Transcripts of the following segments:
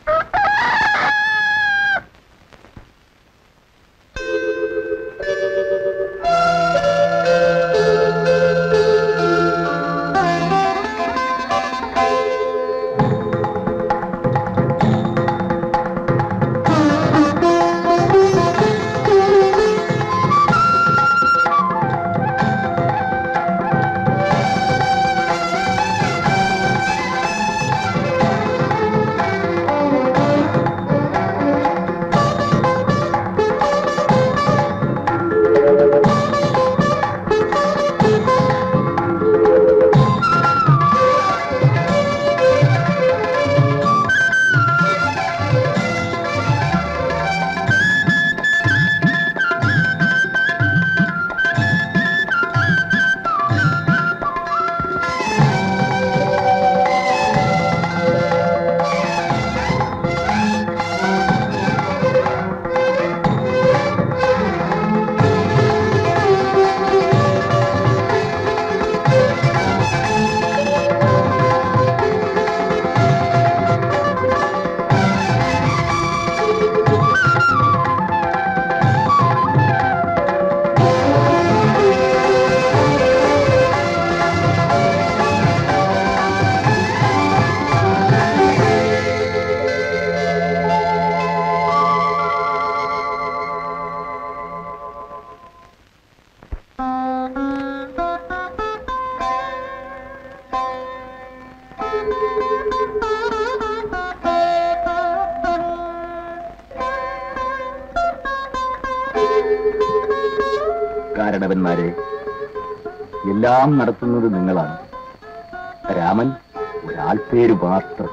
കാരണവന്മാരെ എല്ലാം നടത്തുന്നത് നിങ്ങളാണ് രാമൻ ഒരാൾപേര് മാത്രം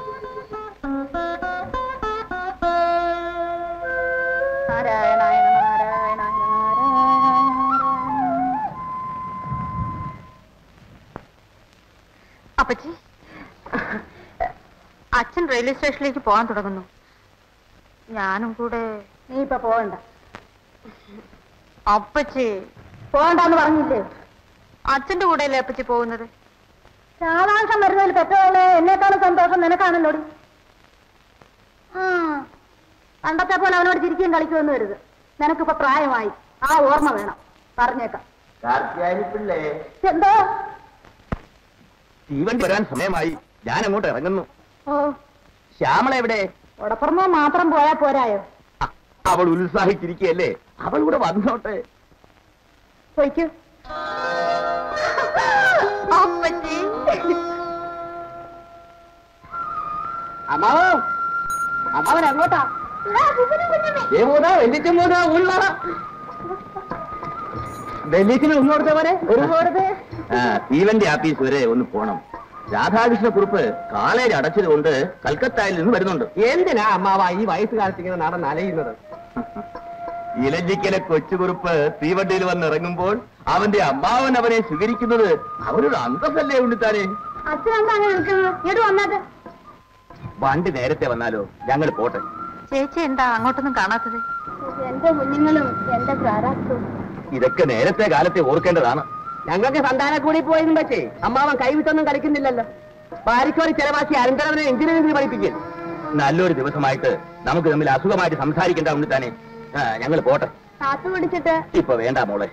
നാരായണായ നമഃ, നാരായണായ നമഃ, നാരായണായ നമഃ. അപ്പച്ചി അച്ഛൻ റെയിൽവേ സ്റ്റേഷനിലേക്ക് പോകാൻ തുടങ്ങുന്നു ഞാനും കൂടെ നീ ഇപ്പൊ പോകണ്ട അപ്പച്ചി പോകണ്ടെന്ന് പറഞ്ഞില്ലേ അച്ഛന്റെ കൂടെയല്ലേ അപ്പച്ചി പോകുന്നത് ശാതാംശം വരുന്നതിൽ പെട്ടോളെ എന്നെക്കാളും സന്തോഷം നിനക്കാണല്ലോടി ആ പണ്ടത്തെ പോലെ അവനോട് ചിരിക്കുകയും കളിക്കുമെന്ന് വരുത് നിനക്കിപ്പോ പ്രായമായി ആ ഓർമ്മ വേണം പറഞ്ഞേക്കാം കാർത്തിയാനിപ്പിള്ളേ എന്തോ തീവണ്ടി വരാൻ സമയമായി ഞാൻ അങ്ങോട്ട് ഇറങ്ങുന്നു ഓ ശ്യാമള എവിടെ ഉടപ്പുറമോ മാത്രം പോയാ പോരായോ അ, അവൾ ഉത്സാഹിച്ചിരിക്കുകയല്ലേ അവൾ കൂടെ വന്നോട്ടെ പോയിക്കൂ അപ്പച്ചി അമ്മാവോ അമ്മാവൻ എങ്ങോട്ടാ ഏമോതാ വെല്ലിച്ചമ്മോതാ ഉള്ളാടാ വെല്ലിച്ചിന് ഒന്നോടത്തെ വരെ ഒരു തീവണ്ടി ആപ്പീസ് വരെ ഒന്ന് പോണം രാധാകൃഷ്ണ കുറുപ്പ് കാളേജ് അടച്ചത് കൊണ്ട് കൽക്കത്തയിൽ നിന്ന് വരുന്നുണ്ട് എന്തിനാ അമ്മാവ ഈ വയസ്സുകാലത്ത് ഇങ്ങനെ നടന്ന് അലയുന്നത് ഇലഞ്ചിക്കലെ കൊച്ചുകുറുപ്പ് തീവണ്ടിയിൽ വന്ന് ഇറങ്ങുമ്പോൾ അവന്റെ അമ്മാവൻ അവനെ സ്വീകരിക്കുന്നത് അവനൊരു അന്തസ്സല്ലേ ഉണ്ണിത്താനെ അച്ഛനെന്താ അങ്ങനെ നിൽക്കുന്നത് ഇങ്ങോട്ട് വന്നാട്ട് വണ്ടി നേരത്തെ വന്നാലോ ഞങ്ങൾ പോട്ടെ ചേച്ചി എന്താ അങ്ങോട്ടൊന്നും കാണാത്തത് എന്റെ കുഞ്ഞുങ്ങളും എന്റെ പ്രാരാബ്ദവും ഇതൊക്കെ നേരത്തെ കാലത്തെ ഓർക്കേണ്ടതാണ് ഞങ്ങൾക്ക് സന്താന കൂടി പോയതും വെച്ചേ അമ്മാവൻ കൈവിട്ടൊന്നും കളിക്കുന്നില്ലല്ലോ പാരിക്കോറി ചെലവാക്കി അനന്തരവനെ എഞ്ചിനീയറിംഗ് പഠിപ്പിക്കും നല്ലൊരു ദിവസമായിട്ട് നമുക്ക് തമ്മിൽ അസുഖമായിട്ട് സംസാരിക്കേണ്ട ഉണ്ണിത്താനെ ഞങ്ങൾ പോട്ടെ കാത്തു പിടിച്ചിട്ട് ഇപ്പൊ വേണ്ട മോളെ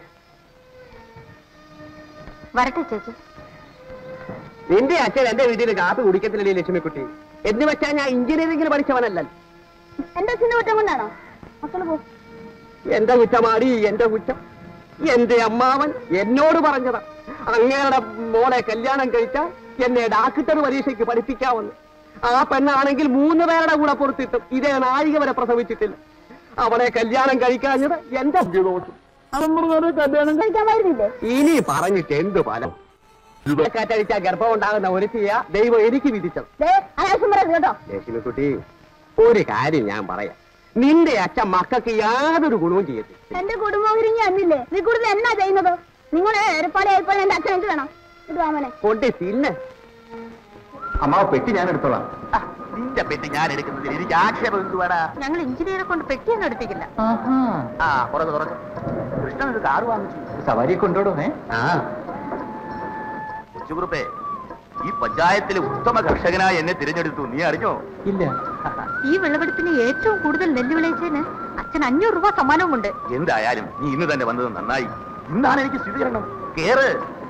വരട്ടെ ചേച്ചി നിന്റെ അച്ഛൻ എന്റെ വീട്ടിൽ കാപ്പി കുടിക്കത്തില്ലല്ലേ ലക്ഷ്മിക്കുട്ടി എന്ന് വെച്ചാൽ ഞാൻ എഞ്ചിനീയറിംഗിന് പഠിച്ചവനല്ല എന്റെ അച്ഛന്റെ കുറ്റം കൊണ്ടാണോ മക്കള് പോ എന്റെ കുറ്റമാടി എന്റെ കുറ്റം എന്റെ അമ്മാവൻ എന്നോട് പറഞ്ഞതാ അങ്ങയുടെ മോളെ കല്യാണം കഴിച്ച എന്നെ ഡാക്ടർ പരീക്ഷയ്ക്ക് പഠിപ്പിക്കാമെന്ന് ആ പെണ്ണാണെങ്കിൽ മൂന്ന് പേരുടെ കൂടെ പുറത്തിട്ടും ഇതേ നാഴിക വരെ പ്രസവിച്ചിട്ടില്ല അവളെ കല്യാണം കഴിക്കാഞ്ഞത് എന്റെ ദോഷം കല്യാണം കഴിക്കാമായിരുന്നില്ലേ ഇനി പറഞ്ഞിട്ട് എന്ത് ഫലം കാറ്റടിച്ചാൽ ഗർഭം ഉണ്ടാകുന്ന ഒരു തീയ ദൈവം എനിക്ക് വിധിച്ചത് ദേ, അനാവശ്യം പറയരുത് കേട്ടോ ലക്ഷ്മിക്കുട്ടി ഒരു കാര്യം ഞാൻ പറയാം നിന്റെ അച്ഛൻ മക്കൾക്ക് യാതൊരു ഗുണവും ചെയ്യത്തില്ല എന്റെ കുടുംബം ഉരിഞ്ഞ് അന്നില്ലേ നീ കൂടുതൽ എന്നാ ചെയ്യുന്നത് നിങ്ങളെ എരപ്പാളി ആയിപ്പോൾ എന്റെ അച്ഛൻ എന്ത് വേണം ഇത് വാമനെ കൊണ്ട് തിന്നെ അമ്മാവ് പെട്ടി ഞാൻ എടുത്തോളാം നിന്റെ പെട്ടി ഞാൻ എടുക്കുന്നതിൽ എനിക്ക് ആക്ഷേപം എന്തുവാടാ ഞങ്ങൾ എഞ്ചിനീയറെ കൊണ്ട് പെട്ടിയൊന്നും എടുപ്പിക്കില്ല ആ പുറത്ത് തുറക്കും കൃഷ്ണൻ ഒരു കാറ് വാങ്ങിച്ചു സവാരി കൊണ്ടോടോ ഏ ആ കൊച്ചുകുറുപ്പേ ഈ പഞ്ചായത്തിലെ ഉത്തമ കർഷകനായി എന്നെ തിരഞ്ഞെടുത്തു നീ അറിഞ്ഞോ ഇല്ല ഈ വിളവെടുപ്പിന് ഏറ്റവും കൂടുതൽ നെല്ല് വിളയിച്ചതിന് അച്ഛൻ അഞ്ഞൂറ് രൂപ സമ്മാനവുമുണ്ട് എന്തായാലും നീ ഇന്ന് തന്നെ വന്നത് നന്നായി ഇന്നാണ് എനിക്ക് സ്ഥിരീകരണം കേറ്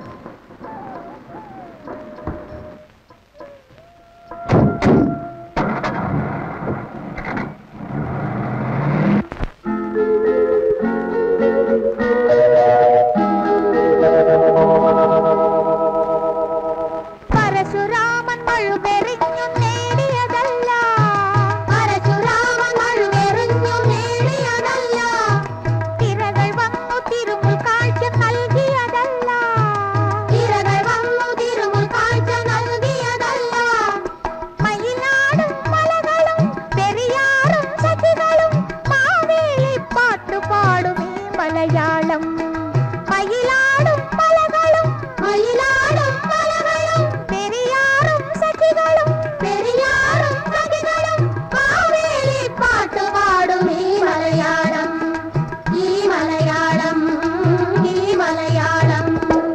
പരശുരാമൻ മഴുവെറിഞ്ഞു നേടിയതല്ല പരശുരാമൻ മഴുവെറിഞ്ഞു നേടിയതല്ല തിരകൾ വന്നു തിരുമുൽ കാഴ്ച നൽകിയതല്ല തിരകൾ വന്നു തിരുമുൽ കാഴ്ച നൽകിയതല്ല മയിലാടും മലകളും പെരിയാറും സഖികളും മാവേലി പാട്ടുപാടും ഈ മലയാളം മയിലാടും മലകളും മയിലാടും മലകളും പെരിയാറും സഖികളും പെരിയാറും സഖികളും മാവേലി പാട്ടുപാടും ഈ മലയാളം ഈ മലയാളം ഈ മലയാളം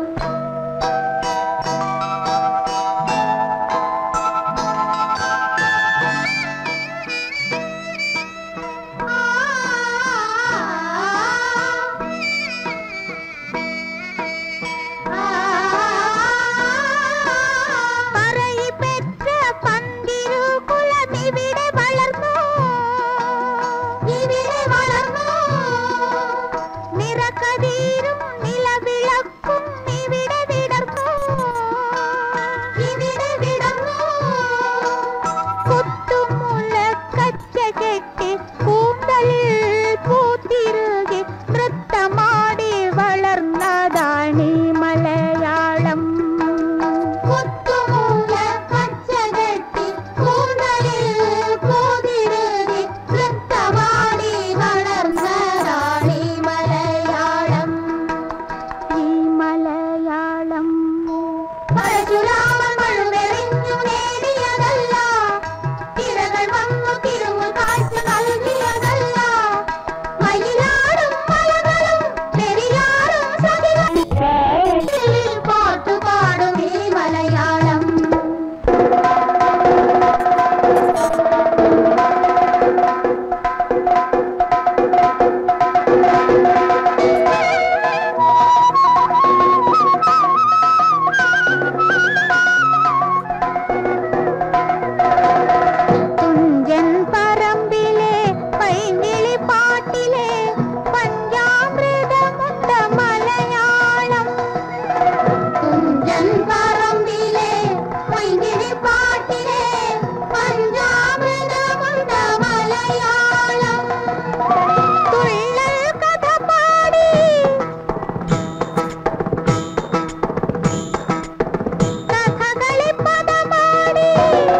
പറയി പെറ്റ പന്തിരു കുലമിവിടെ വളർന്നു ഇവിടെ വളർന്നു നിറകതീരും നിലവിളക്കും ഇവിടെ വിടർന്നു ഇവിടെ വിടർന്നു കുത്തുമുല കച്ച കെട്ടി കൂന്തലിൽ പൂത്തിരുകി നൃത്തമാടി വളർന്നതാണീ മലയാളം കുത്തുമുല കച്ച കെട്ടി കൂന്തലിൽ പൂത്തിരുകി നൃത്തമാടി വളർന്നതാണീ മലയാളം ഈ മലയാളം പരശുരാമൻ മഴുവെറിഞ്ഞു നേടിയതല്ല തിരകൾ വന്നു തിരുമുൽ കാഴ്ച നൽകിയതല്ല മയിലാടും മലകളും പെരിയാറും സതികളും പാട്ടുപാടും ഈ മലയാളം തുഞ്ചൻ പറമ്പിലെ പൈങ്കിളി പാട്ടിലെ പഞ്ചാമൃതമുണ്ട മലയാളം തുഞ്ചൻ പറമ്പിലെ പൈങ്കിളി പാട്ടിലെ പഞ്ചാമൃതമുണ്ട മലയാളം തുള്ളൽ കഥ പാടി കഥകളി പദമാടി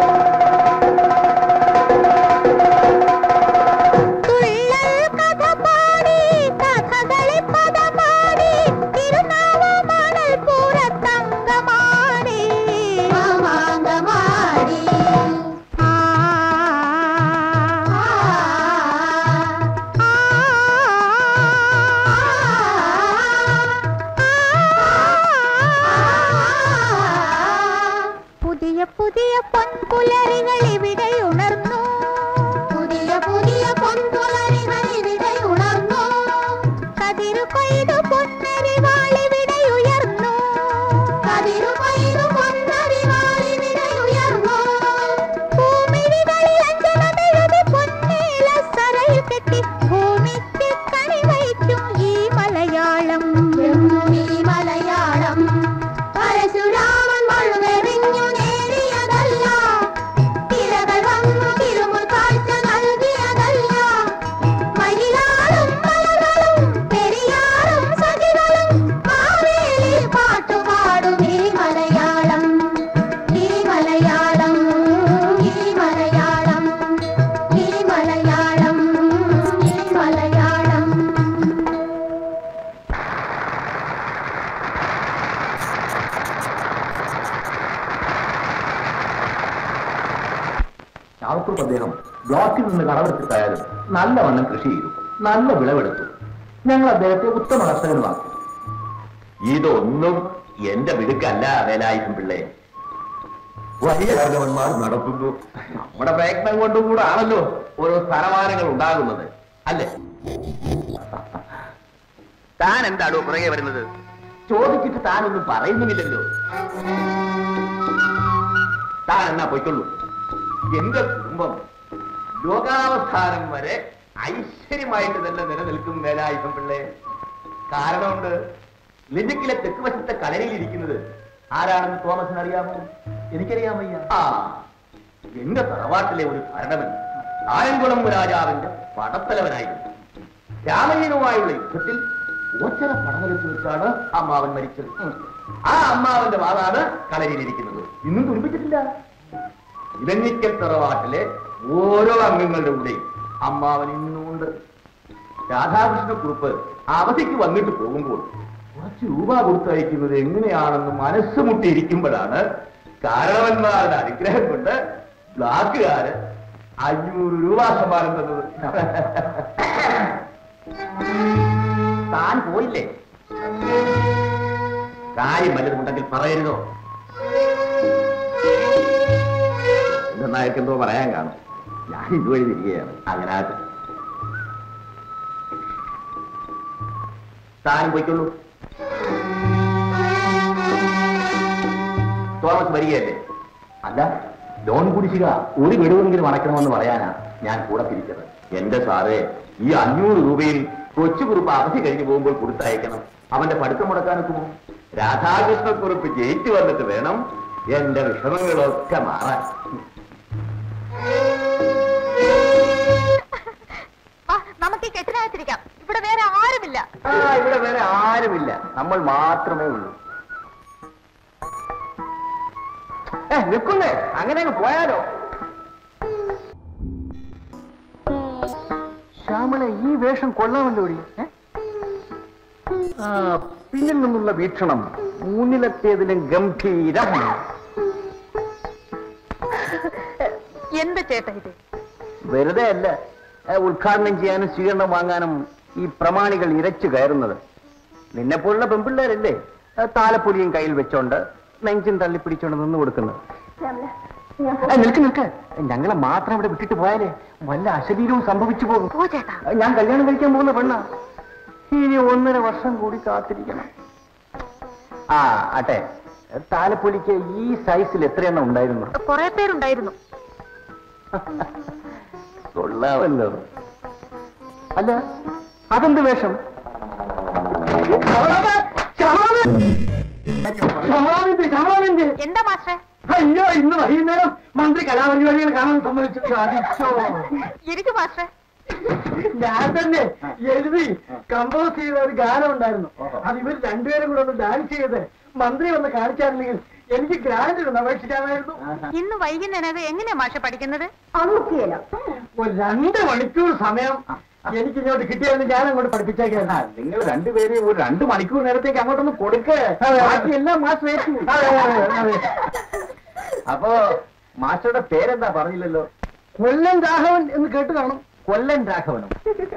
തുള്ളൽ കഥ പാടി കഥകളി പദമാടി തിരുനാവമണൽ പുറത്തങ്കമാടി മാമാങ്കമാടി ആ പുതിയ പുതിയ പൊൻപുലരികൾ ഇവിടെ ഉണർന്നു പുതിയ പുതിയ പൊൻപുലരികൾ ഇവിടെ ഉണർന്നു കതിരു കൊയ്തു പൊന്നരിവാളിവിടെ ഉയർന്നു കതിരു കൊയ്തു പൊന്നരിവാളിവിടെ ഉയർന്നു ഭൂമിഴികളിൽ അഞ്ജനമെഴുതി പൊന്നേല സരയിൽ കെട്ടി ഭൂമിക്ക് കണി വയ്ക്കും ഈ മലയാളം ഈ മലയാളം പരശുരാമൻ മഴുവെറിഞ്ഞു നേടിയതല്ല തിരകൾ വന്നു തിരുമുൽ കാഴ്ച നൽകിയതല്ല മയിലാടും മലകളും പെരിയാറും സഖികളും മാവേലി പാട്ടുപാടും ഈ മലയാളം ഈ മലയാളം ഈ മലയാളം ഈ മലയാളം ഈ മലയാളം ചാവത്തൂർ അദ്ദേഹം ബ്ലോക്കിൽ നിന്ന് കടമെടുത്തിട്ടായാലും നല്ലവണ്ണം കൃഷി ചെയ്തു നല്ല വിളവെടുത്തു ഞങ്ങൾ അദ്ദേഹത്തെ ഉത്തമ കർഷകനുമാക്കി ഇതൊന്നും എന്റെ മിടുക്കല്ല വേലായുധം പിള്ളേ വലിയ ഭഗവന്മാർ നടത്തുന്നു നമ്മുടെ പ്രയത്നം കൊണ്ടും കൂടെ ആണല്ലോ ഓരോ സ്ഥാനമാനങ്ങൾ ഉണ്ടാകുന്നത് അല്ലേ താൻ എന്താണോ പുറകെ വരുന്നത് ചോദിച്ചിട്ട് താനൊന്നും പറയുന്നുമില്ലല്ലോ താൻ എന്നാ പൊയ്ക്കൊള്ളൂ എന്റെ കുടുംബം ലോകാവസാനം വരെ ഐശ്വര്യമായിട്ട് തന്നെ നിലനിൽക്കും വേലായുധം പിള്ളേ കാരണമുണ്ട് ലിജിക്കിലെ തെക്ക് വശത്തെ കളരിയിൽ ഇരിക്കുന്നത് ആരാണെന്ന് തോമസിന് അറിയാമോ എനിക്കറിയാമയ്യ ആ എന്റെ തറവാട്ടിലെ ഒരു ഭരണവൻ ആയംകുളം രാജാവിന്റെ പടത്തലവനായിരുന്നു രാമയ്യനുമായുള്ള യുദ്ധത്തിൽ ഓച്ചറ പടവലത്ത് വെച്ചാണ് അമ്മാവൻ മരിച്ചത് ആ അമ്മാവന്റെ വാളാണ് കളരിയിലിരിക്കുന്നത് ഇന്നും തുരുപ്പിച്ചിട്ടില്ല ഇലഞ്ഞിക്കൽ തറവാട്ടിലെ ഓരോ അംഗങ്ങളുടെ കൂടെയും അമ്മാവൻ ഇന്നുമുണ്ട് രാധാകൃഷ്ണ കുറുപ്പ് അവധിക്ക് വന്നിട്ട് പോകുമ്പോൾ കുറച്ച് രൂപ കൊടുത്തയക്കുന്നത് എങ്ങനെയാണെന്ന് മനസ്സ് മുട്ടിയിരിക്കുമ്പോഴാണ് കാരണവന്മാരുടെ അനുഗ്രഹം കൊണ്ട് ബ്ലാക്കുകാര് അഞ്ഞൂറ് രൂപ സമ്മാനം തന്നത് താൻ പോയില്ലേ കാര്യം വല്ലതുമുണ്ടെങ്കിൽ പറയരുതോ നായക്ക് എന്തോ പറയാൻ കാണും ഞാൻ ഇതുവഴി തിരികെയാണ് അങ്ങനെ താനും പോയിക്കൊള്ളൂ തോമസ് വരികയല്ലേ അല്ല ലോൺ കുടിശ്ശിക ഒരു ഗഡുവെങ്കിലും അടയ്ക്കണമെന്ന് പറയാനാ ഞാൻ കൂടെ തിരിച്ചത് എന്റെ സാറേ ഈ അഞ്ഞൂറ് രൂപയിൽ കൊച്ചുകുറുപ്പ് അവധി കഴിഞ്ഞു പോകുമ്പോൾ കൊടുത്തയക്കണം അവന്റെ പഠിത്തം മുടക്കാനൊക്കുമോ രാധാകൃഷ്ണക്കുറുപ്പ് ജയിച്ചു വന്നിട്ട് വേണം എന്റെ വിഷമങ്ങളൊക്കെ മാറാൻ വാ, നമുക്ക് ഈ കെട്ടിനകത്തിരിക്കാം ഇവിടെ വേറെ ആരുമില്ല ആ ഇവിടെ വേറെ ആരുമില്ല നമ്മൾ മാത്രമേ ഉള്ളൂ ഏ, നിൽക്കുന്നേ അങ്ങനെ അങ്ങ് പോയാലോ ശ്യാമള ഈ വേഷം കൊള്ളാമല്ലോ പിന്നിൽ നിന്നുള്ള വീക്ഷണം മൂന്നിലത്തേതിലും ഗംഭീരം എന്ത് ചേട്ടാ ഇത് വെറുതെ അല്ല ഏ, ഉദ്ഘാടനം ചെയ്യാനും സ്വീകരണം വാങ്ങാനും ഈ പ്രമാണികൾ ഇരച്ചു കയറുന്നത് നിന്നെ പോലുള്ള പെൺപിള്ളേരല്ലേ ഏ, താലപ്പൊലിയും കയ്യിൽ വെച്ചോണ്ട് നെഞ്ചും തള്ളിപ്പിടിച്ചോണ്ട് നിന്ന് കൊടുക്കുന്നത് ഏ, നിൽക്ക് നിൽക്ക് ഞങ്ങളെ മാത്രം ഇവിടെ വിട്ടിട്ട് പോയാലേ വല്ല അശരീരവും സംഭവിച്ചു പോകും പോ ചേട്ടാ ഞാൻ കല്യാണം കഴിക്കാൻ പോകുന്ന പെണ്ണ ഇനി ഒന്നര വർഷം കൂടി കാത്തിരിക്കണം ആ ആട്ടെ താലപ്പൊലിക്ക് ഈ സൈസിൽ എത്രയെണ്ണം ഉണ്ടായിരുന്നു കുറെ പേരുണ്ടായിരുന്നു കൊള്ളാമല്ലോ അല്ല അതെന്ത് വേഷം എന്താ മാസ്റ്ററെ അയ്യോ ഇന്ന് വൈകുന്നേരം മന്ത്രി കലാപരിപാടികൾ കാണാൻ സമ്മതിച്ചു ഇരിക്കു മാസ്റ്ററെ ഞാൻ തന്നെ എഴുതി കമ്പോസ് ചെയ്ത ഒരു ഗാനം ഉണ്ടായിരുന്നു അത് ഇവർ രണ്ടുപേരും കൂടെ ഒന്ന് ഡാൻസ് ചെയ്ത് മന്ത്രി വന്ന് കാണിച്ചായിരുന്നെങ്കിൽ എനിക്ക് ഗ്രാൻഡ് ഒന്ന് അപേക്ഷിക്കാമായിരുന്നു ഇന്ന് വൈകുന്നേരം എങ്ങനെയാ മാഷ പഠിക്കുന്നത് അതൊക്കെയല്ല ഒരു രണ്ട് മണിക്കൂർ സമയം എനിക്ക് ഇങ്ങോട്ട് കിട്ടിയായിരുന്നു ഞാൻ അങ്ങോട്ട് പഠിപ്പിച്ചേക്കാണ് നിങ്ങൾ രണ്ടുപേരെയും ഒരു രണ്ട് മണിക്കൂർ നേരത്തേക്ക് അങ്ങോട്ടൊന്ന് കൊടുക്ക ബാക്കിയെല്ലാം മാസ്റ്റർ ഏറ്റു. അതെ, അതെ, അതെ. അപ്പോ മാസ്റ്ററുടെ പേരെന്താ പറഞ്ഞില്ലല്ലോ കൊല്ലം രാഘവൻ എന്ന് കേട്ട് കാണും കൊല്ലൻ രാഘവനും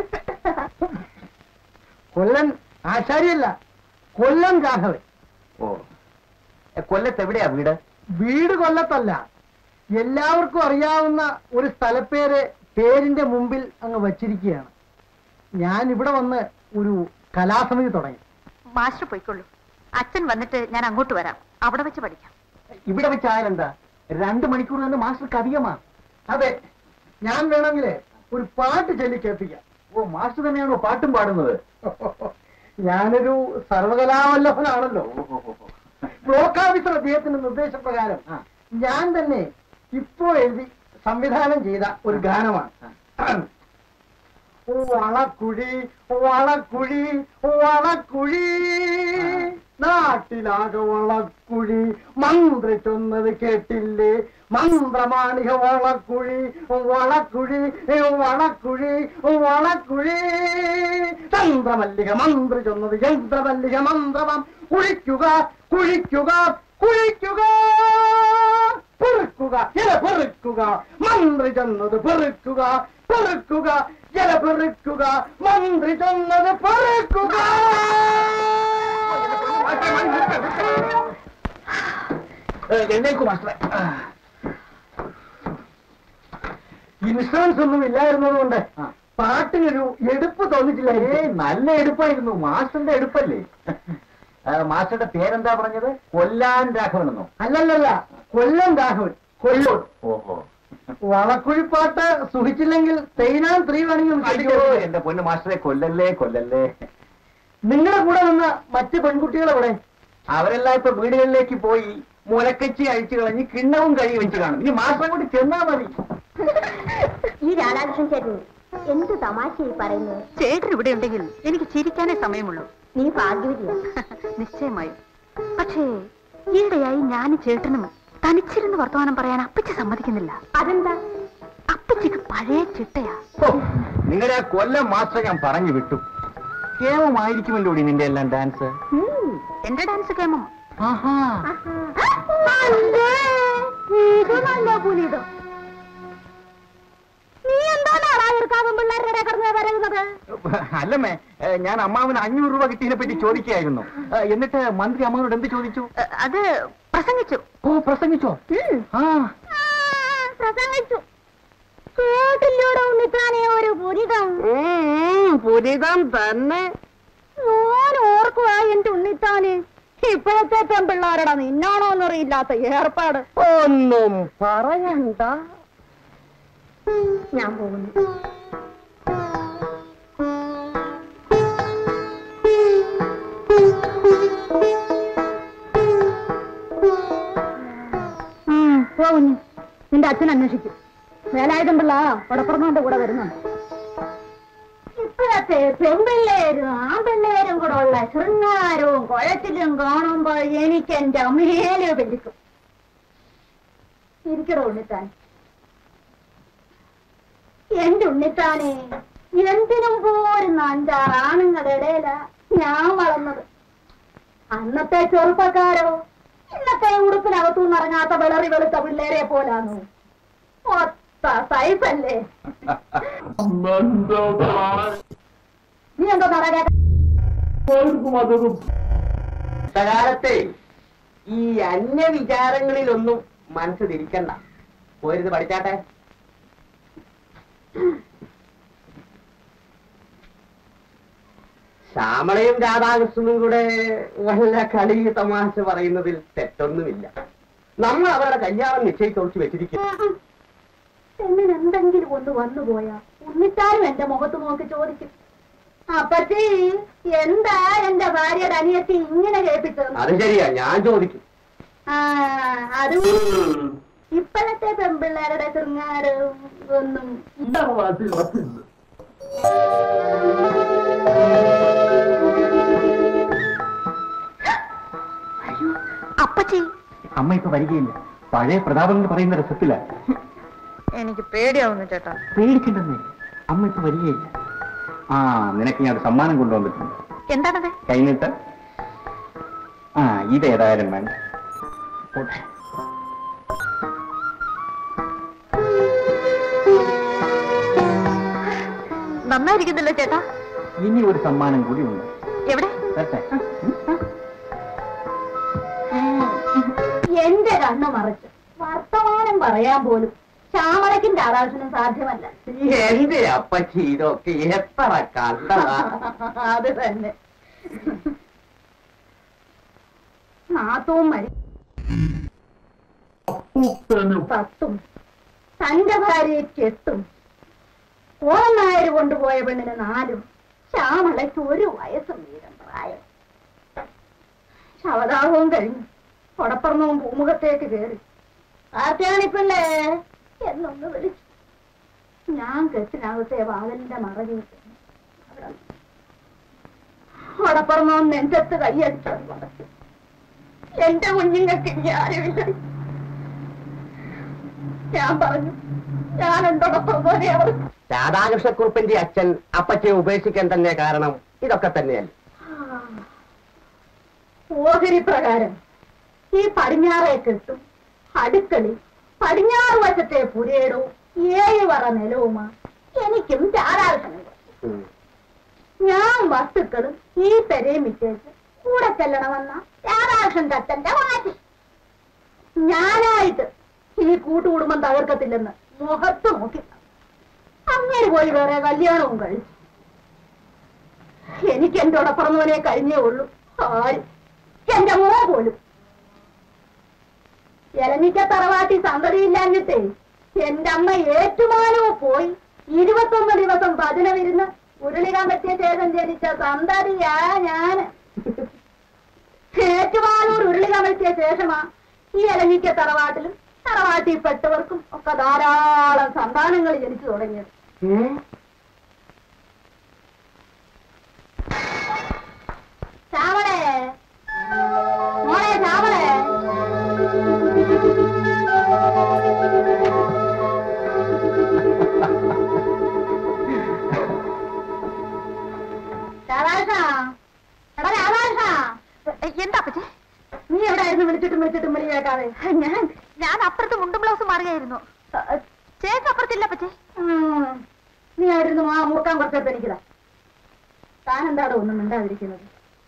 കൊല്ലൻ ആശാരിയല്ല കൊല്ലം രാഘവൻ ഓ എ, കൊല്ലത്ത് എവിടെയാ വീട് വീട് കൊല്ലത്തല്ല എല്ലാവർക്കും അറിയാവുന്ന ഒരു സ്ഥലപ്പേര് പേരിന്റെ മുമ്പിൽ അങ്ങ് വച്ചിരിക്കുകയാണ് ഞാൻ ഇവിടെ വന്ന് ഒരു കലാസമിതി തുടങ്ങി മാസ്റ്റർ പോയിക്കൊള്ളൂ അച്ഛൻ വന്നിട്ട് ഞാൻ അങ്ങോട്ട് വരാം അവിടെ വെച്ച് പഠിക്കാം ഇവിടെ വെച്ചായാലെന്താ രണ്ട് മണിക്കൂർ തന്നെ മാസ്റ്റർക്ക് അധികമാ അതെ ഞാൻ വേണമെങ്കിലേ ഒരു പാട്ട് ചൊല്ലി കേൾപ്പിക്കാം ഓ മാസ്റ്റർ തന്നെയാണോ പാട്ടും പാടുന്നത് ഞാനൊരു സർവകലാവല്ലഭനാണല്ലോ ബ്ലോക്ക് ഓഫീസർ അദ്ദേഹത്തിന്റെ നിർദ്ദേശപ്രകാരം ഞാൻ തന്നെ ഇപ്പോ എഴുതി സംവിധാനം ചെയ്ത ഒരു ഗാനമാണ് വളക്കുഴി വളക്കുഴി വളക്കുഴി നാട്ടിലാകെ വളക്കുഴി മന്ത്രി ചൊന്നത് കേട്ടില്ലേ മന്ത്രമാണിക വളക്കുഴി വളക്കുഴി വളക്കുഴി വളക്കുഴി തന്ത്രമല്ലിക മന്ത്രി ചൊന്നത് യന്ത്രമല്ലിക മന്ത്രമം കുഴിക്കുക കുഴിക്കുക കുഴിക്കുക പെറുക്കുക ഇല പെറുക്കുക മന്ത്രി ചെന്നത് പെറുക്കുക പെറുക്കുക ഇല പെറുക്കുക മന്ത്രി ചെന്നത് പെറുക്കുക എഴുന്നേക്കു മാസ്റ്ററെ ഇൻഷുറൻസ് ഒന്നും ഇല്ലായിരുന്നതുകൊണ്ട് ആ. പാട്ടിനൊരു എടുപ്പ് തോന്നിച്ചില്ല ഏയ് നല്ല എടുപ്പായിരുന്നു മാസ്റ്ററിന്റെ എടുപ്പല്ലേ ആ, മാസ്റ്ററുടെ പേരെന്താ പറഞ്ഞത് കൊല്ലാൻ രാഘവനെന്നോ അല്ലല്ലല്ല കൊല്ലം രാഘവൻ കൊല്ലൂർ ഓഹോ വളക്കുഴിപ്പാട്ട് സുഖിച്ചില്ലെങ്കിൽ തേനാൻ സ്ത്രീ വേണമെങ്കിൽ അയ്യോ എന്റെ പൊന്നു മാസ്റ്ററെ കൊല്ലല്ലേ കൊല്ലല്ലേ നിങ്ങളുടെ കൂടെ വന്ന മറ്റ് പെൺകുട്ടികളെവിടെ അവരെല്ലാം ഇപ്പൊ വീടുകളിലേക്ക് പോയി മുലക്കച്ചി അഴിച്ചു കളഞ്ഞ് കിണ്ണവും കഴി വെച്ച് കാണും ഇനി മാസ്റ്ററെ കൂടി ചെന്നാ മതി ഈ രാധാകൃഷ്ണൻ ചേട്ടൻ എന്ത് തമാശയായി പറയുന്നത് ചേട്ടൻ ഇവിടെ ഉണ്ടെങ്കിൽ എനിക്ക് ചിരിക്കാനേ സമയമുള്ളൂ നീ ഭാഗ്യവതിയാ നിശ്ചയമായും പക്ഷേ ഈയിടെയായി ഞാനും ചേട്ടനും തനിച്ചിരുന്ന് വർത്തമാനം പറയാൻ അപ്പച്ചി സമ്മതിക്കുന്നില്ല അതെന്താ അപ്പച്ചിക്ക് പഴയ ചിട്ടയാ ഹോ, നിങ്ങളുടെ ആ കൊല്ലം മാസ്റ്റർ ഞാൻ പറഞ്ഞു വിട്ടു കേമമായിരിക്കുമല്ലോ നിന്റെ എല്ലാം ഡാൻസ് എന്റെ ഡാൻസ് കേമം ആഹാ ഇത് നല്ല പുലിതം നീ എന്താണ് ആളായിർക്കാവും പിള്ളേരുടെ കിടന്ന് പറയുന്നത് അല്ലമ്മേ ഏ, ഞാൻ അമ്മാവന് അഞ്ഞൂറ് രൂപ കിട്ടിയതിനെ പറ്റി ചോദിക്കായിരുന്നു ഏ, എന്നിട്ട് മന്ത്രി അമ്മാവനോട് എന്ത് ചോദിച്ചു അ, അത് പ്രസംഗിച്ചു ഓ പ്രസംഗിച്ചോ ആ പ്രസംഗിച്ചു കേട്ടില്ലൂടെ ഉണ്ണിത്താനേ ഒരു പുരിതം പുരിതം തന്നെ ഞാൻ ഓർക്കുവാ എന്റെ ഉണ്ണിത്താന് ഇപ്പോഴത്തെ പെൺപിള്ളാരുടെ നിന്നാണോന്നറിയില്ലാത്ത ഏർപ്പാട് ഒന്നും പറയണ്ട ഞാൻ പോകുന്നു പോകുന്നു നിന്റെ അച്ഛൻ അന്വേഷിക്കും വേലായുധം പിള്ള ഉടപ്പുറന്നോന്റെ കൂടെ വരുന്നുണ്ട് ഇപ്പോഴത്തെ പെൺപിള്ളേരും ആൺപിള്ളേരും കൂടെ ഉള്ള ശൃംഗാരവും കുഴച്ചിലും കാണുമ്പോൾ എനിക്ക് എന്റെ മേലെ പിടിക്കും ഇരിക്കടോ ഉണ്ണിത്താൻ എന്റെ ഉണ്ണിത്താനെ എന്തിനും പോരുന്ന അഞ്ചാറ് ആണുങ്ങളുടെ ഇടയിലാ ഞാൻ വളർന്നത് അന്നത്തെ ചെറുപ്പക്കാരോ ഇന്നത്തെ ഉടുപ്പിനകത്തുനിന്ന് ഇറങ്ങാത്ത വിളറി വെളുത്ത പിള്ളേരെ പോലാന്നു ഒത്ത സൈസല്ലേ നീ എന്തോ പറയാ കാലത്തെ ഈ അന്യ വിചാരങ്ങളിലൊന്നും മനസ്സ് തിരിക്കണ്ട പോയിരുന്ന് പഠിച്ചാട്ടെ ശ്യാമളയും രാധാകൃഷ്ണനും കൂടെ വല്ല കളി തമാശ പറയുന്നതിൽ തെറ്റൊന്നുമില്ല നമ്മൾ അവരുടെ കല്യാണം നിശ്ചയിച്ചൊളിച്ച് വെച്ചിരിക്കും പെണ്ണിന് എന്തെങ്കിലും ഒന്ന് വന്നുപോയാ ഉണ്ണിത്താനും എന്റെ മുഖത്ത് നോക്കി ചോദിക്കും അപ്പച്ചി എന്താ എന്റെ ഭാര്യയുടെ അനിയത്തി ഇങ്ങനെ കേൾപ്പിച്ചത് അത് ശരിയാ ഞാൻ ചോദിക്കും ആ അത് ഇപ്പോഴത്തെ പെൺപിള്ളേരുടെ ശൃംഗാരവും ഒന്നും അപ്പച്ചി അമ്മ ഇപ്പൊ വരികയില്ല പഴയ പ്രതാപൻ എന്ന് പറയുന്ന രസത്തില എനിക്ക് പേടിയാവുന്നു ചേട്ടാ പേടിക്കണ്ടെന്നേ അമ്മ ഇപ്പൊ വരികയില്ല ആ നിനക്ക് ഞാൻ ഒരു സമ്മാനം കൊണ്ടുവന്നിട്ടുണ്ട് എന്താണത് കൈനീട്ട് ആ ഇതേതായാലും വേണ്ട പോട്ടെ. നന്നായിരിക്കുന്നില്ല ചേട്ടാ ഇനി ഒരു സമ്മാനം കൂടി ഉണ്ട് എവിടെ തരട്ടെ എന്റെ കണ്ണ് മറിച്ച് വർത്തമാനം പറയാൻ പോലും ശ്യാമളയ്ക്കും രാധാകൃഷ്ണനും സാധ്യമല്ല എന്റെ അപ്പച്ചി ഇതൊക്കെ എത്ര കണ്ടതാ അത് തന്നെ നാത്തവും മരി പത്തും തന്റെ ഭാര്യയെ കെട്ടും ഓണം നായർ കൊണ്ടുപോയ പെണ്ണിന് നാലും ശ്യാമളയ്ക്ക് ഒരു വയസ്സും വീതം പ്രായം ശവദാഹവും കഴിഞ്ഞു കൊടപ്പറന്നവും പൂമുഖത്തേക്ക് കയറി ആർക്കാണിപ്പിള്ളേ എന്നൊന്ന് വിളിച്ചു ഞാൻ കെട്ടിനകത്തെ വാതിലിന്റെ മറവിൽ ചെന്നു. അവിടെ കൊടപ്പറന്നവും നെഞ്ചത്ത് കൈയടിച്ചത് പറഞ്ഞു എന്റെ കുഞ്ഞുങ്ങൾക്ക് ഇനി ആരുമില്ല ഞാൻ പറഞ്ഞു ഞാൻ എന്തോടൊപ്പം അവർ രാധാകൃഷ്ണക്കുറുപ്പിന്റെ അച്ഛൻ അപ്പച്ചയെ ഉപേക്ഷിക്കാൻ തന്നെ കാരണം ഇതൊക്കെ തന്നെയല്ലേ ഓഹരി പ്രകാരം ഈ പടിഞ്ഞാറേ കെട്ടും അടുക്കളി പടിഞ്ഞാറ് വശത്തെ പുരയിടവും ഏഴ് വറ നിലവുമാ എനിക്കും ചാരാൾക്കണം ഉം. ഞാൻ വസ്തുക്കളും ഈ പെരയും വിറ്റേച്ച് കൂടെ ചെല്ലണമെന്ന രാധാകൃഷ്ണൻ തത്തന്റെ വാശി ഞാനായിട്ട് ഈ കൂട്ടുകുടുംബം തകർക്കത്തില്ലെന്ന് മുഖത്ത് നോക്കി അങ്ങനെ പോയി വേറെ കല്യാണവും കഴിച്ചു എനിക്ക് എന്റെ ഉടപ്പറന്നവനെ കഴിഞ്ഞേ ഉള്ളൂ ആരും എന്റെ മോ പോലും എലഞ്ഞിക്ക തറവാട്ടി സന്തതിയില്ലാഞ്ഞിട്ടേ എന്റെ അമ്മ ഏറ്റുമാനവും പോയി ഇരുപത്തൊന്ന് ദിവസം ഭജന വിരുന്ന് ഉരുളികാൻ പറ്റിയ ശേഷം ജനിച്ച സന്തതിയാ ഞാന് ഏറ്റുമാനൂർ ഉരുളികാൻ പറ്റിയ ശേഷമാ ഈ എലഞ്ഞിക്ക തറവാട്ടിലും തറവാട്ടിൽപ്പെട്ടവർക്കും ഒക്കെ ധാരാളം സന്താനങ്ങൾ ജനിച്ചു തുടങ്ങിയത് ശ്യാമളെ മോളെ ശ്യാമളെ രാധാകൃഷ്ണ എടാ രാധാകൃഷ്ണ എന്താ അപ്പച്ചി നീ എവിടെയായിരുന്നു വിളിച്ചിട്ടും വിളിച്ചിട്ടും വിളി കേൾക്കാതെ ഞാൻ ഞാൻ അപ്പുറത്ത് മുണ്ടും ബ്ലൗസ് മാറുകയായിരുന്നു ചേച്ചി അപ്പുറത്തില്ല അപ്പച്ചി ഉം. നീ ആയിരുന്നു ആ മൂക്കാൻ കുറച്ചെടുത്ത് എനിക്കിതാ താൻ എന്താടോ ഒന്നും മിണ്ടാതിരിക്കുന്നത്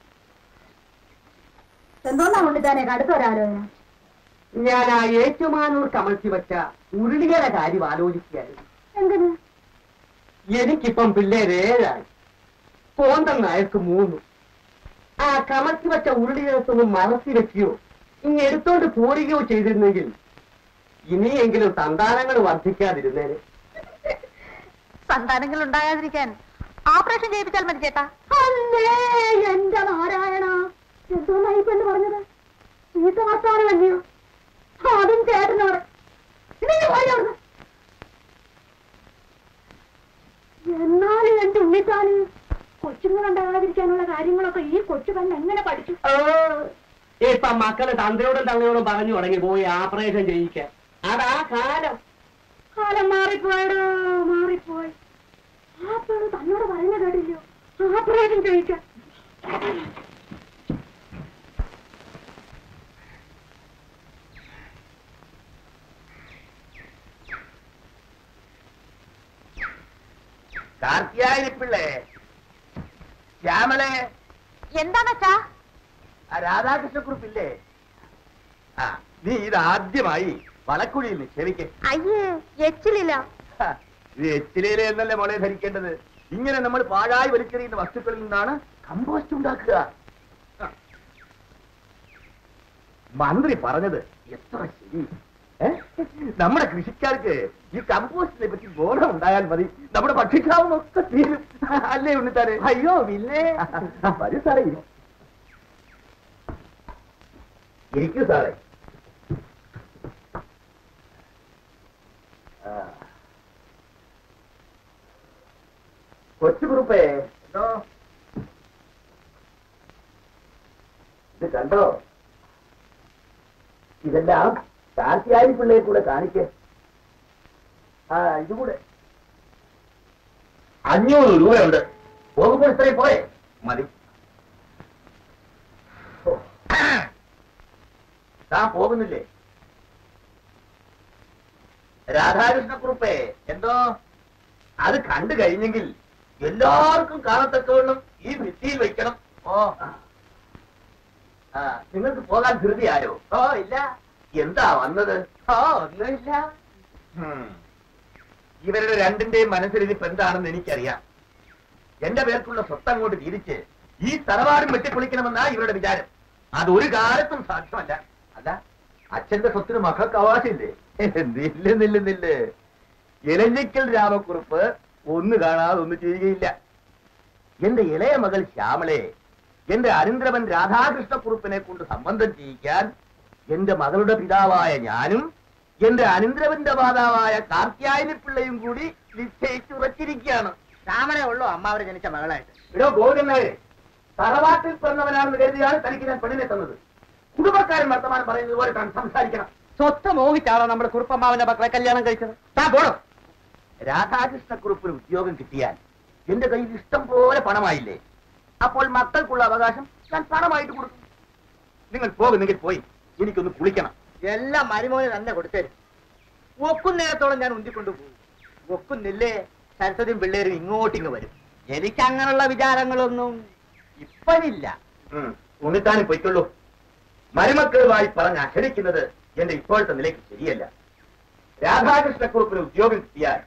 എന്തോന്നാ കൊണ്ടിട്ടാനെ കടുത്ത ഒരാലോചന ഞാൻ ആ ഏറ്റുമാനൂർ കമഴ്ത്തി വെച്ച ഉരുളിയുടെ കാര്യം ആലോചിക്കുകയായിരുന്നു എന്തിന് എനിക്കിപ്പം പിള്ളേര് ഏഴായി കോന്തം നായർക്ക് മൂന്ന് ആ കമഴ്ത്തി വെച്ച ഉരുളികൾക്കൊന്ന് മറത്തി വെക്കുകയോ ഇങ്ങ് എടുത്തോണ്ട് പോരുകയോ ചെയ്തിരുന്നെങ്കിൽ ഇനിയെങ്കിലും സന്താനങ്ങൾ വർദ്ധിക്കാതിരുന്നേനെ സന്താനങ്ങൾ ഉണ്ടാകാതിരിക്കാൻ ഓപ്പറേഷൻ ചെയ്യിപ്പിച്ചാൽ മതി ചേട്ടാ അല്ലേ എന്റെ നാരായണ എന്തോന്നാ ഈ പെണ്ണ് പറഞ്ഞത് ചീത്ത വർത്താനമല്ലയോ അതും ചേട്ടനോട് ഇനി നീ പോയി അവിടുന്ന്. എന്നാലും എന്റെ ഉണ്ണിത്താന് കൊച്ചുങ്ങളുണ്ടാകാതിരിക്കാനുള്ള കാര്യങ്ങളൊക്കെ ഈ കൊച്ചു കണ്ട് എങ്ങനെ പഠിച്ചു ഇപ്പൊ മക്കള് തന്ത്രയോടും തള്ളയോടും പറഞ്ഞു തുടങ്ങി പോയി ഓപ്പറേഷൻ ചെയ്യിക്കാൻ അതാ കാലം കാലം മാറിപ്പോയടോ മാറിപ്പോയി ആ പെണ്ണ് തന്നോട് പറയുന്ന കേട്ടില്ലയോ ആപ്പറേഷൻ ചെയ്യിക്കാൻ കാർത്തിയായനി പിള്ളേ ശ്യാമളെ എന്താണച്ചാ ആ രാധാകൃഷ്ണക്കുറിപ്പില്ലേ ആ നീ ഇത് ആദ്യമായി വളക്കുഴിയിൽ നിക്ഷേപിക്കേ അയ്യേ എച്ചിലില്ല ഇത് എച്ചിലേല എന്നല്ലേ മോളെ ധരിക്കേണ്ടത് ഇങ്ങനെ നമ്മൾ പാഴായി വലിച്ചെറിയുന്ന വസ്തുക്കളിൽ നിന്നാണ് കമ്പോസ്റ്റ് ഉണ്ടാക്കുക ആ. മന്ത്രി പറഞ്ഞത് എത്ര ശരി ഏ? നമ്മുടെ കൃഷിക്കാർക്ക് ഈ കമ്പോസ്റ്റിനെ പറ്റി ബോധം ഉണ്ടായാൽ മതി നമ്മുടെ ഭക്ഷ്യക്ഷാമം ഒക്കെ തീരും അല്ലേ ഉണ്ണിത്താരെ അയ്യോ പിന്നെ വരൂ സാറേ ഇരി. ഇരിക്കൂ സാറേ ആ. കൊച്ചു കുറുപ്പേ എന്തോ ഇത് കണ്ടോ ഇതെല്ലാം കാർത്തിയായി പിള്ളയെ കൂടെ കാണിക്കേ ആ ഇതുകൂടെ അഞ്ഞൂറ് രൂപയുണ്ട് പോകുമ്പോൾ ഇത്രയും പോയെ മതി ഓ. താൻ പോകുന്നില്ലേ രാധാകൃഷ്ണക്കുറുപ്പേ എന്തോ അത് കണ്ടു കഴിഞ്ഞെങ്കിൽ എല്ലാവർക്കും കാണത്തക്കവണ്ണം ഈ ഭിത്തിയിൽ വെക്കണം ഓ ആ നിങ്ങൾക്ക് പോകാൻ ധൃതിയായോ ഓ ഇല്ല എന്താ വന്നത് ഓ ഒന്നുമില്ല ഹും. ഇവരുടെ രണ്ടിന്റെയും മനസ്സിലിരിപ്പ് എന്താണെന്ന് എനിക്കറിയാം എന്റെ പേർക്കുള്ള സ്വത്ത് അങ്ങോട്ട് തിരിച്ച് ഈ തറവാടും വെട്ടിപ്പൊളിക്കണമെന്നാ ഇവരുടെ വിചാരം അത് ഒരു കാലത്തും സാധ്യമല്ല അല്ല അച്ഛന്റെ സ്വത്തിന് മക്കൾക്ക് അവകാശമില്ലേ നില്ല നില്ല നില്ല ഇലഞ്ഞിക്കൽ രാമക്കുറുപ്പ് ഒന്ന് കാണാതെ ഒന്നും ചെയ്യുകയില്ല എന്റെ ഇളയ മകൾ ശ്യാമളെ എന്റെ അനന്തരവൻ രാധാകൃഷ്ണക്കുറുപ്പിനെ കൊണ്ട് സംബന്ധം ചെയ്യിക്കാൻ എന്റെ മകളുടെ പിതാവായ ഞാനും എന്റെ അനന്തരവന്റെ മാതാവായ കാർത്യായനി പിള്ളയും കൂടി നിശ്ചയിച്ചുറച്ചിരിക്കുകയാണ് രാമനെ ഉള്ളൂ അമ്മാവര് ജനിച്ച മകളായിട്ട് ഇടോ ഗോവിന്ദനായെ തറവാട്ടിൽ പിറന്നവനാണെന്ന് കരുതിയാണ് തനിക്ക് ഞാൻ പെണ്ണിനെ തന്നത് കുടുംബക്കാരൻ വർത്തമാനം പറയുന്നത് പോലെ താൻ സംസാരിക്കണം സ്വത്ത് മോഹിച്ചാണോ നമ്മുടെ കുറുപ്പമ്മാവന്റെ മക്കളെ കല്യാണം കഴിച്ചത് താൻ പോണോ രാധാകൃഷ്ണക്കുറുപ്പിന് ഉദ്യോഗം കിട്ടിയാൽ എന്റെ കയ്യിൽ ഇഷ്ടം പോലെ പണമായില്ലേ അപ്പോൾ മക്കൾക്കുള്ള അവകാശം ഞാൻ പണമായിട്ട് കൊടുക്കും നിങ്ങൾ പോകുന്നെങ്കിൽ പോയി എനിക്കൊന്ന് കുളിക്കണം എല്ലാം മരുമോന് തന്നെ കൊടുത്തേരും ഒക്കും നേരത്തോളം ഞാൻ ഉന്തിക്കൊണ്ടു പോകും ഒക്കുന്നില്ലേ സരസ്വതിയും പിള്ളേരും ഇങ്ങോട്ടിങ്ങ് വരും എനിക്ക് അങ്ങനെയുള്ള വിചാരങ്ങളൊന്നും ഇപ്പഴില്ല ഉം, ഉണ്ണിത്താനും പൊയ്ക്കൊള്ളൂ മരുമക്കളുമായി പറഞ്ഞ് അഹരിക്കുന്നത് എന്റെ ഇപ്പോഴത്തെ നിലയ്ക്ക് ശരിയല്ല രാധാകൃഷ്ണക്കുറുപ്പിന് ഉദ്യോഗം കിട്ടിയാൽ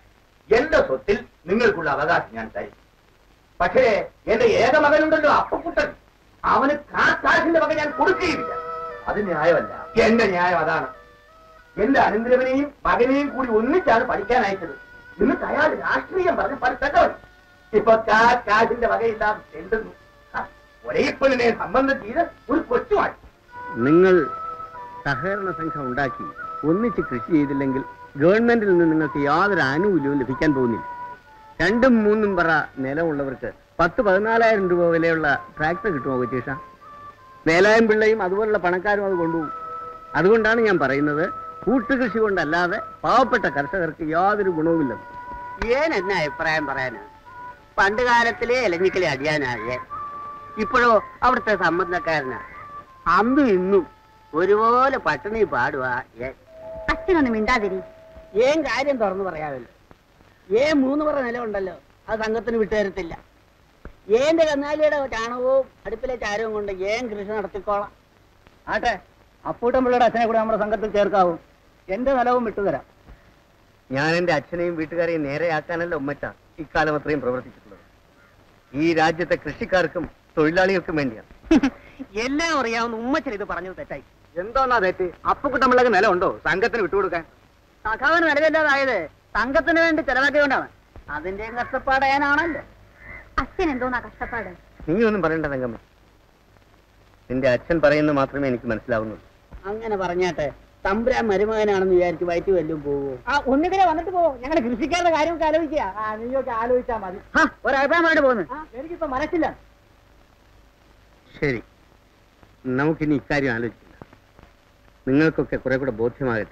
എന്റെ സ്വത്തിൽ നിങ്ങൾക്കുള്ള അവകാശം ഞാൻ തരും പക്ഷേ എന്റെ ഏക മകനുണ്ടല്ലോ അപ്പക്കുട്ടൻ അവന് കാശിന്റെ വക ഞാൻ കൊടുക്കുകയില്ല അത് ന്യായമല്ല എന്റെ ന്യായം അതാണ് എന്റെ അനന്തരവനെയും മകനെയും കൂടി ഒന്നിച്ചാണ് പഠിക്കാൻ അയച്ചത് എന്നിട്ട് അയാൾ രാഷ്ട്രീയം പറഞ്ഞ് പഠിത്തക്കവൻ ഇപ്പൊ കാ കാശിന്റെ വകയില്ലാതെ ചെണ്ടുന്നു ഒരേ പെണ്ണിനെ സംബന്ധം ചെയ്ത് ഒരു കൊച്ചുമായി നിങ്ങൾ സഹകരണ സംഘം ഉണ്ടാക്കി ഒന്നിച്ച് കൃഷി ചെയ്തില്ലെങ്കിൽ ഗവൺമെന്റിൽ നിന്ന് നിങ്ങൾക്ക് യാതൊരു ആനുകൂല്യവും ലഭിക്കാൻ പോകുന്നില്ല രണ്ടും മൂന്നും പറ നിലമുള്ളവർക്ക് പത്ത് പതിനാലായിരം രൂപ വിലയുള്ള ട്രാക്ടർ കിട്ടുമോ കൊച്ചീഷ വേലായം പിള്ളയും അതുപോലുള്ള പണക്കാരും അത് കൊണ്ടുപോകും അതുകൊണ്ടാണ് ഞാൻ പറയുന്നത് കൂട്ടുകൃഷി കൊണ്ടല്ലാതെ പാവപ്പെട്ട കർഷകർക്ക് യാതൊരു ഗുണവുമില്ല ഏൻ എന്ന അഭിപ്രായം പറയാനാ പണ്ട് കാലത്തിലെ ഇലഞ്ഞിക്കലെ അടിയാനായേ ഇപ്പോഴോ അവിടുത്തെ സംബന്ധക്കാരനാ അന്നും ഇന്നും ഒരുപോലെ പട്ടിണി പാടുവാ ഏൻ അച്ഛനൊന്നും മിണ്ടാതിരി ഏൻ കാര്യം തുറന്നു പറയാമല്ലോ ഏൻ മൂന്ന് പറ നിലമുണ്ടല്ലോ അത് സംഘത്തിന് വിട്ടുതരത്തില്ല ഏന്റെ കന്നാലിയുടെ ചാണകവും അടുപ്പിലെ ചാരവും കൊണ്ട് ഏൻ കൃഷി നടത്തിക്കോളാം ആട്ടെ അപ്പൂട്ടമ്പിള്ളയുടെ അച്ഛനെ കൂടെ നമ്മുടെ സംഘത്തിൽ ചേർക്കാവും എന്റെ നിലവും വിട്ടുതരാം ഞാൻ എന്റെ അച്ഛനെയും വീട്ടുകാരെയും നേരെയാക്കാനല്ല ഉമ്മച്ച ഇക്കാലം അത്രയും പ്രവർത്തിച്ചിട്ടുള്ളത് ഈ രാജ്യത്തെ കൃഷിക്കാർക്കും തൊഴിലാളികൾക്കും വേണ്ടിയാണ് എല്ലാം അറിയാവുന്ന ഉമ്മച്ചൻ ഇത് പറഞ്ഞത് തെറ്റായി എന്തോന്നാ തെറ്റ് അപ്പുക്കുട്ടമ്പിള്ളക്ക് നിലമുണ്ടോ സംഘത്തിന് വിട്ടുകൊടുക്കാൻ സഖാവിന് നിലവില്ലാതായത് സംഘത്തിന് വേണ്ടി ചെലവാക്കിയതുകൊണ്ടാണ് അതിന്റെയും കഷ്ടപ്പാടയാനാണല്ലോ അച്ഛൻ എന്തോന്നാ കഷ്ടപ്പാട് നീ ഒന്നും പറയണ്ട തങ്കമ്മ നിന്റെ അച്ഛൻ പറയുന്നത് മാത്രമേ എനിക്ക് മനസ്സിലാവുന്നുള്ളൂ അങ്ങനെ പറഞ്ഞാട്ടെ തമ്പുരാൻ മരുമകനാണെന്ന് വിചാരിച്ച് വയറ്റി വല്ലതും പോവോ ആ ഒന്നിതിനെ വന്നിട്ട് പോവോ ഞങ്ങൾ കൃഷിക്കാരുടെ കാര്യമൊക്കെ ആലോചിക്കുക നീയൊക്കെ ആലോചിച്ചാ മതി ഒരഭിപ്രായമായിട്ട് പോകുന്നു എനിക്കിപ്പോ മനസ്സില്ല ശരി നമുക്കിനി ഇക്കാര്യം ആലോചിക്കില്ല നിങ്ങൾക്കൊക്കെ കുറെ കൂടെ ബോധ്യമാകട്ടെ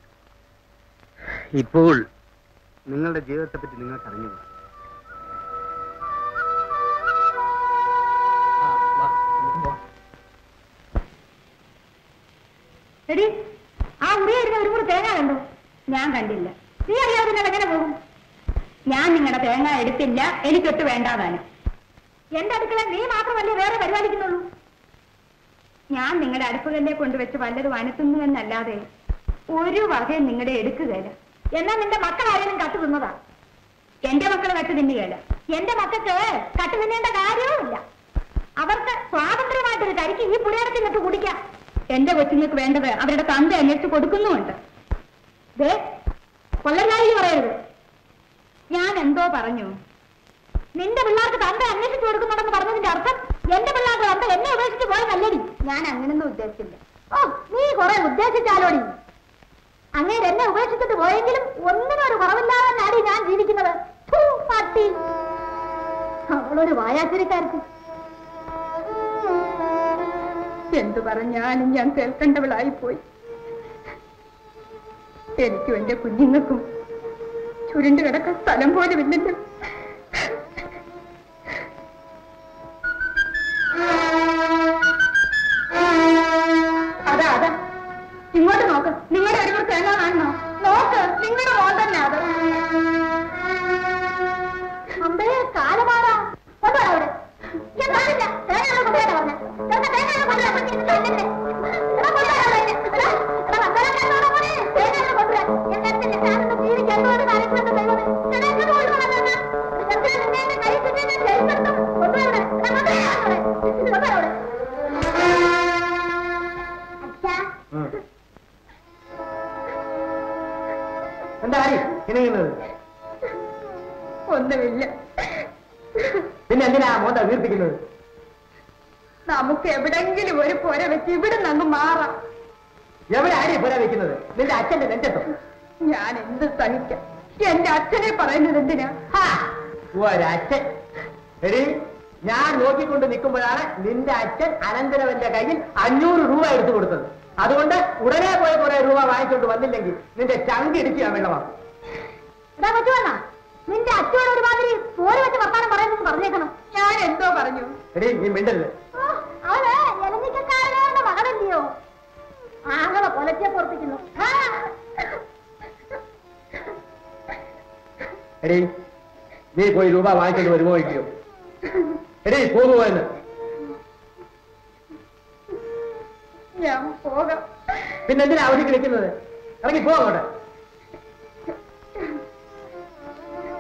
ഇപ്പോൾ നിങ്ങളുടെ ജീവിതത്തെ പറ്റി നിങ്ങൾക്ക് അറിഞ്ഞു എടി ആ ഉറിയായിരുന്ന ഒരു കൂടെ തേങ്ങ കണ്ടു ഞാൻ കണ്ടില്ല നീ അറിയാതെ നിങ്ങൾ എങ്ങനെ പോകും ഞാൻ നിങ്ങളുടെ തേങ്ങ എടുത്തില്ല എനിക്കൊട്ട് വേണ്ടാതാനും എന്റെ അടുക്കള നീ മാത്രമല്ലേ വേറെ പരിപാലിക്കുന്നുള്ളൂ ഞാൻ നിങ്ങളുടെ അടുപ്പുകളിലെ കൊണ്ടുവച്ച് വല്ലതും അനത്തുന്നു എന്നല്ലാതെ ഒരു വകയും നിങ്ങളുടെ എടുക്കുകയില്ല എന്നാൽ നിന്റെ മക്കൾ ആരെങ്കിലും കട്ടു തിന്നതാ എന്റെ മക്കൾ കട്ടു തിന്നുകയില്ല എന്റെ മക്കൾക്ക് കട്ടു തിന്നേണ്ട കാര്യവുമില്ല അവർക്ക് സ്വാതന്ത്ര്യമായിട്ടൊരു കരിക്ക് ഈ പുളിയടത്തിൽ നിന്നിട്ട് കുടിക്കാം എന്റെ കൊച്ചുങ്ങൾക്ക് വേണ്ടത് അവരുടെ തന്ത അന്വേഷിച്ച് കൊടുക്കുന്നുമുണ്ട് ദേ കൊല്ലനായി പറയരുത് ഞാൻ എന്തോ പറഞ്ഞു നിന്റെ പിള്ളേർക്ക് തന്ത അന്വേഷിച്ചു കൊടുക്കുന്നുണ്ടെന്ന് പറഞ്ഞതിന്റെ അർത്ഥം എന്റെ പിള്ളേർക്ക് തന്ത എന്നെ ഉപേക്ഷിച്ച് പോയതല്ലടി ഞാൻ അങ്ങനൊന്നും ഉദ്ദേശിച്ചില്ല ഓ നീ കുറെ ഉദ്ദേശിച്ചാലോടി അങ്ങേര് എന്നെ ഉപേക്ഷിച്ചിട്ട് പോയെങ്കിലും ഒന്നിനും ഒരു കുറവില്ലാതെ ഞാൻ ജീവിക്കുന്നത് ഥൂ, പട്ടി അവളൊരു വായാച്ചിരിക്കാർക്ക് എന്തു പറഞ്ഞാലും ഞാൻ കേൾക്കേണ്ടവളായി പോയി എനിക്കും എന്റെ കുഞ്ഞുങ്ങൾക്കും ചുരുണ്ടു കിടക്കാൻ സ്ഥലം പോലും ഇല്ലല്ലോ അതാ അതാ ഇങ്ങോട്ട് നോക്ക് നിങ്ങളുടെ ഒരു തേങ്ങ കാണണോ നോക്ക് നിങ്ങളുടെ മോൻ തന്നെ അത് അമ്പേ കാലമാടാ കൊണ്ടുവരാ അവിടെ ഞാൻ കാണില്ല തേങ്ങ കൊണ്ടുവരാ പറഞ്ഞ തേങ്ങ കൊണ്ടുവരാ പക്ഷേ ഇത് കണ്ടില്ലേ? എടാ, കൊണ്ടുവരാ അവിടെ. എടാ, എടാ, വന്നേരം കണ്ടോടാ മോനെ. തേങ്ങ കൊണ്ടുവരാ. എന്റെ അടുത്തില്ലേ, ഞാനൊന്ന് ജീവിക്കാൻ ഒരു കാര്യത്തിലുണ്ട് ദൈവമേ. എടാ, ഇങ്ങോട്ട് കൊണ്ടുവരാ തന്നെ. ചെറുക്കനെ നിന്നെ എന്നെ കൈ കിട്ടി ഞാൻ ജയിലിലിടും. കൊണ്ടുവരാ അവിടെ. എടാ, കൊണ്ടുവരാ അവിടെ. കൊണ്ടുവരാ അവിടെ. അച്ഛാ എന്താ ഇണങ്ങുന്നത് ഒന്നുമില്ല പിന്നെ എന്തിനാ മോന്ത വീർപ്പിക്കുന്നത് നമുക്ക് എവിടെങ്കിലും ഒരു പുര വെച്ച് ഇവിടെ നിന്ന് മാറാം എവിടെ ആരെയും പുര വെക്കുന്നത് നിന്റെ അച്ഛന്റെ നെഞ്ചത്തോ ഞാൻ എന്ത് സഹിക്കാം എന്റെ അച്ഛനെ പറയുന്നത് എന്തിനാ ഒരച്ഛൻ എടി ഞാൻ നോക്കിക്കൊണ്ട് നിൽക്കുമ്പോഴാണ് നിന്റെ അച്ഛൻ അനന്തരവന്റെ കയ്യിൽ അഞ്ഞൂറ് രൂപ എടുത്തു കൊടുത്തത് അതുകൊണ്ട് ഉടനെ പോയി കുറെ രൂപ വാങ്ങിക്കൊണ്ട് വന്നില്ലെങ്കിൽ നിന്റെ ചങ്ക് ഇടിച്ച് ഞാൻ വെള്ളമാക്കും എടാ കൊച്ചുവണ്ണ നിന്റെ അച്ഛനോട് ഒരുമാതിരി പോര് വെച്ച് വർത്താനം പറയുന്നത് പറഞ്ഞേക്കണം ഞാൻ എന്തോ പറഞ്ഞു എടി നീ മിണ്ടരുത് അവന് എലഞ്ഞിക്കാരുടെ മകനല്ലയോ ആങ്ങളെ കൊലക്കെ പൊറപ്പിക്കുന്നു എടി നീ പോയി രൂപ വാങ്ങിക്കൊണ്ട് വരുമോ ഇല്ലയോ എടി പോകുമോ എന്ന് ഞാൻ പോകാം പിന്നെ എന്തിനാ അവധിക്ക് നിൽക്കുന്നത് ഇറങ്ങി പോ അങ്ങോട്ട്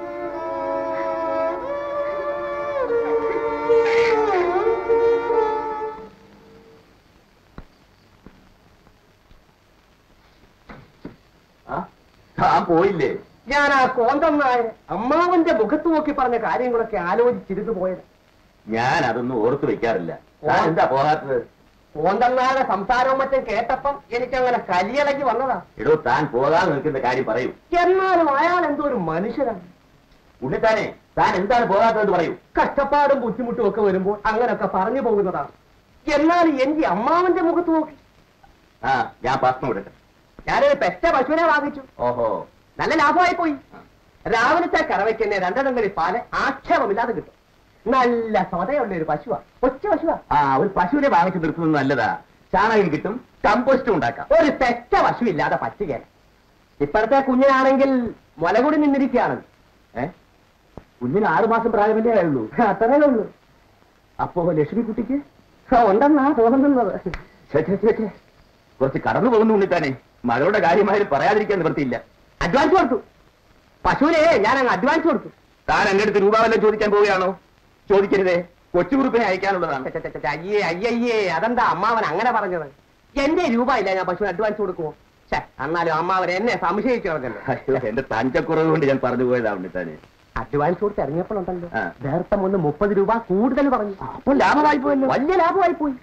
പോയില്ലേ ഞാൻ ആ കോന്തം നായർ അമ്മാവന്റെ മുഖത്ത് നോക്കി പറഞ്ഞ കാര്യങ്ങളൊക്കെ ആലോചിച്ചിരുന്നു പോയത് ഞാൻ അതൊന്നും ഓർത്തു വെക്കാറില്ല താൻ എന്താ പോകാത്തത് കോന്തം നായരുടെ സംസാരവും മറ്റും കേട്ടപ്പം എനിക്കങ്ങനെ കലിയിളകി വന്നതാ എടോ താൻ പോകാതെ നിൽക്കുന്ന കാര്യം പറയൂ എന്നാലും അയാൾ എന്തോ ഒരു മനുഷ്യനാണ് ഉണ്ണിത്താനെ താൻ എന്താണ് പോകാത്തതെന്ന് പറയൂ കഷ്ടപ്പാടും ബുദ്ധിമുട്ടും ഒക്കെ വരുമ്പോൾ അങ്ങനെയൊക്കെ പറഞ്ഞു പോകുന്നതാണ് എന്നാലും എന്റെ അമ്മാവന്റെ മുഖത്ത് നോക്കി ആ ഞാൻ ഭക്ഷണം എടുക്കാം ഞാനൊരു പെറ്റ പശുവിനെ വാങ്ങിച്ചു ഓഹോ നല്ല ലാഭമായി പോയി രാവിലത്തെ കറവയ്ക്ക് തന്നെ രണ്ടെണ്ണം കളി പാല് ആക്ഷേപമില്ലാതെ കിട്ടും നല്ല സ്വതയുള്ള ഒരു പശുവാ ഒറ്റ പശുവാ ആ ഒരു പശുവിനെ വാങ്ങിച്ചു നിർത്തുന്നത് നല്ലതാ ചാണകം കിട്ടും കമ്പോസ്റ്റും ഉണ്ടാക്കാം ഒരു പെറ്റ പശു ഇല്ലാതെ പറ്റുകയാണ് ഇപ്പോഴത്തെ കുഞ്ഞിനാണെങ്കിൽ മുലകൂടി നിന്നിരിക്കുകയാണ് ഏ കുഞ്ഞിന് ആറു മാസം പ്രായമല്ലേ ആയുള്ളൂ അത്രേ ഉള്ളൂ അപ്പോ ലക്ഷ്മിക്കുട്ടിക്ക് ആ, ഉണ്ടെന്നാ തോന്നുന്നത് ഛെ, ഛെ, ഛെ, ഛെ. കുറച്ച് കടന്നു പോകുന്നു ഉണ്ണിത്താനെ മകളുടെ കാര്യമായാലും പറയാതിരിക്കാൻ നിവൃത്തിയില്ല അഡ്വാൻസ് കൊടുത്തു പശുവിനെ ഞാൻ അങ്ങ് അഡ്വാൻസ് കൊടുത്തു താൻ എന്റെ അടുത്ത് രൂപ വല്ലതും ചോദിക്കാൻ പോവുകയാണോ ചോദിക്കരുതേ കൊച്ചു കുറുപ്പിനെ അയക്കാനുള്ളതാണ് ഛെ, ഛെ, ഛെ, ഛെ, അയ്യേ അയ്യയ്യേ അതെന്താ അമ്മാവൻ അങ്ങനെ പറഞ്ഞത് എന്റെ രൂപ ഇല്ല ഞാൻ പശുവിന് അഡ്വാൻസ് കൊടുക്കുമോ ഛേ എന്നാലും അമ്മാവൻ എന്നെ സംശയിച്ചു പറഞ്ഞല്ലോ അയ്യോ, എന്റെ തഞ്ചക്കുറവ് കൊണ്ട് ഞാൻ പറഞ്ഞു പോയതാ ഉണ്ണിത്താനെ അഡ്വാൻസ് കൊടുത്ത് ഇറങ്ങിയപ്പോഴുണ്ടല്ലോ ആ. നേരത്തെ ഒന്ന് മുപ്പത് രൂപ കൂടുതൽ പറഞ്ഞു അപ്പോൾ ലാഭമായി പോയല്ലോ വലിയ ലാഭമായി പോയി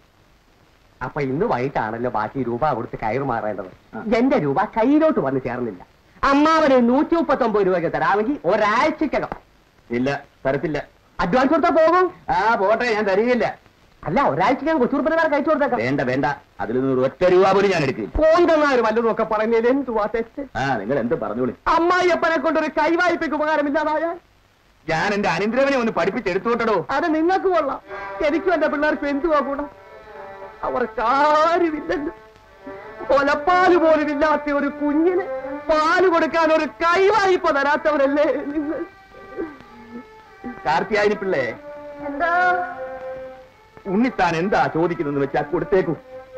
അപ്പൊ ഇന്ന് വൈകിട്ടാണല്ലോ ബാക്കി രൂപ കൊടുത്ത് കയറ് മാറേണ്ടത് ആ. എന്റെ രൂപ കയ്യിലോട്ട് വന്ന് ചേർന്നില്ല അമ്മാവന് നൂറ്റി മുപ്പത്തി ഒമ്പത് രൂപയ്ക്ക് തരാമെങ്കിൽ ഒരാഴ്ചക്കകം ഇല്ല തരത്തില്ല അഡ്വാൻസ് കൊടുത്താൽ പോകും ആ പോട്ടെ ഞാൻ തരികയില്ല അല്ല ഒരാഴ്ചക്കകം കൊച്ചൂർപ്പനാർ കഴിച്ചു കൊടുത്തേക്കാം വേണ്ട വേണ്ട അതിൽ നിന്ന് ഒരു ഒറ്റ രൂപ പോലും ഞാൻ എടുക്കില്ല പോയിട്ടെന്നാര് വല്ലതും ഒക്കെ പറയുന്നതിൽ എന്തുവാ തെറ്റ് ആ നിങ്ങൾ എന്ത് പറഞ്ഞോളി അമ്മായിയപ്പനെ കൊണ്ടൊരു കൈവായ്പയ്ക്ക് ഉപകാരമില്ലാതായാൽ ഞാൻ എന്റെ അനിന്ദ്രവനെ ഒന്ന് പഠിപ്പിച്ചെടുത്തോട്ടോ അത് നിങ്ങൾക്ക് കൊള്ളാം എനിക്കും എന്റെ പിള്ളേർക്ക് എന്തുവാ ഗുണം അവർക്ക് ആരുമില്ലല്ലോ കൊലപ്പാല് പോലും ഇല്ലാത്ത ഒരു കുഞ്ഞിന് പാല് കൊടുക്കാൻ ഒരു കൈവായ്പ തരാത്തവരല്ലേ നിങ്ങൾ കാർത്തിയായനി പിള്ളേ എന്തോ ഉണ്ണിത്താൻ എന്താ ചോദിക്കുന്നതെന്ന് വെച്ചാ കൊടുത്തേക്കൂ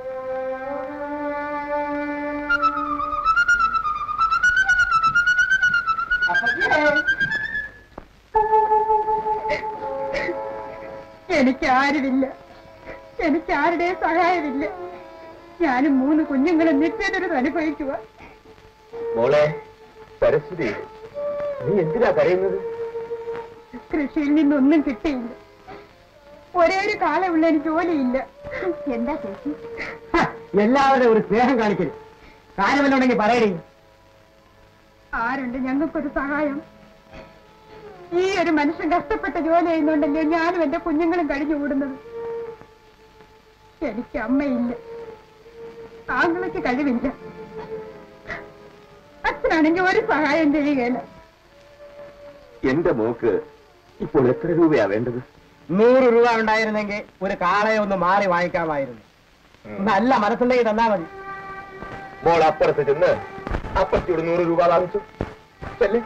എനിക്കാരുമില്ല എനിക്കാരുടെ സഹായമില്ല ഞാനും മൂന്ന് കുഞ്ഞുങ്ങളും നിത്യദുരിതം അനുഭവിക്കുക മോളെ സരസ്വതി നീ എന്തിനാ കരയുന്നത് കൃഷിയിൽ നിന്നൊന്നും കിട്ടിയില്ല ഒരേ ഒരു കാലമുള്ള എനിക്ക് ജോലിയില്ല എന്താ ചേച്ചി ഹ, എല്ലാവരുടെയും ഒരു സ്നേഹം കാണിക്കരുത് കാര്യമല്ലുണ്ടെങ്കിൽ പറയണേ ആരുണ്ട് ഞങ്ങൾക്കൊരു സഹായം ഈ ഒരു മനുഷ്യൻ കഷ്ടപ്പെട്ട് ജോലി ചെയ്യുന്നുണ്ടല്ലോ ഞാനും എന്റെ കുഞ്ഞുങ്ങളും കഴിഞ്ഞു കൂടുന്നത് എനിക്ക് അമ്മയില്ല ആങ്ങളയ്ക്ക് കഴിവില്ല അച്ഛനാണെങ്കിൽ ഒരു സഹായം ചെയ്യുകയില്ല എന്റെ മോക്ക് ഇപ്പോൾ എത്ര രൂപയാ വേണ്ടത് നൂറ് രൂപ ഉണ്ടായിരുന്നെങ്കിൽ ഒരു കാളയെ ഒന്ന് മാറി വാങ്ങിക്കാമായിരുന്നു നല്ല മനസ്സുണ്ടെങ്കിൽ തന്നാ മതി മോൾ അപ്പുറത്ത് ചെന്ന് അപ്പുറത്തോട് നൂറ് രൂപ വാങ്ങിച്ചു ചെല്ലേ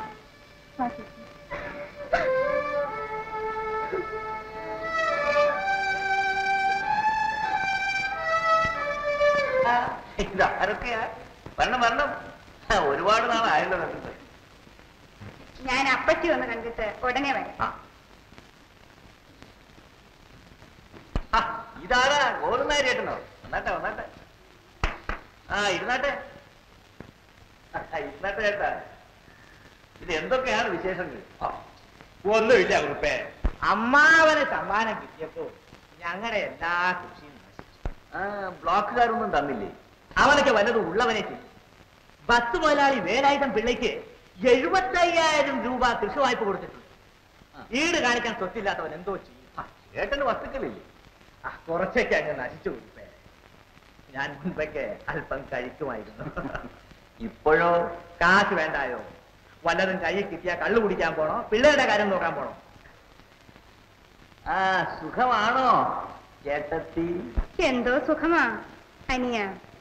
ഇതാരൊക്കെയാ വരണം വരണം ആ, ഒരുപാട് നാളായല്ലോ കണ്ടിട്ട് ഞാൻ അപ്പച്ചി ഒന്ന് കണ്ടിട്ട് ഉടനെ വരാം ആ. ആ, ഇതാരാ ഗോറുന്നാരിയേട്ടനോ വന്നാട്ടെ വന്നാട്ടെ ആ ഇരുന്നാട്ടെ ആ, ഇരുന്നാട്ടെ ചേട്ടാ ഇത് എന്തൊക്കെയാണ് വിശേഷങ്ങൾ ആ, ഒന്നുമില്ല കുറുപ്പേ അമ്മാവന് സമ്മാനം കിട്ടിയപ്പോ ഞങ്ങളുടെ എല്ലാ കൃഷിയും നശിച്ചു ആ ബ്ലോക്കുകാരൊന്നും തന്നില്ലേ അവനൊക്കെ വല്ലതും ഉള്ളവനെ ചെയ്യും ബസ് മുതലാളി വേലായുധം പിള്ളയ്ക്ക് എഴുപത്തയ്യായിരം രൂപ കൃഷി വായ്പ കൊടുത്തിട്ടുണ്ട് ഈട് കാണിക്കാൻ സ്വത്തില്ലാത്തവൻ എന്തോ ചെയ്യും ആ, ചേട്ടന് വസ്തുക്കളില്ലേ ആ, കുറച്ചൊക്കെ അങ്ങ് നശിച്ചു കൊടുപ്പേ ഞാൻ മുൻപൊക്കെ അല്പം കഴിക്കുമായിരുന്നു ഇപ്പോഴോ കാശ് വേണ്ടായോ വല്ലതും കയ്യിൽ കിട്ടിയാ കള്ളു കുടിക്കാൻ പോണോ പിള്ളേരുടെ കാര്യം നോക്കാൻ പോണോ ആ സുഖമാണോ ചേട്ടത്തി എന്തോ സുഖമാ അനിയ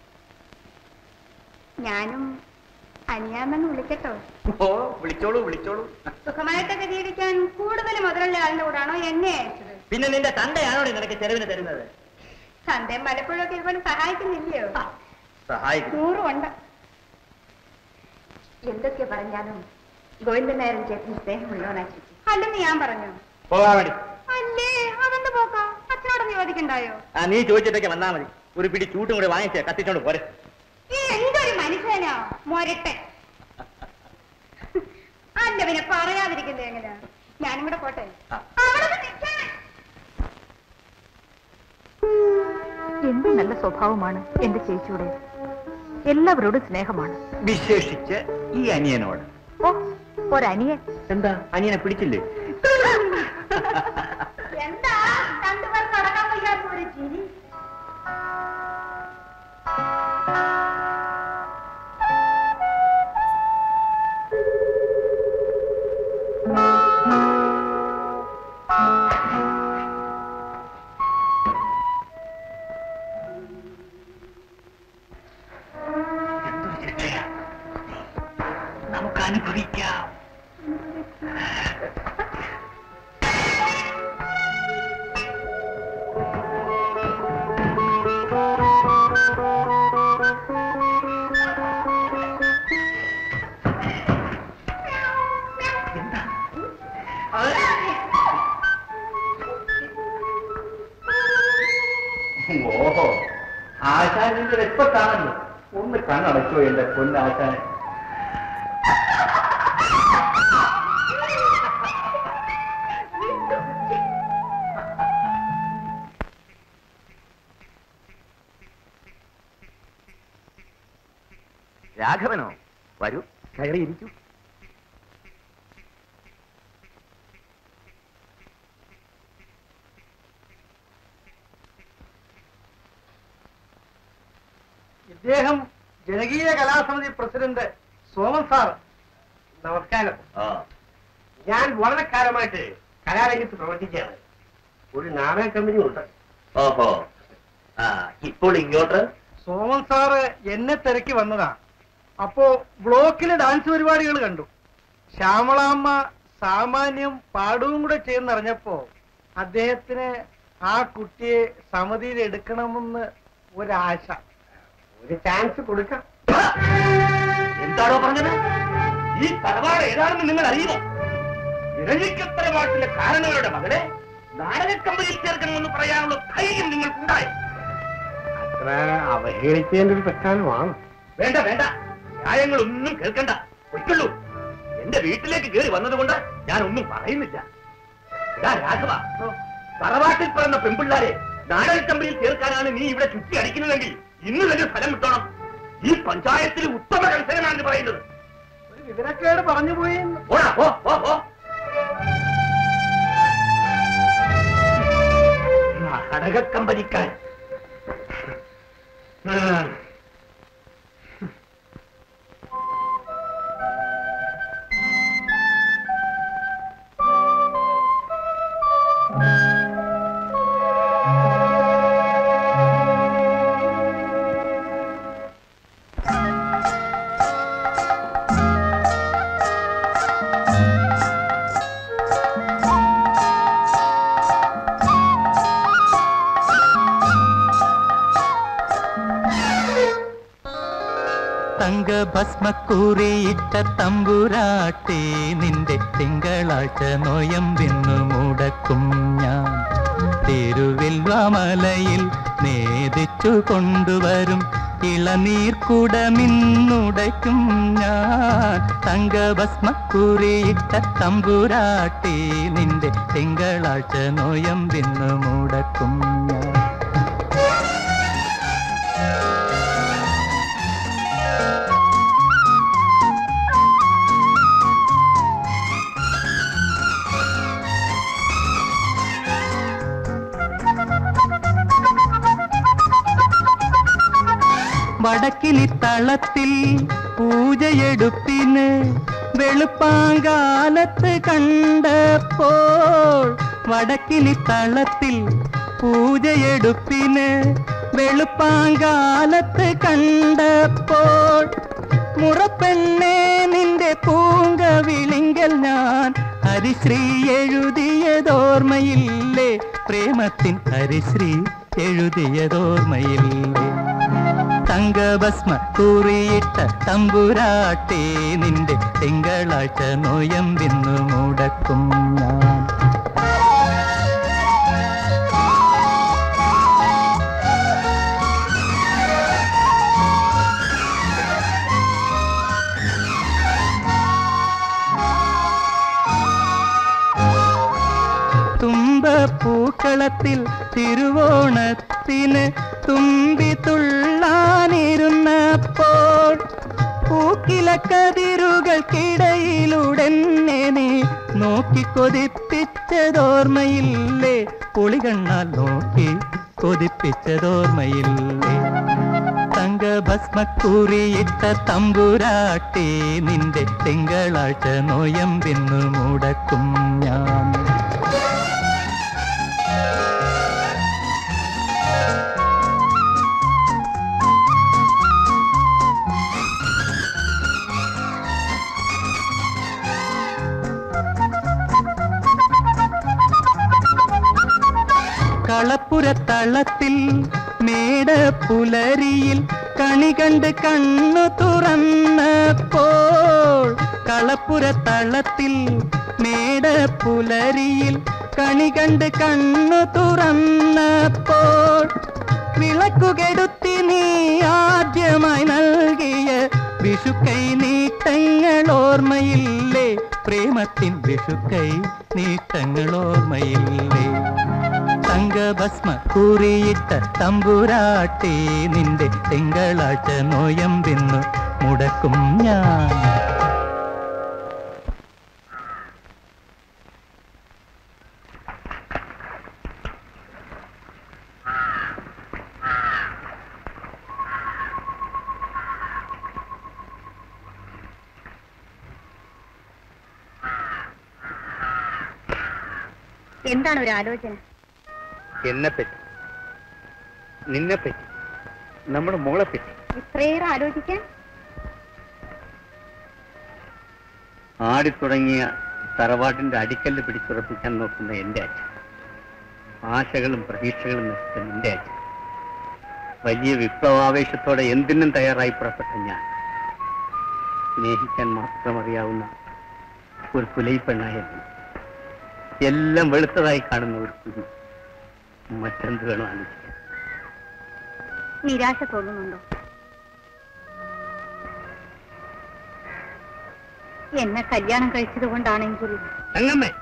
ഞാനും അനിയാന്നെന്ന് വിളിക്കട്ടോ ഓ വിളിച്ചോളൂ വിളിച്ചോളൂ സുഖമായിട്ടൊക്കെ ജീവിക്കാൻ കൂടുതൽ മുതലുള്ള ആളിന്റെ കൂടാണോ എന്നെ അയച്ചത് പിന്നെ നിന്റെ തന്തയാണോ നിനക്ക് ചെലവിന് തരുന്നത് സന്ധ്യം പലപ്പോഴും ഒക്കെ ഇവന് സഹായിക്കുന്നില്ലയോ സഹായിക്കും നൂറും ഉണ്ട് എന്തൊക്കെ പറഞ്ഞാലും ഗോവിന്ദൻ നായരൻ ചേട്ടന് സ്നേഹമുള്ളവനാ ചേച്ചി അല്ലെന്ന് ഞാൻ പറഞ്ഞു പോകാൻ വേണ്ടി അല്ലേ അതെന്ത് പോക്കാ അച്ഛനോട് ചോദിക്കണ്ടായോ ആ നീ ചോദിച്ചിട്ടൊക്കെ വന്നാ മതി ഒരു പിടി ചൂട്ടും കൂടെ വാങ്ങിച്ച് കത്തിച്ചോണ്ട് പോരെ ഈ എന്തൊരു മനുഷ്യനോ മൊരട്ടെ അല്ല പിന്നെ പറയാതിരിക്കുന്നത് എങ്ങനെയാ ഞാനും കൂടെ പോട്ടെ ആ. അവിടെ ഒന്ന് നിൽക്കാൻ. എന്ത് നല്ല സ്വഭാവമാണ് എന്റെ ചേച്ചിയുടെ എല്ലാവരോടും സ്നേഹമാണ് വിശേഷിച്ച് ഈ അനിയനോട് ഓ ഒരനിയൻ എന്താ അനിയനെ പിടിച്ചില്ലേ എന്താ രണ്ടുപേർ നടക്കാൻ വയ്യാത്ത ഒരു ചിരി എന്തൊരു ശിക്ഷയാ നമുക്ക് അനുഭവിക്കാം എന്താ ഓഹോ ആശാനിന്റെ രക്തത്താണല്ലോ ഒന്ന് കണ്ണടച്ചോ എന്റെ പൊന്നാശാൻ രാഘവനോ വരൂ കയറിയിരിക്കൂ ഇദ്ദേഹം ജനകീയ കലാസമിതി പ്രസിഡന്റ് സോമൻ സാർ നമസ്കാരം ആ ഞാൻ വളരെ കാലമായിട്ട് കലാരംഗത്ത് പ്രവർത്തിക്കുകയാണ് ഒരു നാടക കമ്പനി ഉണ്ട് ഓഹോ ആ ഇപ്പോൾ ഇങ്ങോട്ട് സോമൻ സാറ് എന്നെ തിരക്കി വന്നതാ അപ്പോ ബ്ലോക്കിലെ ഡാൻസ് പരിപാടികൾ കണ്ടു ശ്യാമളാമ്മ സാമാന്യം പാടവും കൂടെ ചെയ്യുന്നറിഞ്ഞപ്പോ അദ്ദേഹത്തിന് ആ കുട്ടിയെ സമിതിയിൽ എടുക്കണമെന്ന് ഒരാശ ഒരു ചാൻസ് കൊടുക്കാം എന്താണോ പറഞ്ഞത് ഈ തറവാട് ഏതാണെന്ന് നിങ്ങൾ അറിയുമോ ഇരഞ്ഞിക്കത്തര വാട്ടിലെ കാരണങ്ങളുടെ മകളെ നാടക കമ്പനിയിൽ ചേർക്കണമെന്ന് പറയാനുള്ള ധൈര്യം നിങ്ങൾക്കുണ്ടായി അത്ര അവഹേളിക്കേണ്ട ഒരു പ്രസ്ഥാനമാണ് വേണ്ട വേണ്ട ന്യായങ്ങളൊന്നും കേൾക്കണ്ട ഒറ്റുള്ളൂ എന്റെ വീട്ടിലേക്ക് കയറി വന്നതുകൊണ്ട് ഞാൻ ഒന്നും പറയുന്നില്ല ഇതാ രാഘവ തറവാട്ടിൽ പിറന്ന പെൺപിള്ളാരെ നാടക കമ്പനിയിൽ ചേർക്കാനാണ് നീ ഇവിടെ ചുറ്റി അടിക്കുന്നതെങ്കിൽ ഇന്ന് തന്നെ ഫലം കിട്ടണം ഈ പഞ്ചായത്തിൽ ഉത്തമ കർഷകനാണ് പറയുന്നത് ഒരു വിവരക്കേട് പറഞ്ഞു പോയി ഓടാ ഓ ഓ ഓ നാടക കമ്പനിക്കാർ ഉം. തങ്കഭസ്മക്കൂറിയിട്ട തമ്പുരാട്ടി നിന്റെ തിങ്കളാഴ്ച നോയമ്പിന്നു മുടക്കും ഞാൻ തിരുവിൽവാമലയിൽ നേദിച്ചു കൊണ്ടുവരും ഇളനീർക്കുടമിന്നുടയ്ക്കും ഞാൻ തങ്കഭസ്മക്കൂറിയിട്ട തമ്പുരാട്ടി നിന്റെ തിങ്കളാഴ്ച നോയമ്പിന്നു മുടക്കും ഞാൻ വടക്കിലി തളത്തിൽ പൂജയെടുപ്പിന് വെളുപ്പാങ്കാലത്ത് കണ്ടപ്പോൾ വടക്കിലി തളത്തിൽ പൂജയെടുപ്പിന് വെളുപ്പാങ്കാലത്ത് കണ്ടപ്പോൾ മുറപ്പെണ്ണേ നിന്റെ പൂങ്ക വിളിങ്കൽ ഞാൻ ഹരിശ്രീ എഴുതിയതോർമ്മയില്ലേ പ്രേമത്തിൻ ഹരിശ്രീ എഴുതിയതോർമ്മയില്ലേ തങ്കഭസ്മ കൂറിയിട്ട തമ്പുരാട്ടി നിന്റെ തിങ്കളാഴ്ച നോയമ്പിന്നു മുടക്കും ഞാൻ പൂക്കളത്തിൽ തിരുവോണത്തിന് തുമ്പി തുള്ളാനിരുന്നപ്പോൾ പൂക്കില കതിരുകൾക്കിടയിലൂടെന്നെ നീ നോക്കി കൊതിപ്പിച്ചതോർമ്മയില്ലേ പൊളികണ്ണാൽ നോക്കി കൊതിപ്പിച്ചതോർമ്മയില്ലേ തങ്കഭസ്മക്കുറിയിട്ട തമ്പുരാട്ടി നിന്റെ തിങ്കളാഴ്ച നോയമ്പിന്നു മുടക്കും ഞാൻ കളപ്പുരത്തള്ളത്തിൽ മേട പുലരിയിൽ കണി കണ്ട് കണ്ണു തുറന്നപ്പോൾ കളപ്പുരത്തള്ളത്തിൽ മേട പുലരിയിൽ കണി കണ്ട് കണ്ണു തുറന്നപ്പോൾ വിളക്കുകെടുത്തി നീ ആദ്യമായി നൽകിയ വിഷുക്കൈ നീട്ടങ്ങൾ ഓർമ്മയില്ലേ പ്രേമത്തിൻ വിഷുക്കൈ നീട്ടങ്ങൾ ഓർമ്മയില്ലേ തങ്കഭസ്മ കുറിയിട്ട തമ്പുരാട്ടി നിന്റെ തിങ്കളാഴ്ച നോയമ്പിന്നു മുടക്കും ഞാൻ എന്താണ് ഒരു ആലോചന എന്നെപ്പറ്റി നിന്നെപ്പറ്റി നമ്മുടെ മോളെപ്പറ്റി ഇത്രയേറെ ആലോചിക്കാൻ ആടിത്തുടങ്ങിയ തറവാട്ടിന്റെ അടിക്കല്ല് പിടിച്ചുറപ്പിക്കാൻ നോക്കുന്ന എന്റെ അച്ഛൻ ആശകളും പ്രതീക്ഷകളും നശിച്ച നിന്റെ അച്ഛൻ വലിയ വിപ്ലവാവേശത്തോടെ എന്തിനും തയ്യാറായി പുറപ്പെട്ട ഞാൻ സ്നേഹിക്കാൻ മാത്രം അറിയാവുന്ന ഒരു പുലൈപ്പെണ്ണായ നീ. എല്ലാം വെളുത്തതായി കാണുന്ന ഒരു കുഞ്ഞു മറ്റെന്ത് വേണം ആലോചിക്കാൻ നിരാശ തോന്നുന്നുണ്ടോ എന്നെ കല്യാണം കഴിച്ചത് കൊണ്ടാണെങ്കിൽ തങ്കമ്മേ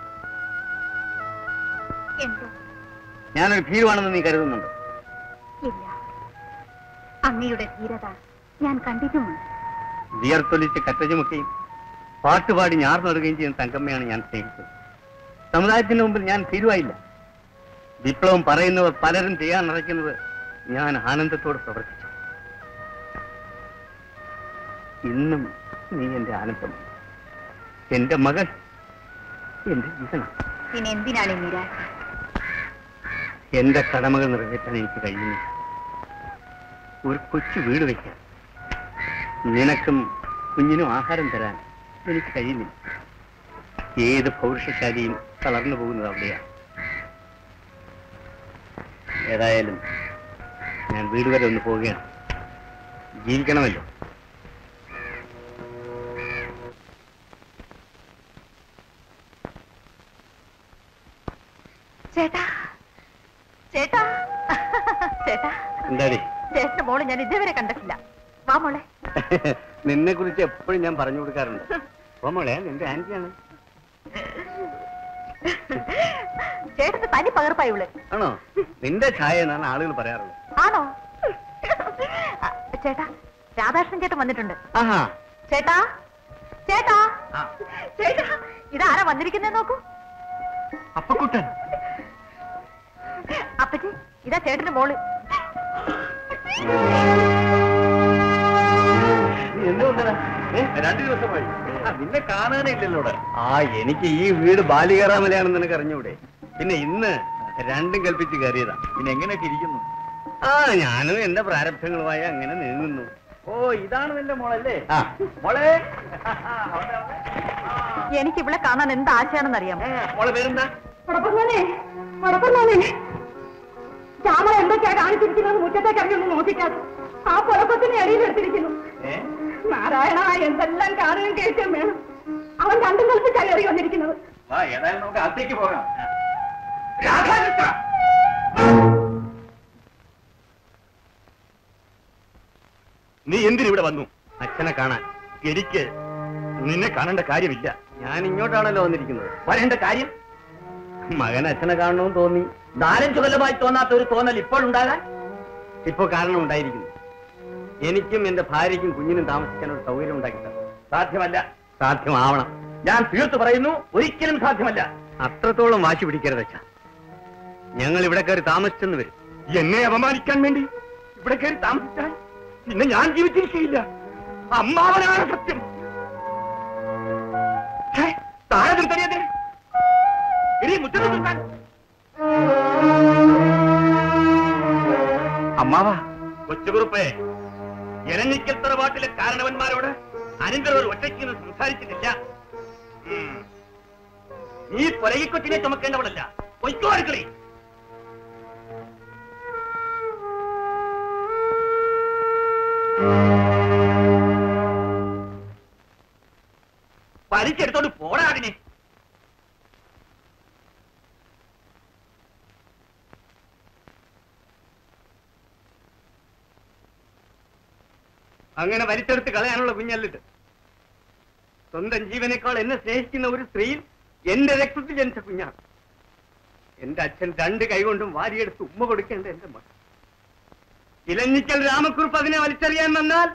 എന്തോ ഞാനൊരു ഭീരുവാണെന്ന് നീ കരുതുന്നുണ്ടോ ഇല്ല അങ്ങയുടെ ധീരത ഞാൻ കണ്ടിട്ടുമുണ്ട് വിയർത്തൊലിച്ച് കറ്റചുമക്കുകയും പാട്ടുപാടി ഞാർന്നിടുകയും ചെയ്യുന്ന തങ്കമ്മയാണ് ഞാൻ സ്നേഹിച്ചത് സമുദായത്തിന് മുമ്പിൽ ഞാൻ ഭീരുവായില്ല വിപ്ലവം പറയുന്നവർ പലരും ചെയ്യാൻ നിറയ്ക്കുന്നത് ഞാൻ ആനന്ദത്തോട് പ്രവർത്തിച്ചു ഇന്നും നീ എന്റെ ആനന്ദം എന്റെ മകൾ എന്റെ ജീവനം പിന്നെ എന്തിനാണ് ഈ നിരാശ എന്റെ കടമകൾ നിറവേറ്റാൻ എനിക്ക് കഴിയുന്നില്ല ഒരു കൊച്ചു വീട് വയ്ക്കാൻ നിനക്കും കുഞ്ഞിനും ആഹാരം തരാൻ എനിക്ക് കഴിയുന്നില്ല ഏത് പൗരുഷശാലിയും തളർന്നു പോകുന്നത് അവിടെയാണ് ഏതായാലും ഞാൻ വീട് വരെ ഒന്ന് പോവുകയാണ് ജീവിക്കണമല്ലോ ചേട്ടാ ചേട്ടാ ചേട്ടാ എന്താടി ചേട്ടന്റെ മോള് ഞാൻ ഇതുവരെ കണ്ടിട്ടില്ല വാ മോളെ നിന്നെ കുറിച്ച് എപ്പോഴും ഞാൻ പറഞ്ഞു കൊടുക്കാറുണ്ട് ഓ മോളെ നിന്റെ ആന്റിയാണ് ചേട്ടന് തനി പകർപ്പായി ഇവള് ആണോ നിന്റെ ഛായ എന്നാണ് ആളുകൾ പറയാറുള്ളത് ആണോ ആ, ചേട്ടാ രാധാകൃഷ്ണൻ ചേട്ടൻ വന്നിട്ടുണ്ട് ആഹാ ചേട്ടാ ചേട്ടാ ആ. ചേട്ടാ ഇതാരാ വന്നിരിക്കുന്നത് നോക്കൂ അപ്പക്കുട്ടൻ അപ്പച്ചി ഇതാ ചേട്ടന്റെ മോള് രണ്ടു ദിവസമായി ആ, നിന്നെ കാണാനേ ഇല്ലല്ലോ ഇവിടെ. ആ എനിക്ക് ഈ വീട് ബാലികറാമലയാണെന്ന് നിനക്ക് അറിഞ്ഞൂടെ പിന്നെ ഇന്ന് രണ്ടും കൽപ്പിച്ച് കയറിയതാ പിന്നെ എങ്ങനെയൊക്കെ ഇരിക്കുന്നു ആ ഞാനും എന്റെ പ്രാരബ്ധങ്ങളുമായി അങ്ങനെ നീങ്ങുന്നു ഓ ഇതാണ് നിന്റെ മോളല്ലേ ആ മോളെ എനിക്ക് ഇവിടെ കാണാൻ എന്ത് ആശയാണെന്ന് അറിയാം മോളെ പേരെന്താ മുടപ്പുന്നോനെ മുടപ്പുന്നോനെ ശ്യാമള എന്തൊക്കെയാ കാണിച്ചിരിക്കുന്നത് മുറ്റത്തേക്ക് ഇറങ്ങി ഒന്ന് നോക്കിക്കാതെ ആ പുറപ്പത്തിന്റെ ഇടയിൽ എടുത്തിരിക്കുന്നു ഏ നാരായണ എന്തെല്ലാം കാണുകയും കേൾക്കുകയും വേണം അവൻ രണ്ടും കൽപ്പിച്ചാ കയറി വന്നിരിക്കുന്നത് വാ ഏതായാലും നമുക്ക് അകത്തേക്ക് പോകാം നീ എന്തിനിവിടെ വന്നു അച്ഛനെ കാണാൻ എനിക്ക് നിന്നെ കാണേണ്ട കാര്യമില്ല ഞാൻ ഇങ്ങോട്ടാണല്ലോ വന്നിരിക്കുന്നത് വരേണ്ട കാര്യം മകൻ അച്ഛനെ കാണണമെന്ന് തോന്നി നാലഞ്ചു കൊല്ലമായി തോന്നാത്ത ഒരു തോന്നൽ ഇപ്പോഴുണ്ടാകാൻ ഇപ്പൊ കാരണം ഉണ്ടായിരിക്കുന്നു എനിക്കും എന്റെ ഭാര്യയ്ക്കും കുഞ്ഞിനും താമസിക്കാൻ ഒരു സൗകര്യം ഉണ്ടാക്കി തരണം സാധ്യമല്ല സാധ്യമാവണം ഞാൻ തീർത്തു പറയുന്നു ഒരിക്കലും സാധ്യമല്ല അത്രത്തോളം വാശി പിടിക്കരുത് അച്ഛാ ഞങ്ങൾ ഇവിടെ കയറി താമസിച്ചെന്ന് വരും എന്നെ അപമാനിക്കാൻ വേണ്ടി ഇവിടെ കയറി താമസിച്ചാൽ പിന്നെ ഞാൻ ജീവിച്ചിരിക്കുകയില്ല അമ്മാവനാണ് സത്യം ഛേ, താഴെ നിർത്തറിയാതെ ഇനി മുറ്റത്ത് നിർത്താൻ അമ്മാവാ കൊച്ചുകുറുപ്പേ എരഞ്ഞിക്കൽ തറവാട്ടിലെ കാരണവന്മാരോട് അനന്തരം ഒരു ഒറ്റയ്ക്ക് നിന്ന് സംസാരിച്ചിട്ടില്ല ഉം. നീ പൊലകിക്കൊച്ചിനെ ചുമക്കേണ്ടവളല്ല പൊയ്ക്കോ അടുക്കളി പരിച്ചെടുത്തോണ്ട് പോടാ അതിനെ അങ്ങനെ വലിച്ചെടുത്ത് കളയാനുള്ള കുഞ്ഞല്ലിട്ട് സ്വന്തം ജീവനേക്കാൾ എന്നെ സ്നേഹിക്കുന്ന ഒരു സ്ത്രീയിൽ എന്റെ രക്തത്തിൽ ജനിച്ച കുഞ്ഞാണ് എന്റെ അച്ഛൻ രണ്ട് കൈകൊണ്ടും വാരിയെടുത്ത് ഉമ്മ കൊടുക്കേണ്ട എന്റെ മകൻ ഇലഞ്ഞിക്കൽ രാമക്കുറുപ്പ് അതിനെ വലിച്ചെറിയാൻ വന്നാൽ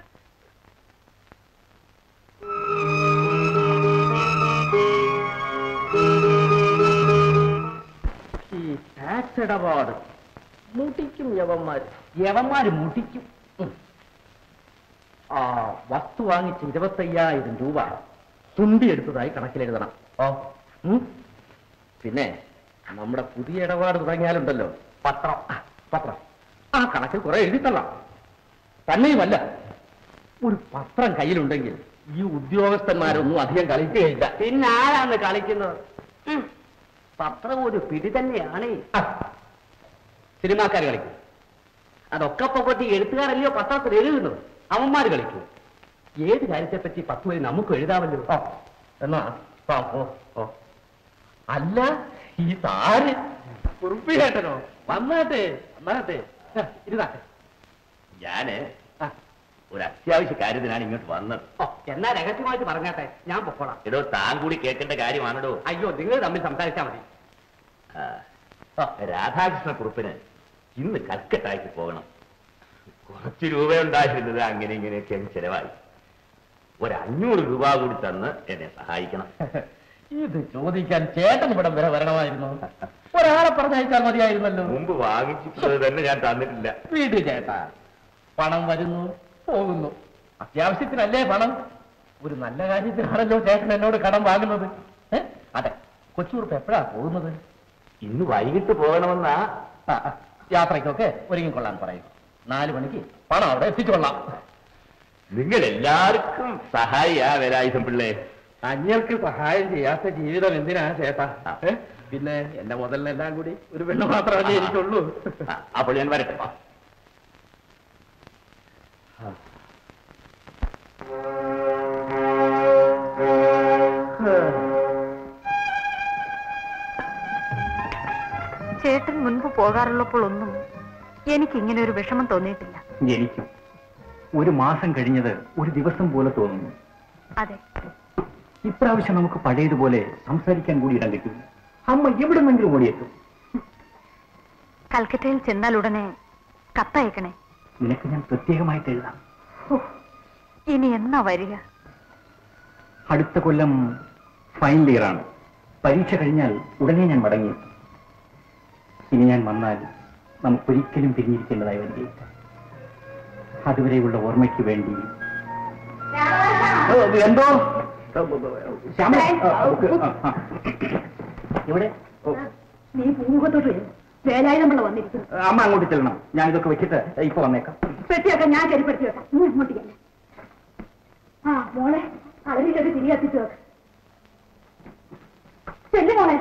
ഈ ടാക്സ് ഇടപാട് മുട്ടിക്കും യവന്മാര് യവന്മാര് മുട്ടിക്കും ഉം. ആ വസ്തു വാങ്ങിച്ച ഇരുപത്തയ്യായിരം രൂപ തുണ്ടിയെടുത്തതായി കണക്കിലെഴുതണം ഓ ഉം. പിന്നെ നമ്മുടെ പുതിയ ഇടപാട് തുടങ്ങിയാലുണ്ടല്ലോ പത്രം ആ, പത്രം ആ കണക്കിൽ കുറെ എഴുതിത്തള്ളാം തന്നെയുമല്ല ഒരു പത്രം കയ്യിലുണ്ടെങ്കിൽ ഈ ഉദ്യോഗസ്ഥന്മാരൊന്നും അധികം കളിക്കുകയില്ല പിന്നെ ആരാണ് കളിക്കുന്നത് പത്രം ഒരു പിടി തന്നെയാണ് ആ, സിനിമാക്കാർ കളിക്കും അതൊക്കെ പൊക്കത്തി എഴുത്തുകാരല്ലയോ പത്രത്തിൽ എഴുതുന്നത് അവന്മാര് കളിക്കൂ ഏത് കാര്യത്തെപ്പറ്റി പത്ത് വരി നമുക്ക് എഴുതാമല്ലോ ഓ എന്നാ ആ, ഓ ഓ അല്ല ഈ താര് കുറുപ്പിയേട്ടനോ വന്നാട്ടെ വന്നാട്ടെ ആ, ഇരുന്നാട്ടെ ഞാന് ആ, ഒരു അത്യാവശ്യ കാര്യത്തിനാണ് ഇങ്ങോട്ട് വന്നത് ഓ എന്നാ രഹസ്യമായിട്ട് പറഞ്ഞാട്ടെ ഞാൻ പൊക്കോളാം ഏതോ താൻ കൂടി കേൾക്കേണ്ട കാര്യമാണല്ലോ അയ്യോ നിങ്ങൾ തമ്മിൽ സംസാരിച്ചാൽ മതി ആ, രാധാകൃഷ്ണ കുറുപ്പിന് ഇന്ന് കൽക്കട്ടായ്ക്ക് പോകണം കുറച്ച് രൂപ ഉണ്ടായിരുന്നത് അങ്ങനെ ഇങ്ങനെയൊക്കെ അങ്ങ് ചെലവായി ഒരു അഞ്ഞൂറ് രൂപ കൂടി തന്ന് എന്നെ സഹായിക്കണം ഇത് ചോദിക്കാൻ ചേട്ടൻ ഇവിടം വരെ വരണമായിരുന്നു ഒരാളെ പറഞ്ഞയച്ചാൽ മതിയായിരുന്നല്ലോ മുമ്പ് വാങ്ങിച്ചിട്ടുള്ളത് തന്നെ ഞാൻ തന്നിട്ടില്ല വീട് ചേട്ടാ പണം വരുന്നു പോകുന്നു അത്യാവശ്യത്തിനല്ലേ പണം ഒരു നല്ല കാര്യത്തിനാണല്ലോ ചേട്ടൻ എന്നോട് കടം വാങ്ങുന്നത് ഏ? അതെ കൊച്ചുറുപ്പ് എപ്പോഴാ പോകുന്നത് ഇന്ന് വൈകിട്ട് പോകണമെന്നാ ആ, ആ, യാത്രയ്ക്കൊക്കെ ഒരുങ്ങിക്കൊള്ളാൻ പറയും നാലു മണിക്ക് പണം അവിടെ എത്തിച്ചുകൊള്ളാം നിങ്ങൾ എല്ലാവർക്കും സഹായിയാ വേലായുധം പിള്ളേ അന്യർക്ക് സഹായം ചെയ്യാത്ത ജീവിതം എന്തിനാ ചേട്ടാ ഏ? പിന്നെ എന്റെ മുതലിനെല്ലാം കൂടി ഒരു പെണ്ണ് മാത്രമല്ലേ എനിക്കുള്ളൂ ആ, അപ്പോൾ ഞാൻ വരട്ടെ ചേട്ടൻ മുൻപ് പോകാറുള്ളപ്പോൾ ഒന്നും എനിക്ക് ഇങ്ങനെ ഒരു വിഷമം തോന്നിയിട്ടില്ല എനിക്കും ഒരു മാസം കഴിഞ്ഞത് ഒരു ദിവസം പോലെ തോന്നുന്നു അതെ ഇപ്രാവശ്യം നമുക്ക് പഴയതുപോലെ സംസാരിക്കാൻ കൂടി ഇടം കിട്ടും അമ്മ എവിടെ നിന്നെങ്കിലും ഓടിയെത്തും കൽക്കറ്റയിൽ ചെന്നാൽ ഉടനെ കത്തയക്കണേ നിനക്ക് ഞാൻ പ്രത്യേകമായിട്ട് എഴുതാം ഹോ, ഇനി എന്നാ വരിക അടുത്ത കൊല്ലം ഫൈനൽ ഇയർ ആണ് പരീക്ഷ കഴിഞ്ഞാൽ ഉടനെ ഞാൻ മടങ്ങി ഇനി ഞാൻ വന്നാൽ നമുക്കൊരിക്കലും പിരിഞ്ഞിരിക്കേണ്ടതായി വരികയില്ല അതുവരെയുള്ള ഓർമ്മയ്ക്ക് വേണ്ടി ഓ, എന്തോ ശ്യാമ ആ, ബുക്ക്. ആ, ആ. ഇവിടെ ഓ, നീ പൂമുഖത്തോട്ട് വരും വേലായുധം പിള്ള വന്നിരിക്കുന്നു അമ്മ അങ്ങോട്ട് ചെല്ലണം ഞാൻ ഇതൊക്കെ വെച്ചിട്ട് ഇപ്പൊ വന്നേക്കാം പെട്ടിയൊക്കെ ഞാൻ കരുപ്പെടുത്തി വെക്കാം നീ അങ്ങോട്ട് ചെല്ല്. ആ മോളെ അവരിലൊക്കെ തിരി കത്തിച്ചു വെക്ക് ചെല്ലു മോളെ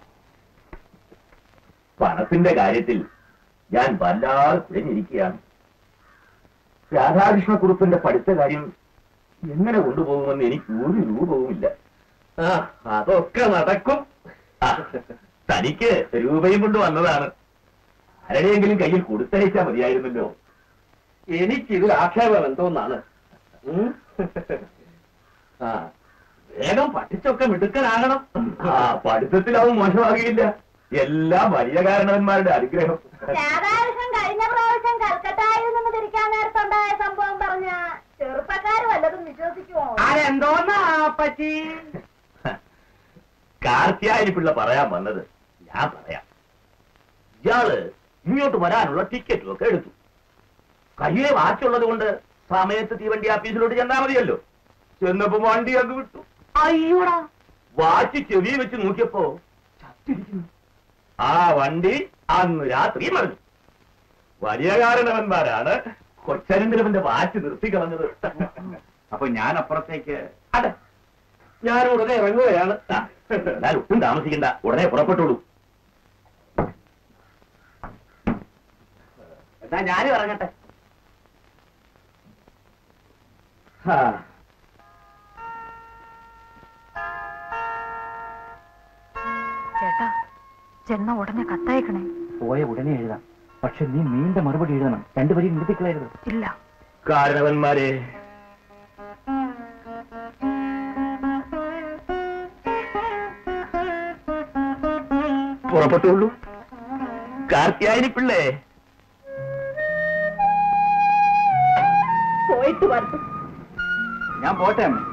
പണത്തിന്റെ കാര്യത്തിൽ ഞാൻ വല്ലാതെ പിഴഞ്ഞിരിക്കുകയാണ് രാധാകൃഷ്ണ കുറുപ്പിന്റെ പഠിത്ത കാര്യം എങ്ങനെ കൊണ്ടുപോകുമെന്ന് എനിക്ക് ഒരു രൂപവുമില്ല ആ അതൊക്കെ നടക്കും ആ, തനിക്ക് രൂപയും കൊണ്ട് വന്നതാണ് ആരുടെയെങ്കിലും കയ്യിൽ കൊടുത്തയച്ചാൽ മതിയായിരുന്നല്ലോ എനിക്കിതിൽ ആക്ഷേപം എന്തോന്നാണ് ഉം? ആ വേഗം പഠിച്ചൊക്കെ മിടുക്കനാകണം ആ പഠിത്തത്തിൽ അവൻ മോശമാകില്ല എല്ലാം വലിയ കാരണവന്മാരുടെ അനുഗ്രഹം രാധാകൃഷ്ണൻ കഴിഞ്ഞ പ്രാവശ്യം കൽക്കട്ടയിൽ നിന്ന് തിരിക്കാൻ നേരത്തുണ്ടായ സംഭവം പറഞ്ഞ ചെറുപ്പക്കാര് വല്ലതും വിശ്വസിക്കുമോ അതെന്തോന്നാ പറ്റി കാർത്തിയായനി പിള്ള പറയാൻ വന്നത് ഞാൻ പറയാം ഇയാള് ഇങ്ങോട്ട് വരാനുള്ള ടിക്കറ്റും ഒക്കെ എടുത്തു കയ്യിലെ വാച്ചുള്ളത് കൊണ്ട് സമയത്ത് തീവണ്ടി ആഫീസിലോട്ട് ചെന്നാ മതിയല്ലോ ചെന്നപ്പോ വണ്ടി അങ്ങ് വിട്ടു അയ്യോടാ വാച്ച് ചെവി വെച്ച് നോക്കിയപ്പോ ചത്തിരിക്കുന്നു ആ വണ്ടി അന്ന് രാത്രി മറിഞ്ഞു വലിയ കാരണവന്മാരാണ് കൊച്ചനന്തരവന്റെ വാച്ച് നിർത്തി കളഞ്ഞത് അപ്പൊ ഞാൻ അപ്പുറത്തേക്ക് അതെ ഞാൻ ഉടനെ ഇറങ്ങുകയാണ് ആ, ഞാൻ ഒട്ടും താമസിക്കണ്ട ഉടനെ പുറപ്പെട്ടോളൂ എന്നാ ഞാനും ഇറങ്ങട്ടെ ആ. ചേട്ടാ ചെന്ന ഉടനെ കത്തയക്കണേ പോയ ഉടനെ എഴുതാം പക്ഷെ നീ നീണ്ട മറുപടി എഴുതണം രണ്ടുപേരും നിർത്തിക്കളയരുത് ഇല്ല കാരണവന്മാരെ പുറപ്പെട്ടുള്ളൂ കാർത്തിയായനി പിള്ളേ പോയിട്ട് വരട്ടെ ഞാൻ പോട്ടെ അമ്മേ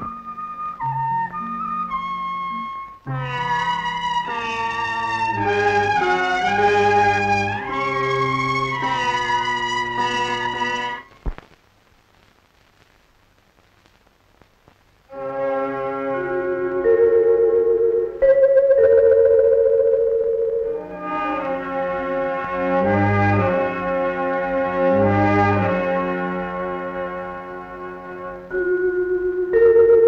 ആ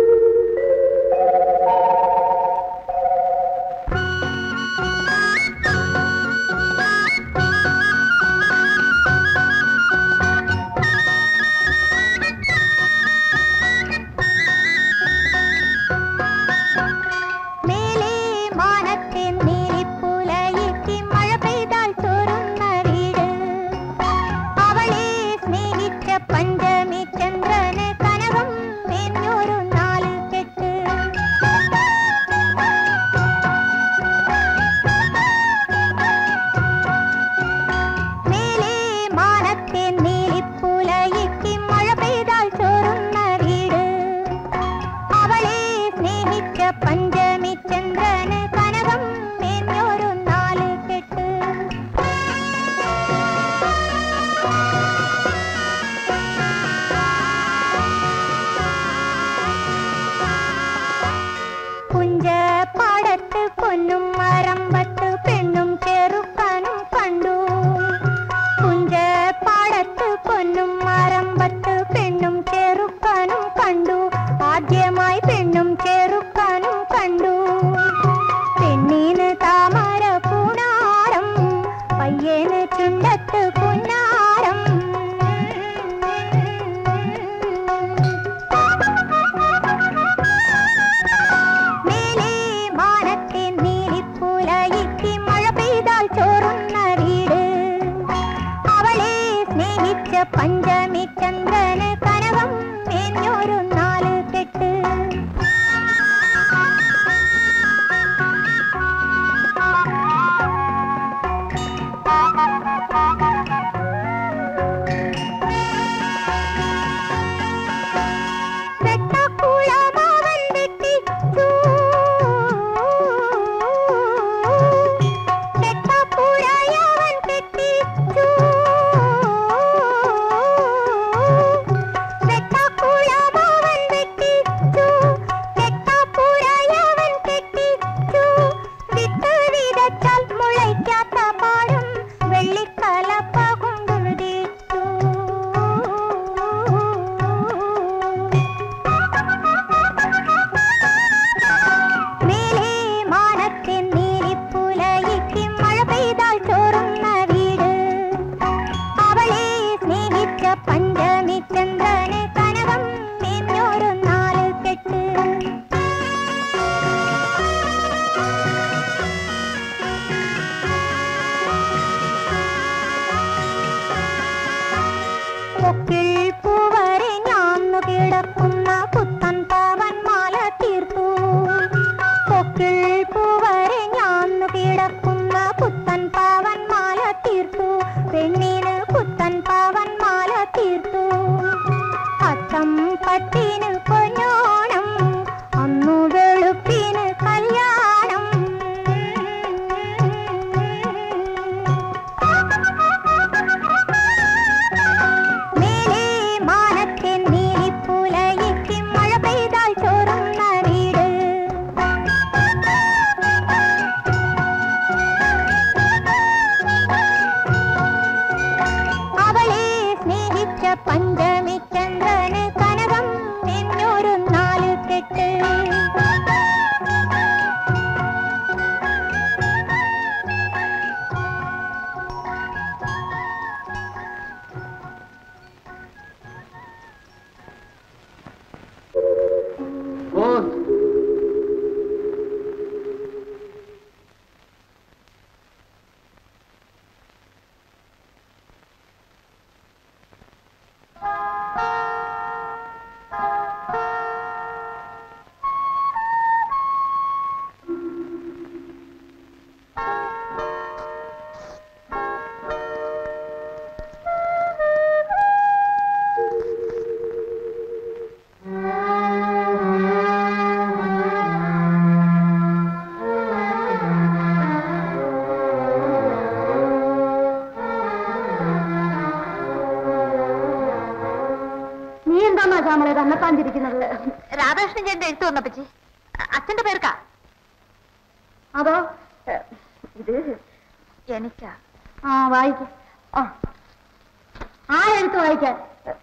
ശ്യാമളെ തന്നെത്താൻ ചിരിക്കുന്നത് രാധാകൃഷ്ണൻ ചേട്ടന്റെ എഴുത്ത് വന്നപ്പച്ചി അച്ഛന്റെ പേർക്കാ അതോ ഏ, ഇത് എനിക്കാ ആ വായിക്ക ആ ആ എഴുത്ത് വായിക്കാൻ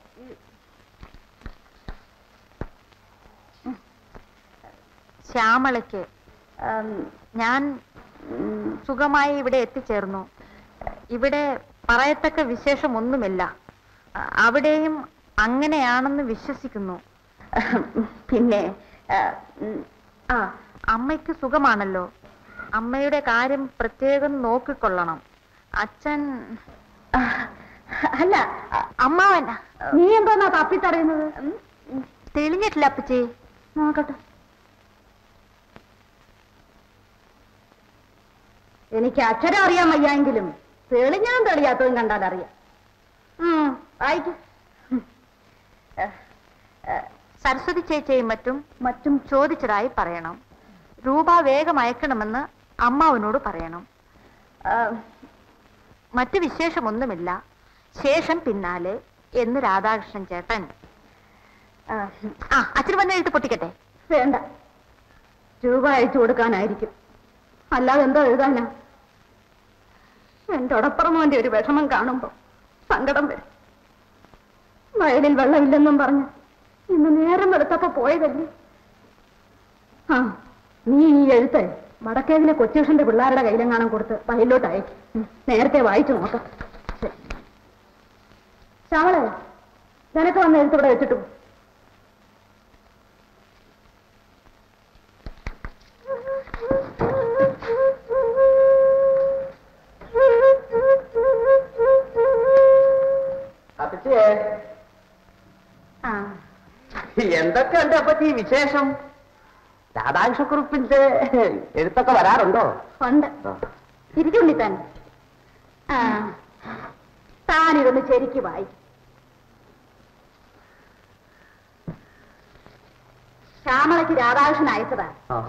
ശ്യാമളയ്ക്ക് ഉം, ഞാൻ ഉം, സുഖമായി ഇവിടെ എത്തിച്ചേർന്നു ഇവിടെ പറയത്തക്ക വിശേഷം ഒന്നുമില്ല അ- അവിടെയും അങ്ങനെയാണെന്ന് വിശ്വസിക്കുന്നു പിന്നെ ഉം, ആ അമ്മയ്ക്ക് സുഖമാണല്ലോ അമ്മയുടെ കാര്യം പ്രത്യേകം നോക്കിക്കൊള്ളണം അച്ഛൻ അല്ല അമ്മാവൻ നീ എന്തോന്നാ തപ്പിത്തറിയുന്നത് ഉം, തെളിഞ്ഞിട്ടില്ല അപ്പച്ചി നോക്കട്ടെ എനിക്ക് അക്ഷരം അറിയാൻ വയ്യായെങ്കിലും തെളിഞ്ഞാൻ തെളിയാത്തതും കണ്ടാൽ അറിയാം ഉം, വായിക്ക് സരസ്വതി ചേച്ചിയും മറ്റും മറ്റും ചോദിച്ചതായി പറയണം രൂപ വേഗം അയക്കണമെന്ന് അമ്മാവനോട് പറയണം ആ, മറ്റു വിശേഷമൊന്നുമില്ല ശേഷം പിന്നാലെ എന്ന് രാധാകൃഷ്ണൻ ചേട്ടൻ ആ, ആ അച്ഛൻ വന്ന് എഴുത്ത് പൊട്ടിക്കട്ടെ വേണ്ട രൂപ അയച്ചു കൊടുക്കാനായിരിക്കും അല്ലാതെ എന്തോ എഴുതാനാ എന്റെ ഉടപ്പുറമോന്റെ ഒരു വിഷമം കാണുമ്പോ സങ്കടം വരും വയലിൽ വെള്ളമില്ലെന്നും പറഞ്ഞ് ഇന്ന് നേരം വെളുത്തപ്പോ പോയതല്ലേ ആ നീ ഈ എഴുത്ത് വടക്കേതിലെ കൊച്ചുകൃഷ്ണന്റെ പിള്ളേരുടെ കയ്യിലെങ്ങാനും കൊടുത്ത് വയലിലോട്ട് അയക്കും ഉം, നേരത്തെ വായിച്ചു നോക്കാം ശരി. ശ്യാമളെ നിനക്ക് വന്ന് എഴുത്ത് ഇവിടെ വെച്ചിട്ടു അപ്പച്ചേ ആ എന്തൊക്കെയുണ്ട് അപ്പച്ചി വിശേഷം രാധാകൃഷ്ണക്കുറിപ്പിന്റെ എഴുത്തൊക്കെ വരാറുണ്ടോ ഉണ്ട് ഇരിക്കുള്ളി താൻ ആ താനിതൊന്ന് ശരിക്ക് വായി ശ്യാമളയ്ക്ക് രാധാകൃഷ്ണൻ അയച്ചതാ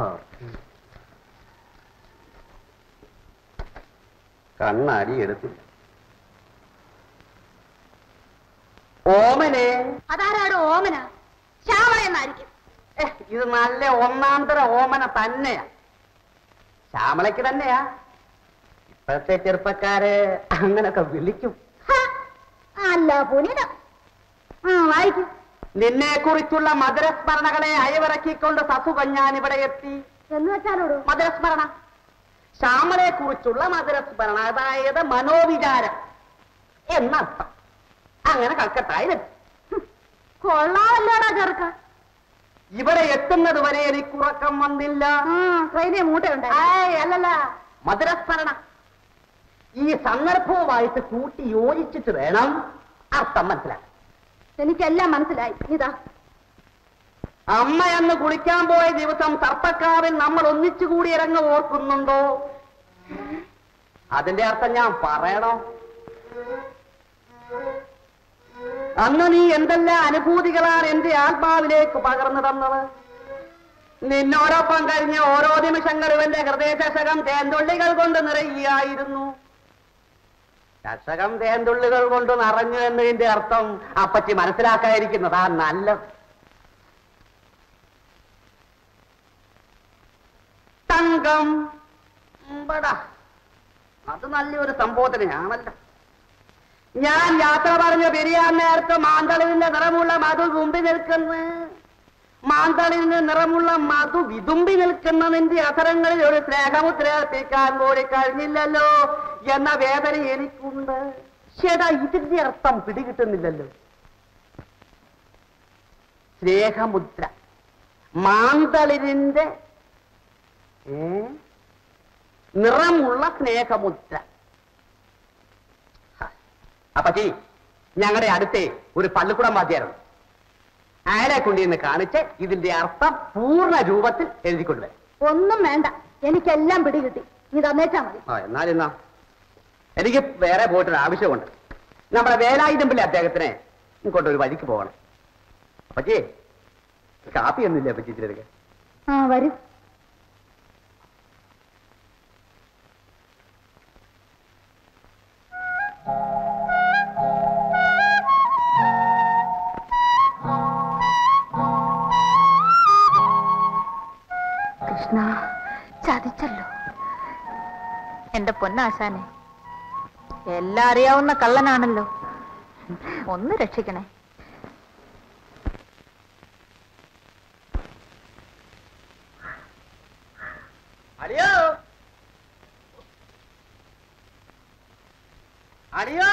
കണ്ണാടി എടുത്തില്ല ഓമനെ അതാരാടോ ഓമന ശ്യാമള എന്നായിരിക്കും ഏ, ഇത് നല്ല ഒന്നാം തര ഓമന തന്നെയാ ശ്യാമളയ്ക്ക് തന്നെയാ ഇപ്പോഴത്തെ ചെറുപ്പക്കാര് അങ്ങനൊക്കെ വിളിക്കും ഹ, അല്ല പുനിത ആ വായിക്കും നിന്നെ കുറിച്ചുള്ള മധുരസ്മരണകളെ അയവിറക്കിക്കൊണ്ട് സസുഖം ഞാൻ ഇവിടെ എത്തി എന്ന് വെച്ചാലോടോ മധുരസ്മരണ ശ്യാമളെ കുറിച്ചുള്ള മധുരസ്മരണ അതായത് മനോവിചാരം എന്നർത്ഥം അങ്ങനെ കൽക്കട്ടായി കൊള്ളാമല്ലോടാ ചെറുക്ക ഇവിടെ എത്തുന്നത് വരെ എനിക്ക് ഉറക്കം വന്നില്ല ആ ട്രെയിനിൽ മൂട്ടയുണ്ട് ഏയ്, അല്ലല്ല മധുരസ്മരണ ഈ സന്ദർഭവുമായിട്ട് കൂട്ടി യോജിച്ചിട്ട് വേണം അർത്ഥം മനസ്സിലാക്കാൻ എനിക്കെല്ലാം മനസ്സിലായി ഇതാ അമ്മ അന്ന് കുളിക്കാൻ പോയ ദിവസം സർപ്പക്കാവിൽ നമ്മൾ ഒന്നിച്ചുകൂടി ഇറങ്ങ ഓർക്കുന്നുണ്ടോ അതിന്റെ അർത്ഥം ഞാൻ പറയണോ അന്ന് നീ എന്തെല്ലാം അനുഭൂതികളാണ് എന്റെ ആത്മാവിലേക്ക് പകർന്നു തന്നത് നിന്നോടൊപ്പം കഴിഞ്ഞ ഓരോ നിമിഷങ്ങളും എന്റെ ഹൃദയശകം തേൻതുള്ളികൾ കൊണ്ട് നിറയുകയായിരുന്നു ചഷകം തേൻതുള്ളികൾ കൊണ്ട് നിറഞ്ഞു എന്നതിന്റെ അർത്ഥം അപ്പച്ചി മനസ്സിലാക്കാതിരിക്കുന്നതാ നല്ലത് തങ്കം ഉമ്പടാ. അത് നല്ലൊരു സംബോധനയാണല്ലോ ഞാൻ യാത്ര പറഞ്ഞ് പിരിയാൻ നേരത്ത് മാന്തളിന്റെ നിറമുള്ള മധു തുമ്പി നിൽക്കുന്നു മാന്തളിന് നിറമുള്ള മധു വിതുമ്പി നിൽക്കുന്ന നിന്റെ അധരങ്ങളിൽ ഒരു സ്നേഹമുദ്ര ഏൽപ്പിക്കാൻ കൂടി കഴിഞ്ഞില്ലല്ലോ എന്ന വേദന എനിക്കുണ്ട് ചേട്ടാ ഇതിന്റെ അർത്ഥം പിടികിട്ടുന്നില്ലല്ലോ സ്നേഹമുദ്ര മാന്തളിരിന്റെ ഏ? നിറമുള്ള സ്നേഹമുദ്ര ഹ. അപ്പച്ചി ഞങ്ങളുടെ അടുത്തേ ഒരു പള്ളിക്കുടം വാദ്യാരുണ്ട് അയാളെ കൊണ്ടിന്ന് കാണിച്ച് ഇതിന്റെ അർത്ഥം പൂർണ്ണ രൂപത്തിൽ എഴുതിക്കൊണ്ടുവരാം ഒന്നും വേണ്ട എനിക്കെല്ലാം പിടികിട്ടി നീ തന്നേച്ചാ മതി ആ എന്നാലെന്നാ എനിക്ക് വേറെ പോയിട്ടൊരു ആവശ്യമുണ്ട് നമ്മുടെ വേലായുധമ്പിലെ അദ്ദേഹത്തിനെ ഇങ്ങോട്ടൊരു വഴിക്ക് പോകണം അപ്പച്ചി കാപ്പി ഒന്നുമില്ല അപ്പച്ചി ഇതിലെടുക്കാൻ ആ വരൂ പൊന്നാശാനെ എല്ലാം അറിയാവുന്ന കള്ളനാണല്ലോ ഒന്ന് രക്ഷിക്കണേ അടിയോ അടിയോ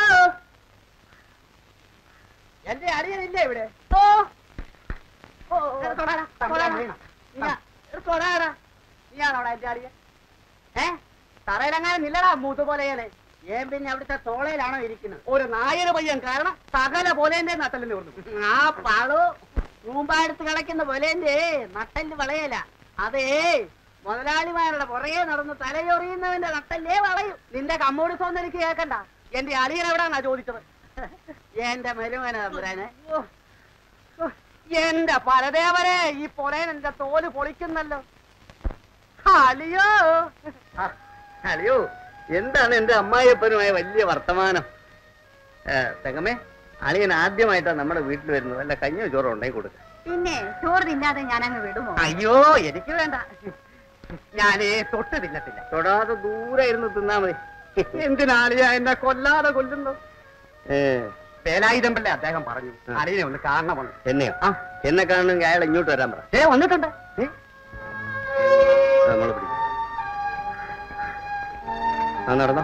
എന്റെ അടിയനില്ലേ ഇവിടെ ഓ ഓ, ഓ, തൊടാടാ, തൊടാടാ. നീയാ- തൊടാടാ. നീയാണോടാ എന്റെ അടിയൻ ഏ തറയിലെങ്ങാനും നില്ലടാ മൂത്ത് പോലെയാണ് ഏൻ പിന്നെ അവിടുത്തെ തോളയിലാണോ ഇരിക്കുന്നത് ഒരു നായര് പയ്യൻ കാരണം സകല പോലേന്റെ നട്ടലിന് കൊടുത്തു ആ പാളു റൂമ്പാടുത്ത് കളയ്ക്കുന്ന പോലേന്റെ നട്ടല് വളയല അതേ മുതലാളിമാരുടെ പുറകെ നടന്ന് തലയൊറിയുന്നവന്റെ നട്ടല്ലേ വളയും നിന്റെ കമ്മോട് സോന്ന് എനിക്ക് കേൾക്കണ്ട എന്റെ അളിയൻ എവിടാന്നാ ചോദിച്ചത് എന്റെ മരുമന തമ്പുരാനെ ഓ, ഓ, എന്റെ പരദേവരെ ഈ പൊലേൻ എന്റെ തോല് പൊളിക്കുന്നല്ലോ അലിയോ അലിയോ എന്താണ് എന്റെ അമ്മായിയപ്പനുമായ വലിയ വർത്തമാനം തെങ്ങമ്മേ അളിയൻ ആദ്യമായിട്ടാണ് നമ്മുടെ വീട്ടിൽ വരുന്നത് വല്ല കഞ്ഞോ ചോറോ ഉണ്ടെങ്കിൽ കൊടുക്ക പിന്നെ ചോറ് തിന്നാതെ ഞാൻ അങ്ങ് വിടുമോ അയ്യോ എനിക്ക് വേണ്ട ഞാനേ തൊട്ട് തിന്നത്തില്ല തൊടാതെ ദൂരെ ഇരുന്ന് തിന്നാ മതി എന്തിനാളിയാ എന്നെ കൊല്ലാതെ കൊല്ലുന്നു വേലായുധമ്പല്ലേ അദ്ദേഹം പറഞ്ഞു അളിയനെ ഒന്ന് കാണണമെന്ന് എന്നെയോ ആ എന്നെ കാണണമെങ്കിൽ അയാൾ ഇങ്ങോട്ട് വരാൻ പറ ഏ വന്നിട്ടുണ്ട് നമ്മൾ പിടിക്കും ആ നടന്നോ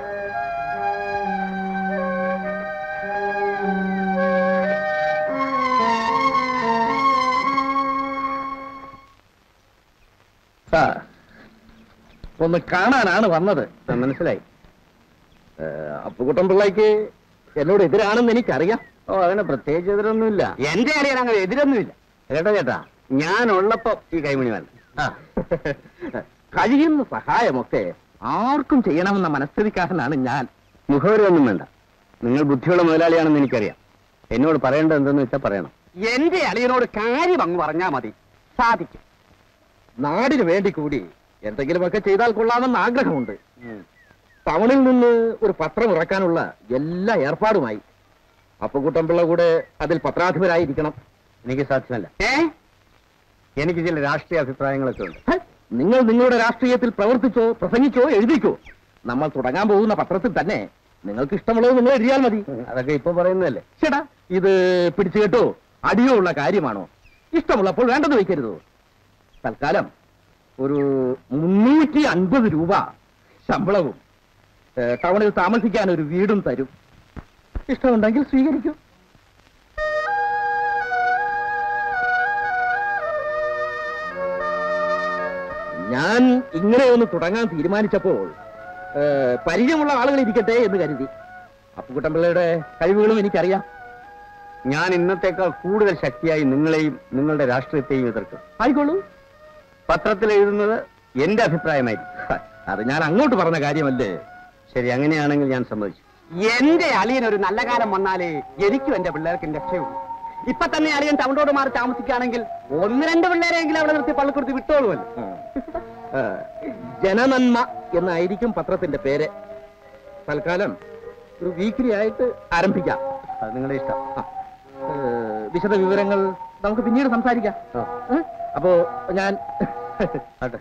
സാർ ഒന്ന് കാണാനാണ് വന്നത് ആ, മനസ്സിലായി അപ്പുകുട്ടൻ പിള്ളയ്ക്ക് എന്നോട് എതിരാണെന്ന് എനിക്കറിയാം ഓ അതിന് പ്രത്യേകിച്ച് എതിരൊന്നുമില്ല എന്റെ അറിയാൻ അങ്ങനെ എതിരൊന്നുമില്ല കേട്ടോ ചേട്ടാ ഞാൻ ഉള്ളപ്പോ ഈ കൈമണി വേണ്ട കഴിയുന്ന സഹായമൊക്കെ ആർക്കും ചെയ്യണമെന്ന മനസ്ഥിതിക്കാരനാണ് ഞാൻ മുഖവരി ഒന്നും വേണ്ട നിങ്ങൾ ബുദ്ധിയുള്ള മുതലാളിയാണെന്ന് എനിക്കറിയാം എന്നോട് പറയേണ്ടത് എന്തെന്ന് വെച്ചാൽ പറയണം എന്റെ അളിയനോട് കാര്യം അങ്ങ് പറഞ്ഞാ മതി സാധിക്കും നാടിന് വേണ്ടി കൂടി എന്തെങ്കിലുമൊക്കെ ചെയ്താൽ കൊള്ളാമെന്ന് ആഗ്രഹമുണ്ട് ടൗണിൽ നിന്ന് ഒരു പത്രം ഇറക്കാനുള്ള എല്ലാ ഏർപ്പാടുമായി അപ്പുകുട്ടൻപിള്ള കൂടെ അതിൽ പത്രാധിപരായിരിക്കണം എനിക്ക് സാധ്യമല്ല ഏ എനിക്ക് ചില രാഷ്ട്രീയ അഭിപ്രായങ്ങളൊക്കെ ഉണ്ട് ഹ, നിങ്ങൾ നിങ്ങളുടെ രാഷ്ട്രീയത്തിൽ പ്രവർത്തിച്ചോ പ്രസംഗിച്ചോ എഴുതിക്കോ നമ്മൾ തുടങ്ങാൻ പോകുന്ന പത്രത്തിൽ തന്നെ നിങ്ങൾക്ക് ഇഷ്ടമുള്ളത് നിങ്ങൾ എഴുതിയാൽ മതി അതൊക്കെ ഇപ്പൊ പറയുന്നതല്ലേ ചേട്ടാ ഇത് പിടിച്ചു കേട്ടോ അടിയോ ഉള്ള കാര്യമാണോ ഇഷ്ടമുള്ളപ്പോൾ വേണ്ടത് വയ്ക്കരുതോ തൽക്കാലം ഒരു മുന്നൂറ്റി അൻപത് രൂപ ശമ്പളവും ഏ, ടൗണിൽ താമസിക്കാൻ ഒരു വീടും തരും ഇഷ്ടമുണ്ടെങ്കിൽ സ്വീകരിക്കൂ ഞാൻ ഇങ്ങനെ ഒന്ന് തുടങ്ങാൻ തീരുമാനിച്ചപ്പോൾ ഏ, പരിചയമുള്ള ആളുകൾ ഇരിക്കട്ടെ എന്ന് കരുതി അപ്പുകുട്ടമ്പിള്ളയുടെ കഴിവുകളും എനിക്കറിയാം ഞാൻ ഇന്നത്തേക്കാൾ കൂടുതൽ ശക്തിയായി നിങ്ങളെയും നിങ്ങളുടെ രാഷ്ട്രീയത്തെയും എതിർക്കും ആയിക്കോളൂ പത്രത്തിൽ എഴുതുന്നത് എന്റെ അഭിപ്രായമായിരിക്കും ഹ, അത് ഞാൻ അങ്ങോട്ട് പറഞ്ഞ കാര്യമല്ലേ ശരി അങ്ങനെയാണെങ്കിൽ ഞാൻ സമ്മതിച്ചു എന്റെ അളിയൻ ഒരു നല്ല കാലം വന്നാലേ എനിക്കും എന്റെ പിള്ളേർക്കും രക്ഷയുള്ളൂ ഇപ്പൊ തന്നെ അളിയൻ ടൗണിലോട് മാറി താമസിക്കുകയാണെങ്കിൽ ഒന്ന് രണ്ട് പിള്ളേരെങ്കിലും അവിടെ നിർത്തി പള്ളിക്കൊടുത്ത് വിട്ടോളുമല്ലോ ഏ, ജനനന്മ എന്നായിരിക്കും പത്രത്തിന്റെ പേര് തൽക്കാലം ഒരു വീക്കിലി ആയിട്ട് ആരംഭിക്കാം അത് നിങ്ങളുടെ ഇഷ്ടം ആ, ഏ, വിശദ വിവരങ്ങൾ നമുക്ക് പിന്നീട് സംസാരിക്കാം ആ. ഏ? അപ്പോ ഞാൻ ആട്ടെ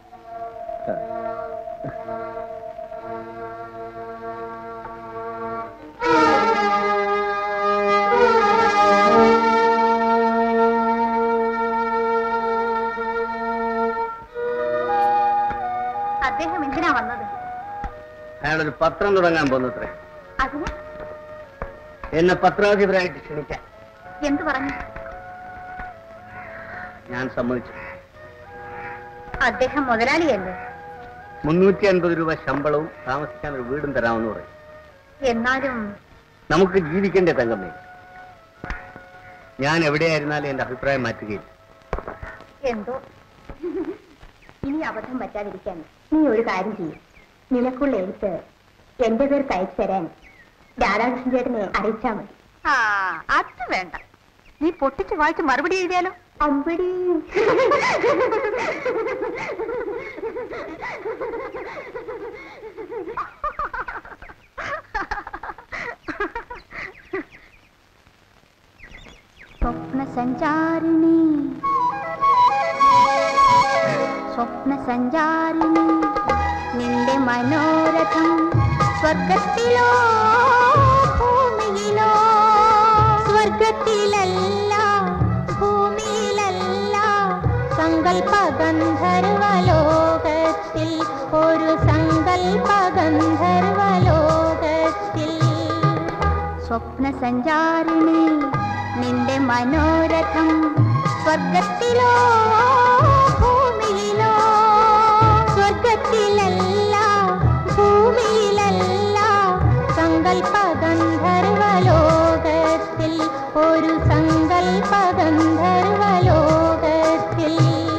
അദ്ദേഹം എന്തിനാ വന്നത് അയാളൊരു പത്രം തുടങ്ങാൻ പോകുന്നത്രേ അതിന് എന്നെ പത്രാധിപരായിട്ട് ക്ഷണിക്കാൻ എന്തു പറഞ്ഞു ഞാൻ സമ്മതിച്ചു അദ്ദേഹം മുതലാളിയല്ലേ മുന്നൂറ്റി അൻപത് രൂപ ശമ്പളവും താമസിക്കാൻ ഒരു വീടും തരാമെന്ന് പറയും എന്നാലും നമുക്ക് ജീവിക്കേണ്ട തങ്കമ്മേ ഞാൻ എവിടെയായിരുന്നാലും എന്റെ അഭിപ്രായം മാറ്റുകയില്ല എന്തോ ഇനി അബദ്ധം പറ്റാതിരിക്കാൻ നീ ഒരു കാര്യം ചെയ്യും നിനക്കുള്ള എഴുത്ത് എന്റെ പേർക്ക് അയച്ചു തരാൻ രാധാകൃഷ്ണൻ ചേട്ടനെ അറിയിച്ചാ മതി ആ അത് വേണ്ട നീ പൊട്ടിച്ച് വായിച്ച് മറുപടി എഴുതിയാലോ അമ്പടി സ്വപ്ന സഞ്ചാരിണി സ്വപ്ന സഞ്ചാരിണി നിന്റെ മനോരഥം സ്വർഗത്തിലോ ഭൂമിയിലോ സ്വർഗത്തിലല്ല ഭൂമിയിലല്ല സങ്കൽപ്പ ഗന്ധർവലോകത്തിൽ ഒരു സങ്കൽപ്പ ഗന്ധർവലോകത്തിൽ സ്വപ്ന സഞ്ചാരിണി നിന്റെ മനോരഥം സ്വർഗത്തിലോ ഭൂമിയിലോ സ്വർഗത്തിലല്ല ഭൂമിയിലല്ല സങ്കൽപ്പ ഗന്ധർവലോകത്തിൽ ഒരു സങ്കൽപ്പ ഗന്ധർവലോകത്തിൽ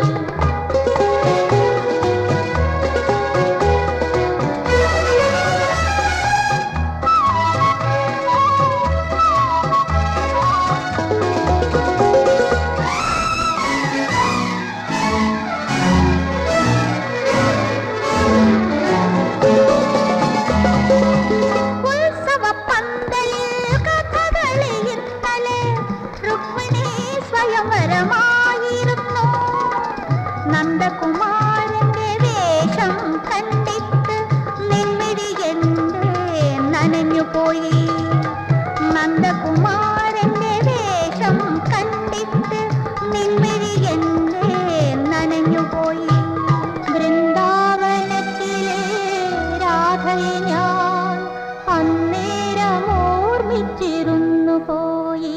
ഉത്സവ പന്തലിൽ കഥകളി ഇന്നലെ രുക്മിണി സ്വയംവരമായിരുന്നു നന്ദകുമാരന്റെ വേഷം കണ്ടിട്ട് നിൻമിഴി എന്റെ നനഞ്ഞു പോയി നന്ദകുമാരന്റെ വേഷം കണ്ടിട്ട് നിൻമിഴി എന്റെ നനഞ്ഞു പോയി വൃന്ദാവനത്തിലെ രാധയെ ഞാൻ അന്നേരം ഓർമ്മിച്ചിരുന്നു പോയി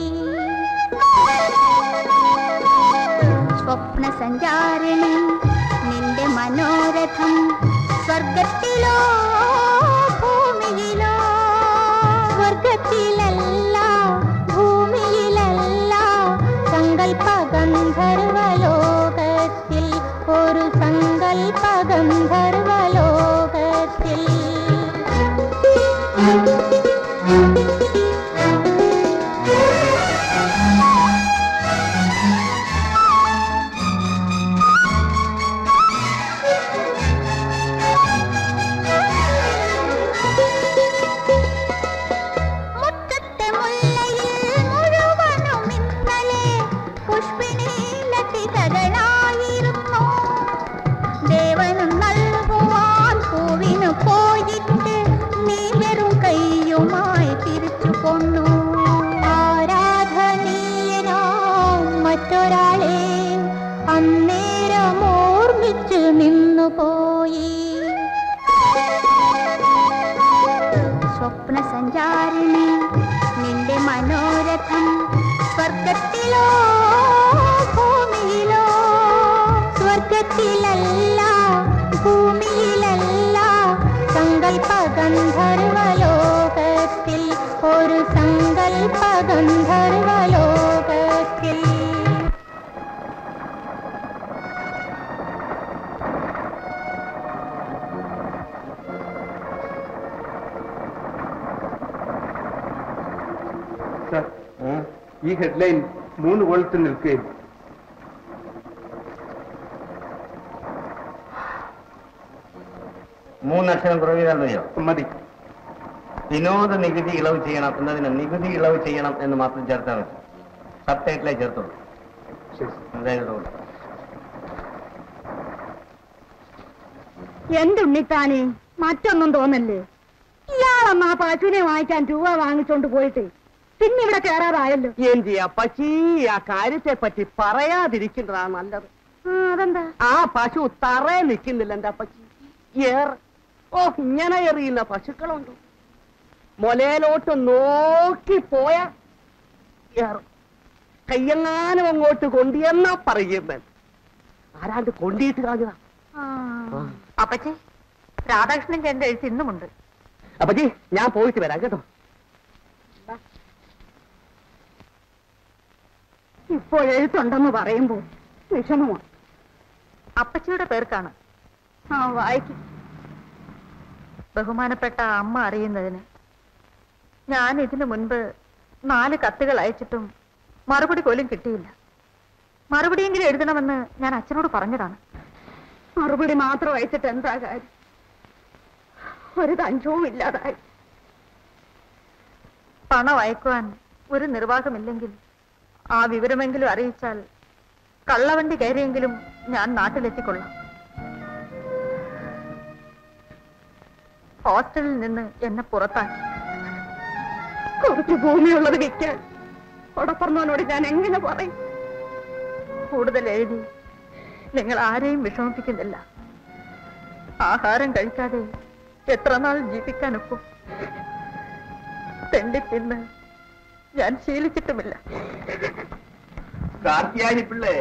സ്വപ്ന സഞ്ചാരിണി നിന്റെ മനോരഥം സ്വർഗത്തിലോ ഭൂമിയിലോ സ്വർഗത്തിലല്ല ഭൂമിയിലല്ല സങ്കൽപ്പ ഗന്ധർവലോകത്തിൽ ഒരു സങ്കൽപ്പ ഗന്ധർവലോകത്തിൽ മുറ്റത്തെ മുല്ലയിൽ മുഴുവനും ഇന്നലെ പുഷ്പിണി ലതികകളായിരുന്നു ദേവനും നൽകുവാൻ പൂവിനു പോയിട്ട് നീ വെറും കൈയുമായി തിരിച്ചു കൊന്നു ആരാധനീയനോ മറ്റൊരാളെ അന്നേരം ഓർമ്മിച്ചു നിന്നുപോയി സ്വപ്ന സഞ്ചാരിണി നിന്റെ മനോരഥം സ്വർഗത്തിലോ ഭൂമിയിലോ സ്വർഗത്തിലല്ല ഭൂമിയിലല്ല സങ്കൽപ്പ ഗന്ധർവലോകത്തിൽ ഒരു സങ്കൽപ്പ ഗന്ധർവലോകത്തിൽ സർ ഈ ഹെഡ്ലൈൻ മൂന്ന് കോളത്തിൽ നിൽക്കുകയും മൂന്നക്ഷരം കുറവിതല്ലയോ മതി വിനോദ നികുതി ഇളവ് ചെയ്യണം എന്നതിന് നികുതി ഇളവ് ചെയ്യണം എന്ന് മാത്രം ചേർത്താൽ മതി സബ് ടൈറ്റിലായി ചേർത്തോളൂ ശരി എന്തായാലും എന്റെ ഉണ്ണിത്താനെ മറ്റൊന്നും തോന്നല്ലേ ഇയാളമ്മ ആ പശുവിനെ വാങ്ങിക്കാൻ രൂപ വാങ്ങിച്ചോണ്ട് പോയിട്ട് പിന്നെ ഇവിടെ കയറാറായല്ലോ എന്തി അപ്പച്ചി ആ കാര്യത്തെ പറ്റി പറയാതിരിക്കുന്നതാ നല്ലത് ആ, അതെന്താ ആ പശു തറയെ നിൽക്കുന്നില്ല എന്റെ അപ്പച്ചി ഏർ ഓ ഇങ്ങനെ എറിയുന്ന പശുക്കളുണ്ട് മൊലയിലോട്ട് നോക്കി പോയ ഏർ കയ്യെങ്ങാനും അങ്ങോട്ട് കൊണ്ടിയെന്നാ പറയുമ്പൻ ആരാണ്ട് കൊണ്ടിയിട്ട് കാഞ്ഞതാ അപ്പച്ചി രാധാകൃഷ്ണൻ ചേട്ടന്റെ എഴുത്ത് ഇന്നുമുണ്ട് അപ്പച്ചി ഞാൻ പോയിട്ട് വരാം കേട്ടോ ഇപ്പോഴെഴുത്തുണ്ടെന്ന് പറയുമ്പോ വിഷമമാണ് അപ്പച്ചിയുടെ പേർക്കാണ് ആ വായിക്കും ബഹുമാനപ്പെട്ട അമ്മ അറിയുന്നതിന് ഞാൻ ഇതിനു മുൻപ് നാല് കത്തുകൾ അയച്ചിട്ടും മറുപടി പോലും കിട്ടിയില്ല മറുപടിയെങ്കിലും എഴുതണമെന്ന് ഞാൻ അച്ഛനോട് പറഞ്ഞതാണ് മറുപടി മാത്രം അയച്ചിട്ട് എന്താ കാര്യം ഒരു തഞ്ചവും ഇല്ലാതായി പണം അയക്കുവാൻ ഒരു നിർവാഹമില്ലെങ്കിൽ ആ വിവരമെങ്കിലും അറിയിച്ചാൽ കള്ളവണ്ടി കയറിയെങ്കിലും ഞാൻ നാട്ടിലെത്തിക്കൊള്ളാം ഹോസ്റ്റലിൽ നിന്ന് എന്നെ പുറത്താക്കി കുറച്ച് ഭൂമിയുള്ളത് വിൽക്കാൻ ഉടപ്പറന്നവനോട് ഞാൻ എങ്ങനെ പറയും കൂടുതൽ എഴുതി നിങ്ങൾ ആരെയും വിഷമിപ്പിക്കുന്നില്ല ആഹാരം കഴിക്കാതെ എത്ര നാൾ ജീവിക്കാനൊക്കും തെണ്ടിത്തിന്ന് ഞാൻ ശീലിച്ചിട്ടുമില്ല കാർത്തിയാനി പിള്ളേ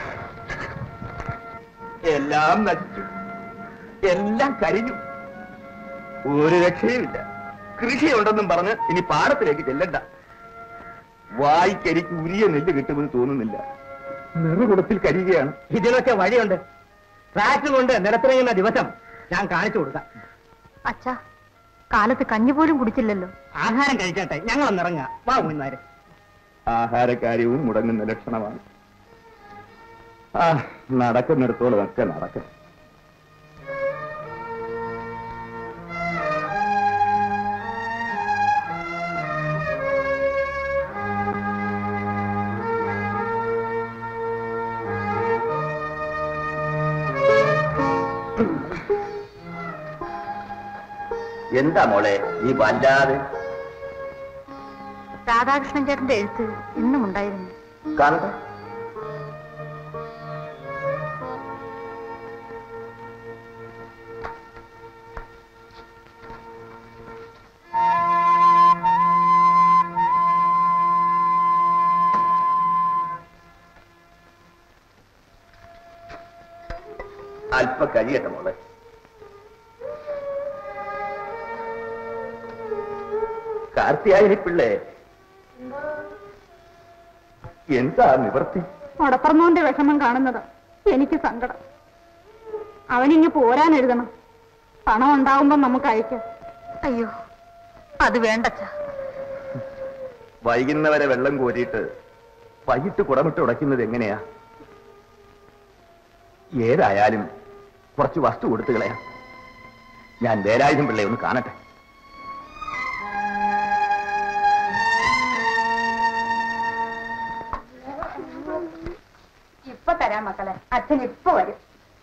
എല്ലാം നശിച്ചു എല്ലാം കരിഞ്ഞു ഒരു രക്ഷയുമില്ല കൃഷിയുണ്ടെന്നും പറഞ്ഞ് ഇനി പാടത്തിലേക്ക് ചെല്ലണ്ട വായിക്കരിക്ക് ഉരിയ നെല്ല് കിട്ടുമെന്ന് തോന്നുന്നില്ല നെറുകുടത്തിൽ കരിയുകയാണ് ഇതിനൊക്കെ വഴിയുണ്ട് ട്രാക്ടർ കൊണ്ട് നിരത്തിറങ്ങുന്ന ദിവസം ഞാൻ കാണിച്ചു കൊടുക്കാം അച്ഛാ കാലത്ത് കഞ്ഞി പോലും കുടിച്ചില്ലല്ലോ ആഹാരം കഴിക്കട്ടെ ഞങ്ങളൊന്നിറങ്ങാം വാ മുന്നാര് ആഹാരകാര്യവും മുടങ്ങുന്ന ലക്ഷണമാണ് ആ നടക്കുന്നിടത്തോളം ഒക്കെ നടക്കും എന്താ മോളെ ഈ വല്ലാതെ രാധാകൃഷ്ണൻ ചേട്ടന്റെ എഴുത്ത് ഇന്നും ഉണ്ടായിരുന്നു കാണട്ടെ അല്പ കഴിയട്ടെ മോളെ കാർത്തിയായനി പിള്ളേ എന്താ നിവർത്തി ഉടപ്പറന്നോന്റെ വിഷമം കാണുന്നത് എനിക്ക് സങ്കടം അവനിങ്ങ് പോരാൻ എഴുതണം പണം ഉണ്ടാവുമ്പോ നമുക്ക് അയക്കാം അയ്യോ അത് വേണ്ടച്ചാ വൈകുന്നവരെ വെള്ളം കോരിയിട്ട് വൈകിട്ട് കുടമിട്ട് ഉടയ്ക്കുന്നത് എങ്ങനെയാ ഏതായാലും കുറച്ച് വസ്തു കൊടുത്തു കളയാം ഞാൻ വേലായുധം പിള്ളയെ ഒന്ന് കാണട്ടെ ഇപ്പൊ തരാം മക്കളെ അച്ഛൻ ഇപ്പൊ വരും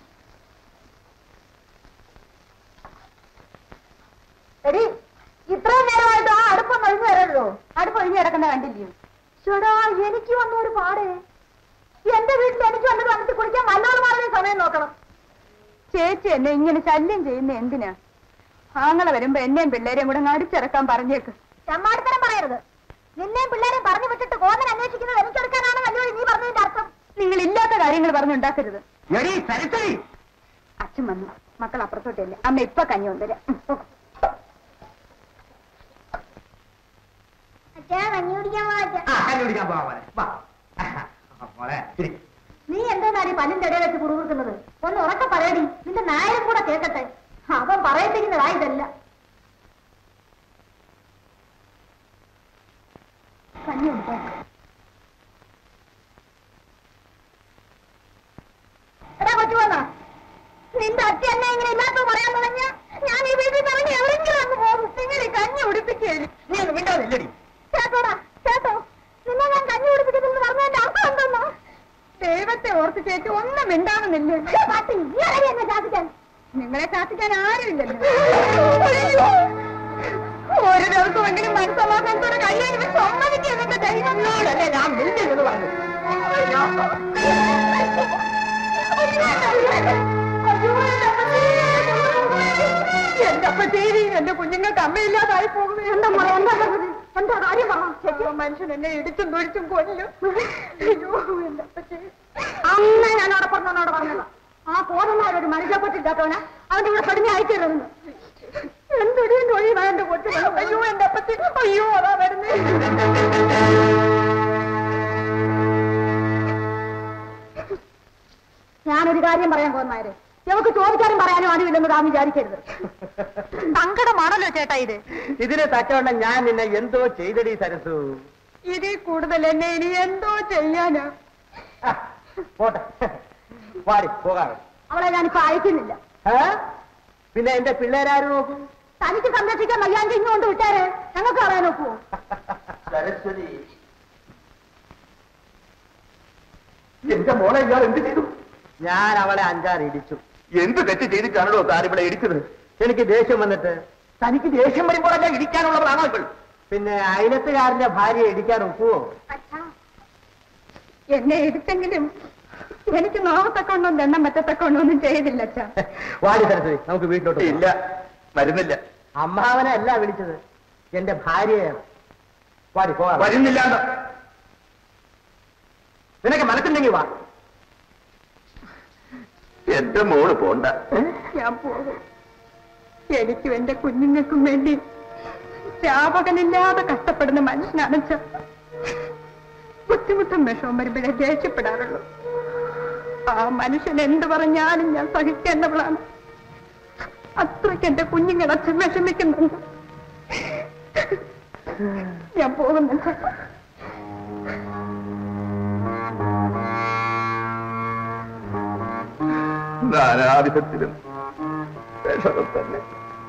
എടി ഇത്രയും നേരമായിട്ട് ആ അടുപ്പം ഒഴിഞ്ഞു വരല്ലോ അടുപ്പ് ഒഴിഞ്ഞു കിടക്കുന്ന കണ്ടില്ലയോ ചേടാ എനിക്ക് വന്ന ഒരു പാട് എന്റെ വീട്ടിൽ എനിക്ക് വന്നിട്ട് വന്നിട്ട് കുളിക്കാൻ വല്ലോട് മാറിയ സമയം നോക്കണം ചേച്ചി എന്നെ ഇങ്ങനെ ശല്യം ചെയ്യുന്ന എന്തിനാ ആങ്ങളെ വരുമ്പോ എന്നെയും പിള്ളേരെയും കൂടെ അങ്ങ് അടിച്ചിറക്കാൻ പറഞ്ഞേക്ക് ചമ്മാടിത്തരം പറയരുത് നിന്നെയും പിള്ളേരെയും പറഞ്ഞു വിട്ടിട്ട് കോന്നൻ അന്വേഷിക്കുന്നത് എനിക്കെടുക്കാനാണ് വല്ലോടി നീ പറഞ്ഞതിന്റെ അർത്ഥം നിങ്ങൾ ഇല്ലാത്ത കാര്യങ്ങൾ പറഞ്ഞുണ്ടാക്കരുത് എടീ സരസ്വതി അച്ഛൻ വന്നു മക്കൾ അപ്പുറത്തോട്ടില്ല അമ്മ ഇപ്പൊ കഞ്ഞി കൊണ്ടുവരാം ആ കഞ്ഞി കുടിക്കാൻ പോവാ മോനെ വാ മോളെ ശരി നീ എന്താണ് പല്ലിന്റെ ഇടയിൽ വെച്ച് കുറുകുറുക്കുന്നത് ഒന്ന് ഉറക്കെ പറയടി നിന്റെ നായരും കൂടെ കേൾക്കട്ടെ അവൻ പറയത്തിരിക്കുന്നതാ ഇതല്ല കഞ്ഞി ഉണ്ടോ എടാ കൊച്ചു വന്ന നിന്റെ അച്ഛൻ എന്നെ ഇങ്ങനെ ഇല്ലാത്ത പറയാൻ തുടങ്ങിയ ഞാൻ ഈ വീട്ടിൽ പറഞ്ഞ് എവിടെങ്കിലും അങ്ങ് പോകും നിങ്ങൾ ഈ കഞ്ഞി ഉടിപ്പിക്കേ നീ ഒന്ന് മിണ്ടാതില്ലടി ചേട്ടോടാ ചേട്ടോ നിന്നെ ഞാൻ കഞ്ഞി കുടിപ്പിക്കുന്നെന്ന് പറഞ്ഞതിന്റെ അർത്ഥം എന്തെന്നോ ദൈവത്തെ ഓർത്ത് ചേച്ചി ഒന്നും മിണ്ടാവുന്നില്ലേ പാട്ടി നീ ആരെയും എന്നെ ശാസിക്കാൻ നിങ്ങളെ ശാസിക്കാൻ ആരുമില്ലല്ലോ ഒരു ദിവസമെങ്കിലും മനസ്സമാധാനത്തോടെ കഴിയാൻ ഇവൻ സമ്മതിക്കുന്നതിന്റെ ദൈവങ്ങളോടല്ലേ ഞാൻ മിണ്ടില്ലെന്ന് പറഞ്ഞു എന്റെ അപ്പച്ചേരി എന്റെ കുഞ്ഞുങ്ങൾക്ക് അമ്മയില്ലാതായി പോകുന്നു എന്താ എന്താ എന്താ കാര്യം പറ മനുഷ്യൻ എന്നെ ഇടിച്ചും തൊഴിച്ചും കൊല്ലും അയ്യോ എന്റെ അപ്പച്ചേരി അമ്മ ഞാൻ അവിടെ പറഞ്ഞോട് പറഞ്ഞതാ ആ പോന്നമാരൊരു മനുഷ്യപ്പറ്റില്ലാത്തവനാ അവന്റെ കൂടെ കടിഞ്ഞ അയച്ചിരുന്നു എന്തൊടിയും ഒഴിവാ എന്റെ കൊച്ചു അയ്യോ എന്റെ അപ്പച്ചി അയ്യോ അതാ വരുന്നേ ഞാനൊരു കാര്യം പറയാൻ പോകുന്നാര് നമുക്ക് ചോദിക്കാനും പറയാനും ആരുമില്ലെന്ന് താൻ വിചാരിക്കരുത് സങ്കടമാണല്ലോ ചേട്ടാ ഇത് ഇതിന് തക്കവണ്ണം ഞാൻ നിന്നെ എന്തോ ചെയ്തടി സരസു ഇതിൽ കൂടുതൽ എന്നെ ഇനി എന്തോ ചെയ്യാനാ ആ, പോട്ടെ വാടി പോകാം അവളെ ഞാനിപ്പോ അയക്കുന്നില്ല ഏ? പിന്നെ എന്റെ പിള്ളേരാരും നോക്കും തനിക്ക് സംരക്ഷിക്കാൻ വയ്യാണ്ട് ഇങ്ങോട്ട് വിട്ടാരെ ഞങ്ങൾക്ക് അറിയാൻ നോക്കുവോ സരസ്വതി എന്റെ മോളെ ഇയാൾ എന്ത് ചെയ്തു ഞാൻ അവളെ അഞ്ചാറ് ഇടിച്ചു എന്ത് തെറ്റ് ചെയ്തിട്ടാണല്ലോ താൻ ഇവിടെ ഇടിച്ചത് എനിക്ക് ദേഷ്യം വന്നിട്ട് തനിക്ക് ദേഷ്യം വരുമ്പോഴല്ല ഇടിക്കാനുള്ളവരാണോ ഇപ്പോൾ പിന്നെ അയലത്തുകാരന്റെ ഭാര്യ ഇടിക്കാൻ ഒക്കുവോ എന്നെ എടുത്തെങ്കിലും എനിക്ക് നോവത്തക്കൊണ്ടൊന്നും എണ്ണം പറ്റത്തക്കൊണ്ടൊന്നും ചെയ്തില്ല അച്ഛാ വാടി സരസ്വതി നമുക്ക് വീട്ടിലോട്ട് ഇല്ല വരുന്നില്ല അമ്മാവനെ അല്ല വിളിച്ചത് എന്റെ ഭാര്യയാണ് വാടി പോവാ വരുന്നില്ല നിനക്ക് മനസ്സുണ്ടെങ്കിൽ വാ എന്റെ മോള് പോണ്ട ഞാൻ പോകും എനിക്കും എന്റെ കുഞ്ഞുങ്ങൾക്കും വേണ്ടി വ്യാപകനില്ലാതെ കഷ്ടപ്പെടുന്ന മനുഷ്യനാണ് അച്ഛാ ബുദ്ധിമുട്ടും വിഷവും വരുമ്പോഴേ ദേഷ്യപ്പെടാറുള്ളൂ ആ മനുഷ്യൻ എന്ത് പറഞ്ഞാലും ഞാൻ സഹിക്കേണ്ടവളാണ് അത്രയ്ക്ക് എന്റെ കുഞ്ഞുങ്ങൾ അച്ഛൻ വിഷമിക്കുന്നുണ്ട് ഞാൻ പോകുന്നുണ്ട് നാനാവിധത്തിലും വിഷമം തന്നെ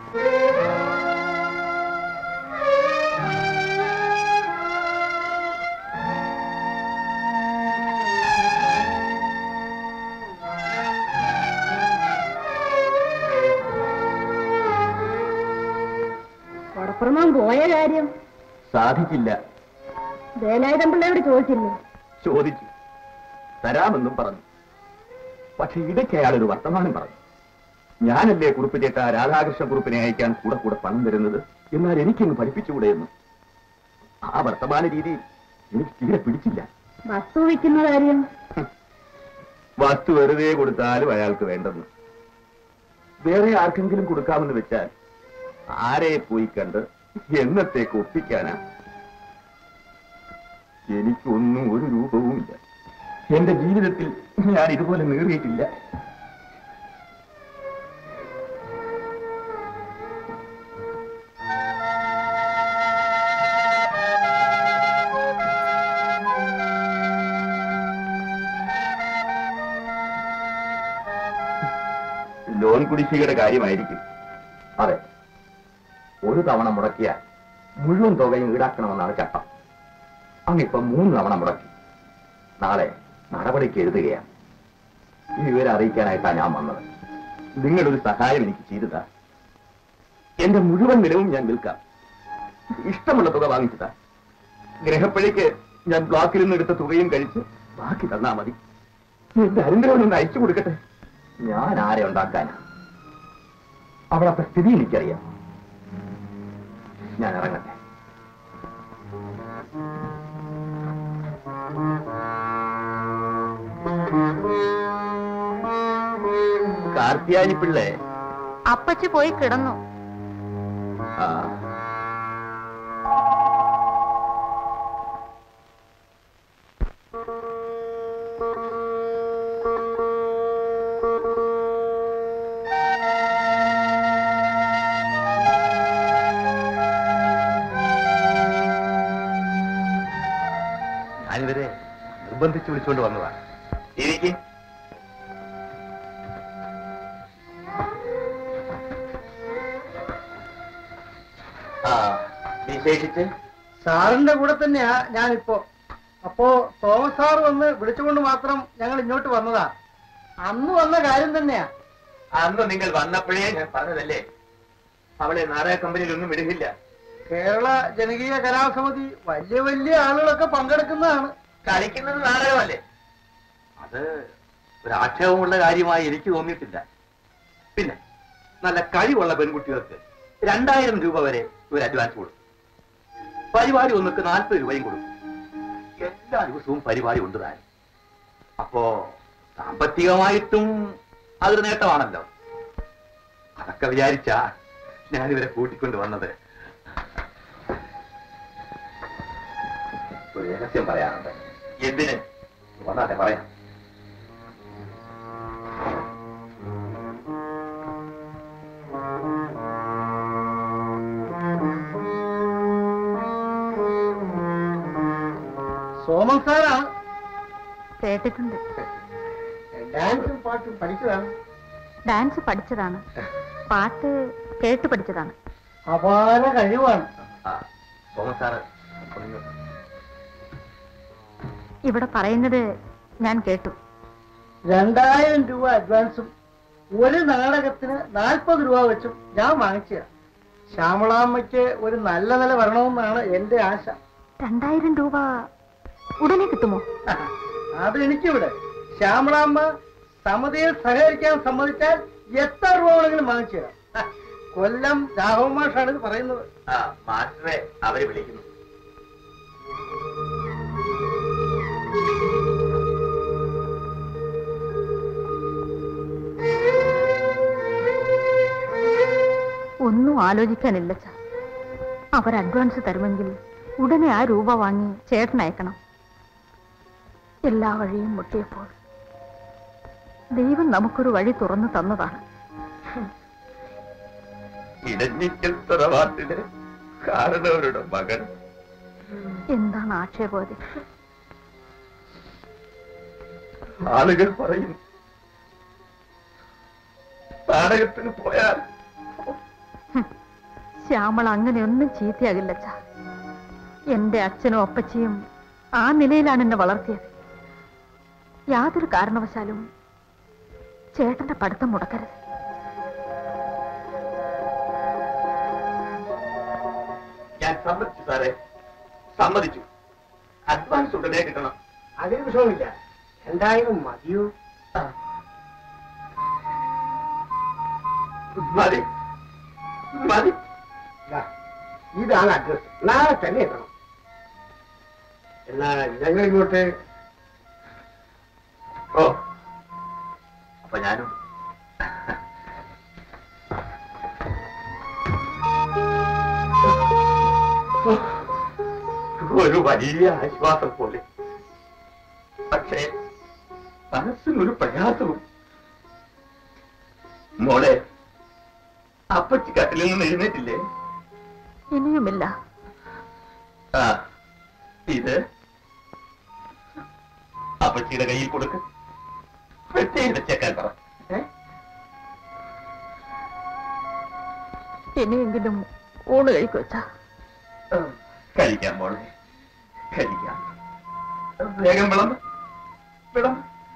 കൊടപ്പുറമാൻ പോയ കാര്യം സാധിച്ചില്ല വേലായുധം പിള്ളയോട് ചോദിച്ചില്ലേ ചോദിച്ചു തരാമെന്നും പറഞ്ഞു പക്ഷെ ഇടയ്ക്ക് അയാൾ ഒരു വർത്തമാനം പറഞ്ഞു ഞാനല്ലേ കുറിപ്പ് ചേട്ട രാധാകൃഷ്ണ കുറിപ്പിനെ അയക്കാൻ കൂടെ കൂടെ പണം തരുന്നത് എന്നാൽ എനിക്കൊന്ന് പഠിപ്പിച്ചുകൂടെ എന്ന് ആ വർത്തമാന രീതി എനിക്ക് തീരെ പിടിച്ചില്ല വസ്തു വിൽക്കുന്ന കാര്യം വസ്തു വെറുതെ കൊടുത്താലും അയാൾക്ക് വേണ്ടെന്ന് വേറെ ആർക്കെങ്കിലും കൊടുക്കാമെന്ന് വെച്ചാൽ ആരെ പോയി കണ്ട് എന്നത്തേക്ക് ഒപ്പിക്കാനാ എനിക്കൊന്നും ഒരു രൂപവുമില്ല എന്റെ ജീവിതത്തിൽ ഞാൻ ഇതുപോലെ നേറിയിട്ടില്ല ലോൺ കുടിശ്ശികയുടെ കാര്യമായിരിക്കും അതെ ഒരു തവണ മുടക്കിയ മുഴുവൻ തുകയും ഈടാക്കണമെന്നാണ് ചട്ടം അങ്ങിപ്പം മൂന്ന് തവണ മുടക്കി നാളെ നടപടിക്ക് എഴുതുകയാണ് ഈ വിവരം അറിയിക്കാനായിട്ടാണ് ഞാൻ വന്നത് നിങ്ങളൊരു സഹായം എനിക്ക് ചെയ്തതാ എന്റെ മുഴുവൻ നിലവും ഞാൻ വിൽക്കാം ഇഷ്ടമുള്ള തുക വാങ്ങിച്ചതാ ഗ്രഹപ്പഴയ്ക്ക് ഞാൻ ബ്ലോക്കിൽ നിന്ന് എടുത്ത തുകയും കഴിച്ച് ബാക്കി തന്നാ മതി എന്റെ അരുന്തരവനൊന്ന് അയച്ചു കൊടുക്കട്ടെ ഞാൻ ആരെ ഉണ്ടാക്കാനാ അവിടത്തെ സ്ഥിതി എനിക്കറിയാം ഞാൻ ഇറങ്ങട്ടെ കാർത്തിയാനി പിള്ളേ അപ്പച്ചി പോയി കിടന്നു ആ ഞാനിവരെ നിർബന്ധിച്ച് വിളിച്ചുകൊണ്ട് വന്നതാ ഇരിക്കും ആ വിശേഷിച്ച് സാറിന്റെ കൂടെ തന്നെയാ ഞാനിപ്പോ അപ്പോ തോമസ് സാർ വന്ന് വിളിച്ചുകൊണ്ട് മാത്രം ഞങ്ങൾ ഇങ്ങോട്ട് വന്നതാ അന്ന് വന്ന കാര്യം തന്നെയാ അന്ന് നിങ്ങൾ വന്നപ്പോഴേ ഞാൻ പറഞ്ഞതല്ലേ അവളെ നാടക കമ്പനിയിലൊന്നും വിടുകില്ല കേരള ജനകീയ കലാസമിതി വലിയ വലിയ ആളുകളൊക്കെ പങ്കെടുക്കുന്നതാണ് കളിക്കുന്നത് നാടകമല്ലേ അത് ഒരു ആക്ഷേപമുള്ള കാര്യമായി എനിക്ക് തോന്നിയിട്ടില്ല പിന്നെ നല്ല കഴിവുള്ള പെൺകുട്ടികൾക്ക് രണ്ടായിരം രൂപ വരെ ഒരു അഡ്വാൻസ് കൊടുക്കും പരിപാടി ഒന്നുക്ക് നാൽപ്പത് രൂപയും കൊടുക്കും എല്ലാ ദിവസവും പരിപാടി ഉണ്ട് താൻ അപ്പോ സാമ്പത്തികമായിട്ടും അതൊരു നേട്ടമാണല്ലോ അതൊക്കെ വിചാരിച്ചാ ഞാനിവരെ കൂട്ടിക്കൊണ്ട് വന്നത് ഒരു രഹസ്യം പറയാനുണ്ട് എന്തിന് വന്നാട്ടെ പറയാം സോമൻ സാറാണ് കേട്ടിട്ടുണ്ട് ഡാൻസും പാട്ടും പഠിച്ചതാണ് ഡാൻസ് പഠിച്ചതാണ് പാട്ട് കേട്ട് പഠിച്ചതാണ് അപാര കഴിവാണ് ആ സോമൻ സാറ് പറഞ്ഞു. ഇവിടെ പറയുന്നത് ഞാൻ കേട്ടു രണ്ടായിരം രൂപ അഡ്വാൻസും ഒരു നാടകത്തിന് നാൽപ്പത് രൂപ വെച്ചും ഞാൻ വാങ്ങിച്ചതാണ് ശ്യാമളാമ്മയ്ക്ക് ഒരു നല്ല നില വരണമെന്നാണ് എന്റെ ആശ രണ്ടായിരം രൂപ ഉടനെ കിട്ടുമോ അത് എനിക്കിവിടെ ശ്യാമളാമ്മ സമിതിയിൽ സഹകരിക്കാൻ സമ്മതിച്ചാൽ എത്ര രൂപ വേണമെങ്കിലും വാങ്ങിച്ചു തരാം ഹ, കൊല്ലം രാഘവൻ മാഷാണ് ഇത് പറയുന്നത് ആ മാസ്റ്ററെ അവരെ വിളിക്കുന്നു ഒന്നും ആലോചിക്കാനില്ല ചാ അവർ അഡ്വാൻസ് തരുമെങ്കിൽ ഉടനെ ആ രൂപ വാങ്ങി ചേട്ടൻ അയക്കണം എല്ലാ വഴിയും മുട്ടിയപ്പോൾ ദൈവം നമുക്കൊരു വഴി തുറന്നു തന്നതാണ് ഇടഞ്ഞിക്കൽ തറവാട്ടിലെ കാരണവരുടെ മകൻ എന്താണ് ആക്ഷേപതി ആളുകൾ പറയും നാടകത്തിന് പോയാൽ ശ്യാമള അങ്ങനെയൊന്നും ചീത്തയാകില്ല ചാ എന്റെ അച്ഛനും അപ്പച്ചിയും ആ നിലയിലാണ് എന്നെ വളർത്തിയത് യാതൊരു കാരണവശാലും ചേട്ടന്റെ പഠിത്തം മുടക്കരുത് ഞാൻ സമ്മതിച്ചു സാറേ സമ്മതിച്ചു അഡ്വാൻസ് ഉടനെ കിട്ടണം അതിന് വിഷമമില്ല എന്തായാലും മതിയോ മതി മതി ദാ, ഇതാണ് അഡ്രസ് നാളെ തന്നെ എത്തണം എന്നാ ഞങ്ങൾ ഇങ്ങോട്ട് ഓ അപ്പൊ ഞാനും ഒരു വലിയ ആശ്വാസം പോലെ പക്ഷേ മനസ്സിനൊരു പ്രയാസവും മോളെ അപ്പച്ചി കട്ടിലിൽ നിന്ന് എഴുന്നേറ്റില്ലേ ഇനിയുമില്ല ആ ഇത് അപ്പച്ചിയുടെ കയ്യിൽ കൊടുക്ക് വെട്ടേയുടെ ചേക്കാൻ പറ ഏ? ഇനിയെങ്കിലും ഊണ് കഴിക്കുവച്ചാ കഴിക്കാം മോളെ കഴിക്കാം വേഗം വിളമ്പ് വിളമ്പ്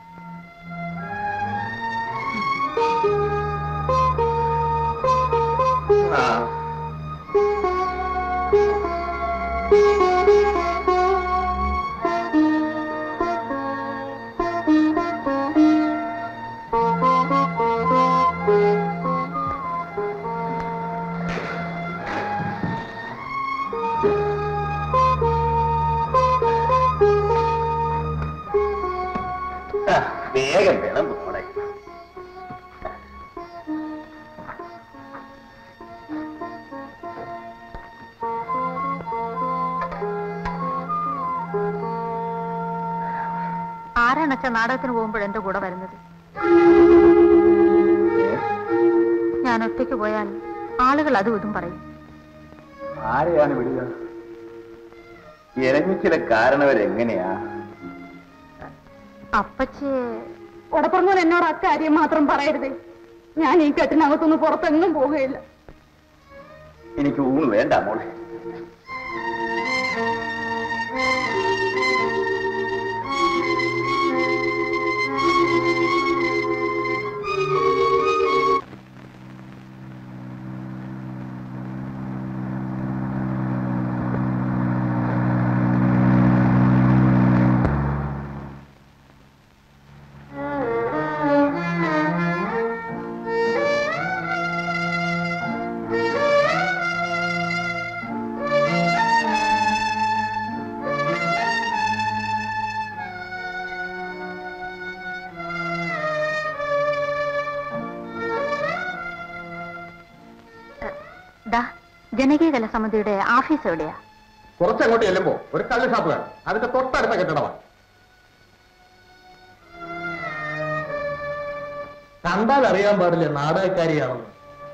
ആ ആ, വേഗം വേണം മോളെ ആരാണച്ച നാടകത്തിന് പോകുമ്പോൾ എന്റെ കൂടെ വരുന്നത് ഞാൻ ഒറ്റയ്ക്ക് പോയാൽ ആളുകൾ അതും ഇതും പറയും ആരെയാണ് വിടുക ഇറങ്ങിച്ചില കാരണവരെങ്ങനെയാ അപ്പച്ചിയെ ഉടപ്പറങ്ങോൻ എന്നോട് അക്കാര്യം മാത്രം പറയരുതേ ഞാൻ ഈ കെട്ടിനകത്തൊന്നും പുറത്തെങ്ങും പോകുകയില്ല എനിക്ക് ഊണ് വേണ്ട മോളെ ദാ ജനകീയ കലാസമിതിയുടെ ഓഫീസ് എവിടെയാ കുറച്ചങ്ങോട്ട് ചെല്ലുമ്പോ ഒരു കള്ള് ഷാപ്പ് കാണും അതിന്റെ തൊട്ടടുത്ത കെട്ടിടമാണ് കണ്ടാൽ അറിയാൻ പാടില്ല നാടകക്കാരിയാണെന്ന്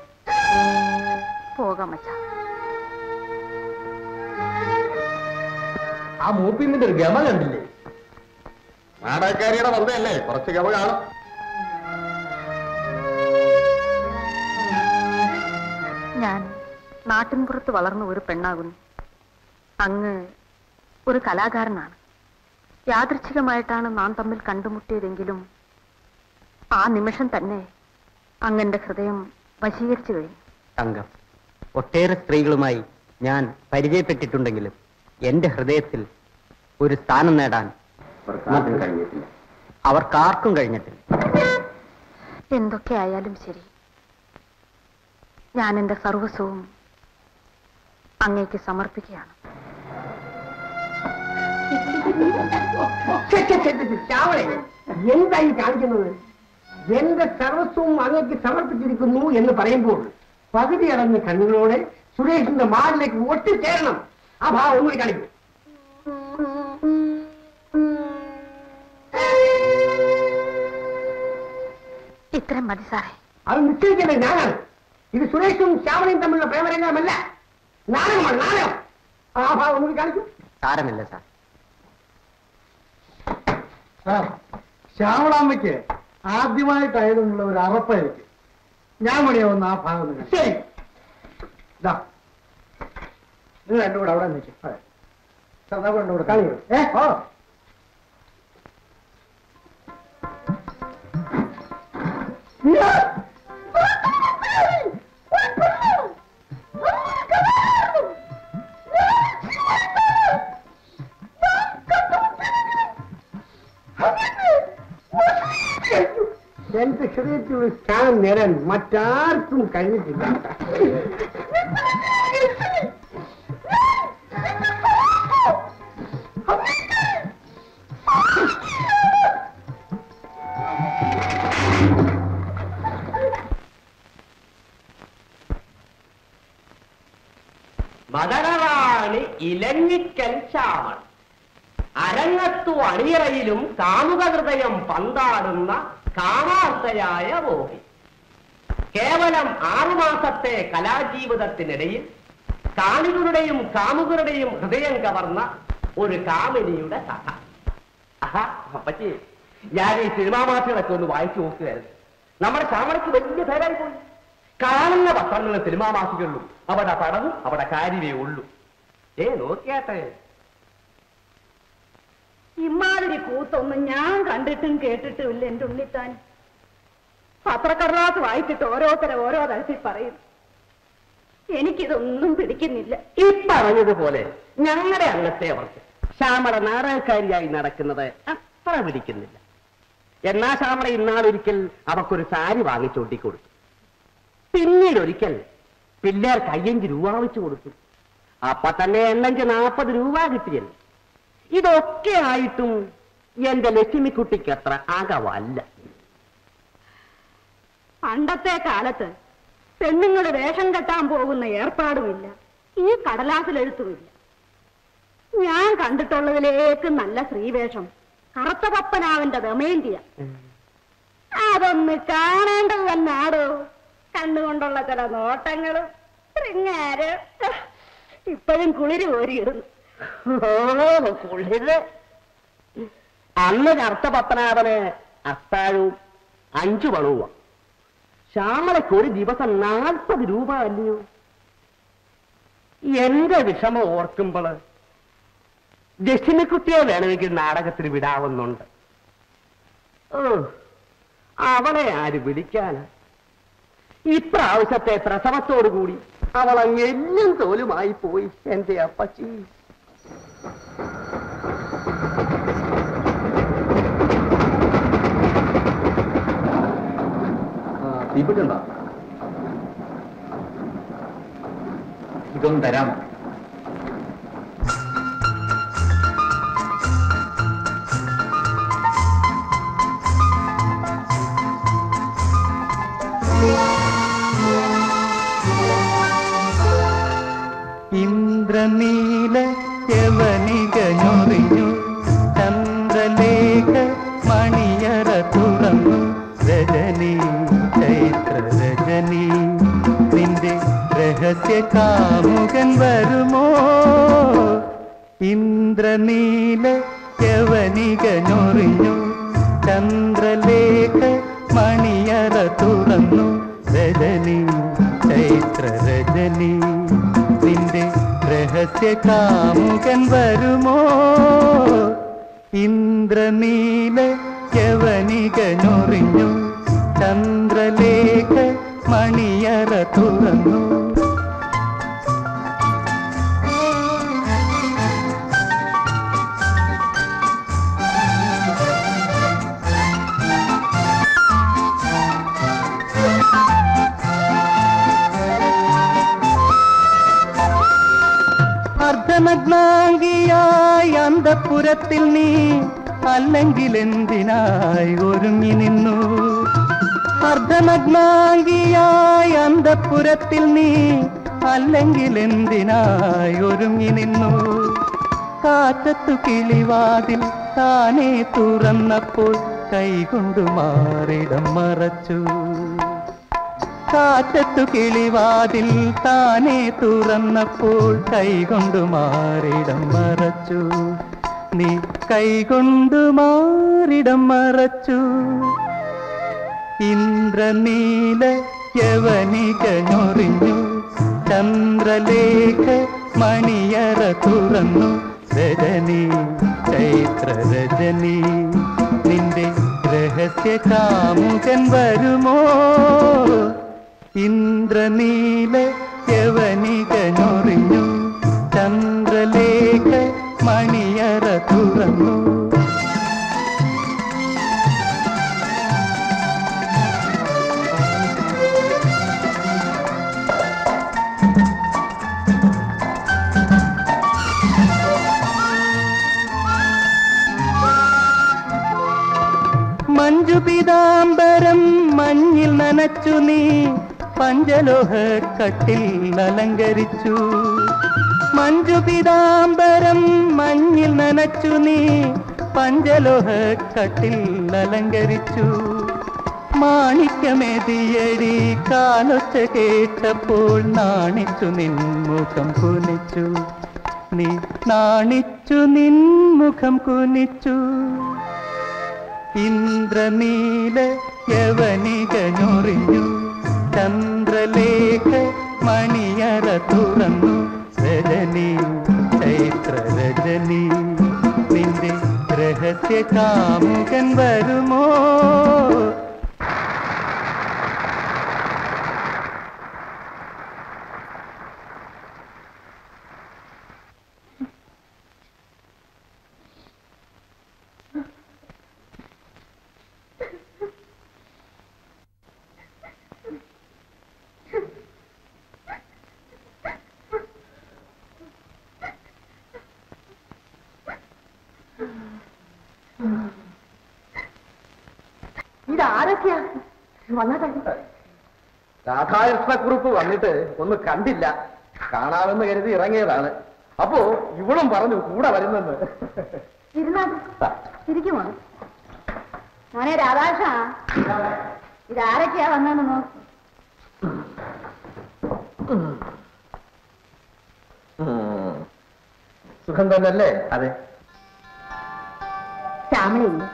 പോകാം മച്ച ആ മൂപ്പിന്റെ ഒരു ഗമ കണ്ടില്ലേ നാടകക്കാരിയുടെ വെറുതെ അല്ലേ കുറച്ച് ഗമ കാണും ഞാൻ നാട്ടിൻപുറത്ത് വളർന്ന ഒരു പെണ്ണാകുന്നു അങ്ങ് ഒരു കലാകാരനാണ് യാദൃച്ഛികമായിട്ടാണ് നാം തമ്മിൽ കണ്ടുമുട്ടിയതെങ്കിലും ആ നിമിഷം തന്നെ അങ്ങന്റെ ഹൃദയം വശീകരിച്ചു കഴിഞ്ഞു തങ്കം ഒട്ടേറെ സ്ത്രീകളുമായി ഞാൻ പരിചയപ്പെട്ടിട്ടുണ്ടെങ്കിലും എന്റെ ഹൃദയത്തിൽ ഒരു സ്ഥാനം നേടാൻ പ്രസാദം കഴിഞ്ഞിട്ടില്ല അവർക്കാർക്കും കഴിഞ്ഞിട്ടില്ല എന്തൊക്കെ ആയാലും ശരി ഞാൻ എന്റെ സർവസ്വവും അങ്ങേക്ക് സമർപ്പിക്കുകയാണ് ചാവളെ എന്തായി കാണിക്കുന്നത് എന്റെ സർവസ്വവും അങ്ങേക്ക് സമർപ്പിച്ചിരിക്കുന്നു എന്ന് പറയുമ്പോൾ പകുതി അടഞ്ഞ കണ്ണുകളോടെ സുരേഷിന്റെ മാറിലേക്ക് ഒട്ടിച്ചേരണം ആ ഭാവം ഒന്നുകൂടി കാണിക്കും ഇത്രയും മതി സാറേ അത് നിശ്ചയിക്കേണ്ടത് ഞാനാണ് ഇത് സുരേഷും ശ്യാമളയും തമ്മിലുള്ള പ്രേമരംഗമല്ല നാടകമാണ് നാടകം ആ ഭാവം ഒന്നുകൂടി കാണിക്കും സാരമില്ല സാർ സാർ ശ്യാമളാമ്മയ്ക്ക് ആദ്യമായിട്ടായതുള്ള ഒരു അറപ്പായിരിക്കും ഞാൻ മണിയാവുന്ന ആ ഭാഗം നിങ്ങൾ ശരി ഇതാ നിങ്ങൾ രണ്ടും കൂടെ അവിടെ നിൽക്കും അതെ സാർ നമുക്ക് രണ്ടും കൂടെ കാണിക്കും ഏ ഓ എന്റെ ഹൃദയത്തിൽ ഒരു സ്ഥാനം നേടാൻ മറ്റാർക്കും കഴിഞ്ഞിട്ടില്ല മദനറാണി ഇലഞ്ഞിക്കൽ ചാവൾ അരങ്ങത്തു അണിയറയിലും കാമുക ഹൃദയം പന്താടുന്ന കാമാർത്ഥയായ മോഹി കേവലം ആറുമാസത്തെ കലാജീവിതത്തിനിടയിൽ കാണികളുടെയും കാമുകരുടെയും ഹൃദയം കവർന്ന ഒരു കാമിനിയുടെ കഥ ആഹാ, അപ്പച്ചി ഞാൻ ഈ സിനിമാ മാസികളൊക്കെ ഒന്ന് വായിച്ചു നോക്കുകയായിരുന്നു നമ്മുടെ ശ്യാമളയ്ക്ക് വലിയ പേരായി പോയി കാണുന്ന പത്രങ്ങളും സിനിമാ മാസികളിലും അവിടെ പടവും അവിടെ കാര്യമേ ഉള്ളൂ ഏ നോക്കിയാട്ടെ ഇമാതിരി കൂത്തൊന്നും ഞാൻ കണ്ടിട്ടും കേട്ടിട്ടും ഇല്ല എന്റെ ഉണ്ണിത്താൻ പത്രക്കടലാസ് വായിച്ചിട്ട് ഓരോരുത്തരെ ഓരോ തരത്തിൽ പറയും എനിക്കിതൊന്നും പിടിക്കുന്നില്ല ഈ പറഞ്ഞതുപോലെ ഞങ്ങളുടെ അന്നത്തെ അവർക്ക് ശ്യാമള നാടകക്കാരിയായി നടക്കുന്നത് അത്ര പിടിക്കുന്നില്ല എന്നാ ശ്യാമള ഇന്നാളൊരിക്കൽ അവക്കൊരു സാരി വാങ്ങിച്ചോട്ടി കൊടുത്തു പിന്നീട് ഒരിക്കൽ പിള്ളേർ കയ്യഞ്ച് രൂപ വെച്ച് കൊടുത്തു അപ്പൊ തന്നെ എണ്ണഞ്ച് നാൽപ്പത് രൂപ കിട്ടിയല്ലോ ഇതൊക്കെ ആയിട്ടും എന്റെ ലക്ഷ്മിക്കുട്ടിക്ക് അത്ര ആകവല്ല പണ്ടത്തെ കാലത്ത് പെണ്ണുങ്ങൾ വേഷം കെട്ടാൻ പോകുന്ന ഏർപ്പാടുമില്ല ഈ കടലാസിലെഴുത്തുമില്ല ഞാൻ കണ്ടിട്ടുള്ളതിലേക്ക് നല്ല സ്ത്രീവേഷം കറുത്ത പപ്പനാവിന്റെ ദമയന്തിയ അതൊന്ന് കാണേണ്ടത് തന്നാടോ കണ്ണുകൊണ്ടുള്ള ചില നോട്ടങ്ങളും ശൃംഗാര് ഇപ്പോഴും കുളിര് കോരിയിടുന്നു ഓ കുളിര് അന്ന് കറുത്ത പത്തനാഭന് അത്താഴവും അഞ്ചു പണവുക ശ്യാമളയ്ക്ക് ഒരു ദിവസം നാൽപ്പത് രൂപ അല്ലയോ എന്റെ വിഷമം ഓർക്കുമ്പോൾ ദക്ഷിണക്കുട്ടിയെ വേണമെങ്കിൽ നാടകത്തിന് വിടാവുന്നുണ്ട് ഓ അവളെ ആര് വിളിക്കാനാ ഇപ്രാവശ്യത്തെ പ്രസവത്തോടുകൂടി അവൾ അങ്ങ് എല്ലും തോലുമായി പോയി എന്റെ അപ്പച്ചി തീപ്പെട്ടുണ്ടോ ഇതൊന്ന് തരാമോ ഇന്ദ്രനീല യവനികഞ്ഞൊറിഞ്ഞു ചന്ദ്രലേഖ മണിയറ തുറന്നു രജനി ചൈത്ര രജനി നിന്റെ രഹസ്യ കാമുകൻ വരുമോ ഇന്ദ്രനീല യവനികഞ്ഞൊറിഞ്ഞു ചന്ദ്രലേഖ മണിയറ തുറന്നു രജനി ചൈത്ര രജനി നിന്റെ രഹസ്യ കാമുകൻ വരുമോ ഇന്ദ്രനീല യവനികഞ്ഞൊറിഞ്ഞു ചന്ദ്രലേഖ മണിയറ തുറന്നു അർദ്ധനഗ്നാംഗിയായി അന്തപ്പുരത്തിൽ നീ അല്ലെങ്കിൽ എന്തിനായി ഒരുങ്ങി നിന്നു അർദ്ധനഗ്നാംഗിയായി അന്തപ്പുരത്തിൽ നീ അല്ലെങ്കിൽ എന്തിനായി ഒരുങ്ങി നിന്നു കാറ്റത്തു കിളിവാതിൽ താനേ തുറന്നപ്പോൾ കൈകൊണ്ടു മാറിടം മറച്ചു കാറ്റത്തു കിളിവാതിൽ താനേ തുറന്നപ്പോൾ കൈകൊണ്ടു മാറിടം മറച്ചു നീ കൈകൊണ്ടു മാറിടം മറച്ചു ഇന്ദ്രനീല യവനിക ഞൊറിഞ്ഞു ചന്ദ്രലേഖ മണിയറ തുറന്നു രജനി ചൈത്ര രജനി നിന്റെ രഹസ്യ കാമുകൻ വരുമോ ഇന്ദ്രനീല യവനിക ഞൊറിഞ്ഞു ചന്ദ്രലേഖ മണിയറ തുറന്നു മഞ്ജു പീതാംബരം മഞ്ഞിൽ നനച്ചു നീ പഞ്ചലോഹ കട്ടിൽ അലങ്കരിച്ചു മഞ്ജു പീതാംബരം മഞ്ഞിൽ നനച്ചു നീ പഞ്ചലോഹ കട്ടിൽ അലങ്കരിച്ചു മാണിക്യമേതിയടി കാലൊച്ച കേട്ടപ്പോൾ നാണിച്ചു നിൻമുഖം കുനിച്ചു നീ നാണിച്ചു നിൻമുഖം കുനിച്ചു ഇന്ദ്രനീല യവനിക ഞൊറിഞ്ഞു ചന്ദ്രലേഖ മണിയറ തുറന്നു രജനി ചൈത്ര രജനി നിന്റെ രഹസ്യ കാമുകൻ വരുമോ ഇതാരൊക്കെയാ വന്നതേ രാധാകൃഷ്ണക്കുറിപ്പ് വന്നിട്ട് ഒന്ന് കണ്ടില്ല കാണാമെന്ന് കരുതി ഇറങ്ങിയതാണ് അപ്പോ ഇവളും പറഞ്ഞു കൂടെ വരുന്നെന്ന് ഇരുന്നാട്ട് ഇരിക്കുമോ മോനെ രാധാകൃഷ്ണ ഇതാരൊക്കെയാ വന്നെന്ന് നോക്ക് ഉം. സുഖം തന്നെയല്ലേ അതെ ശ്യാമളയില്ല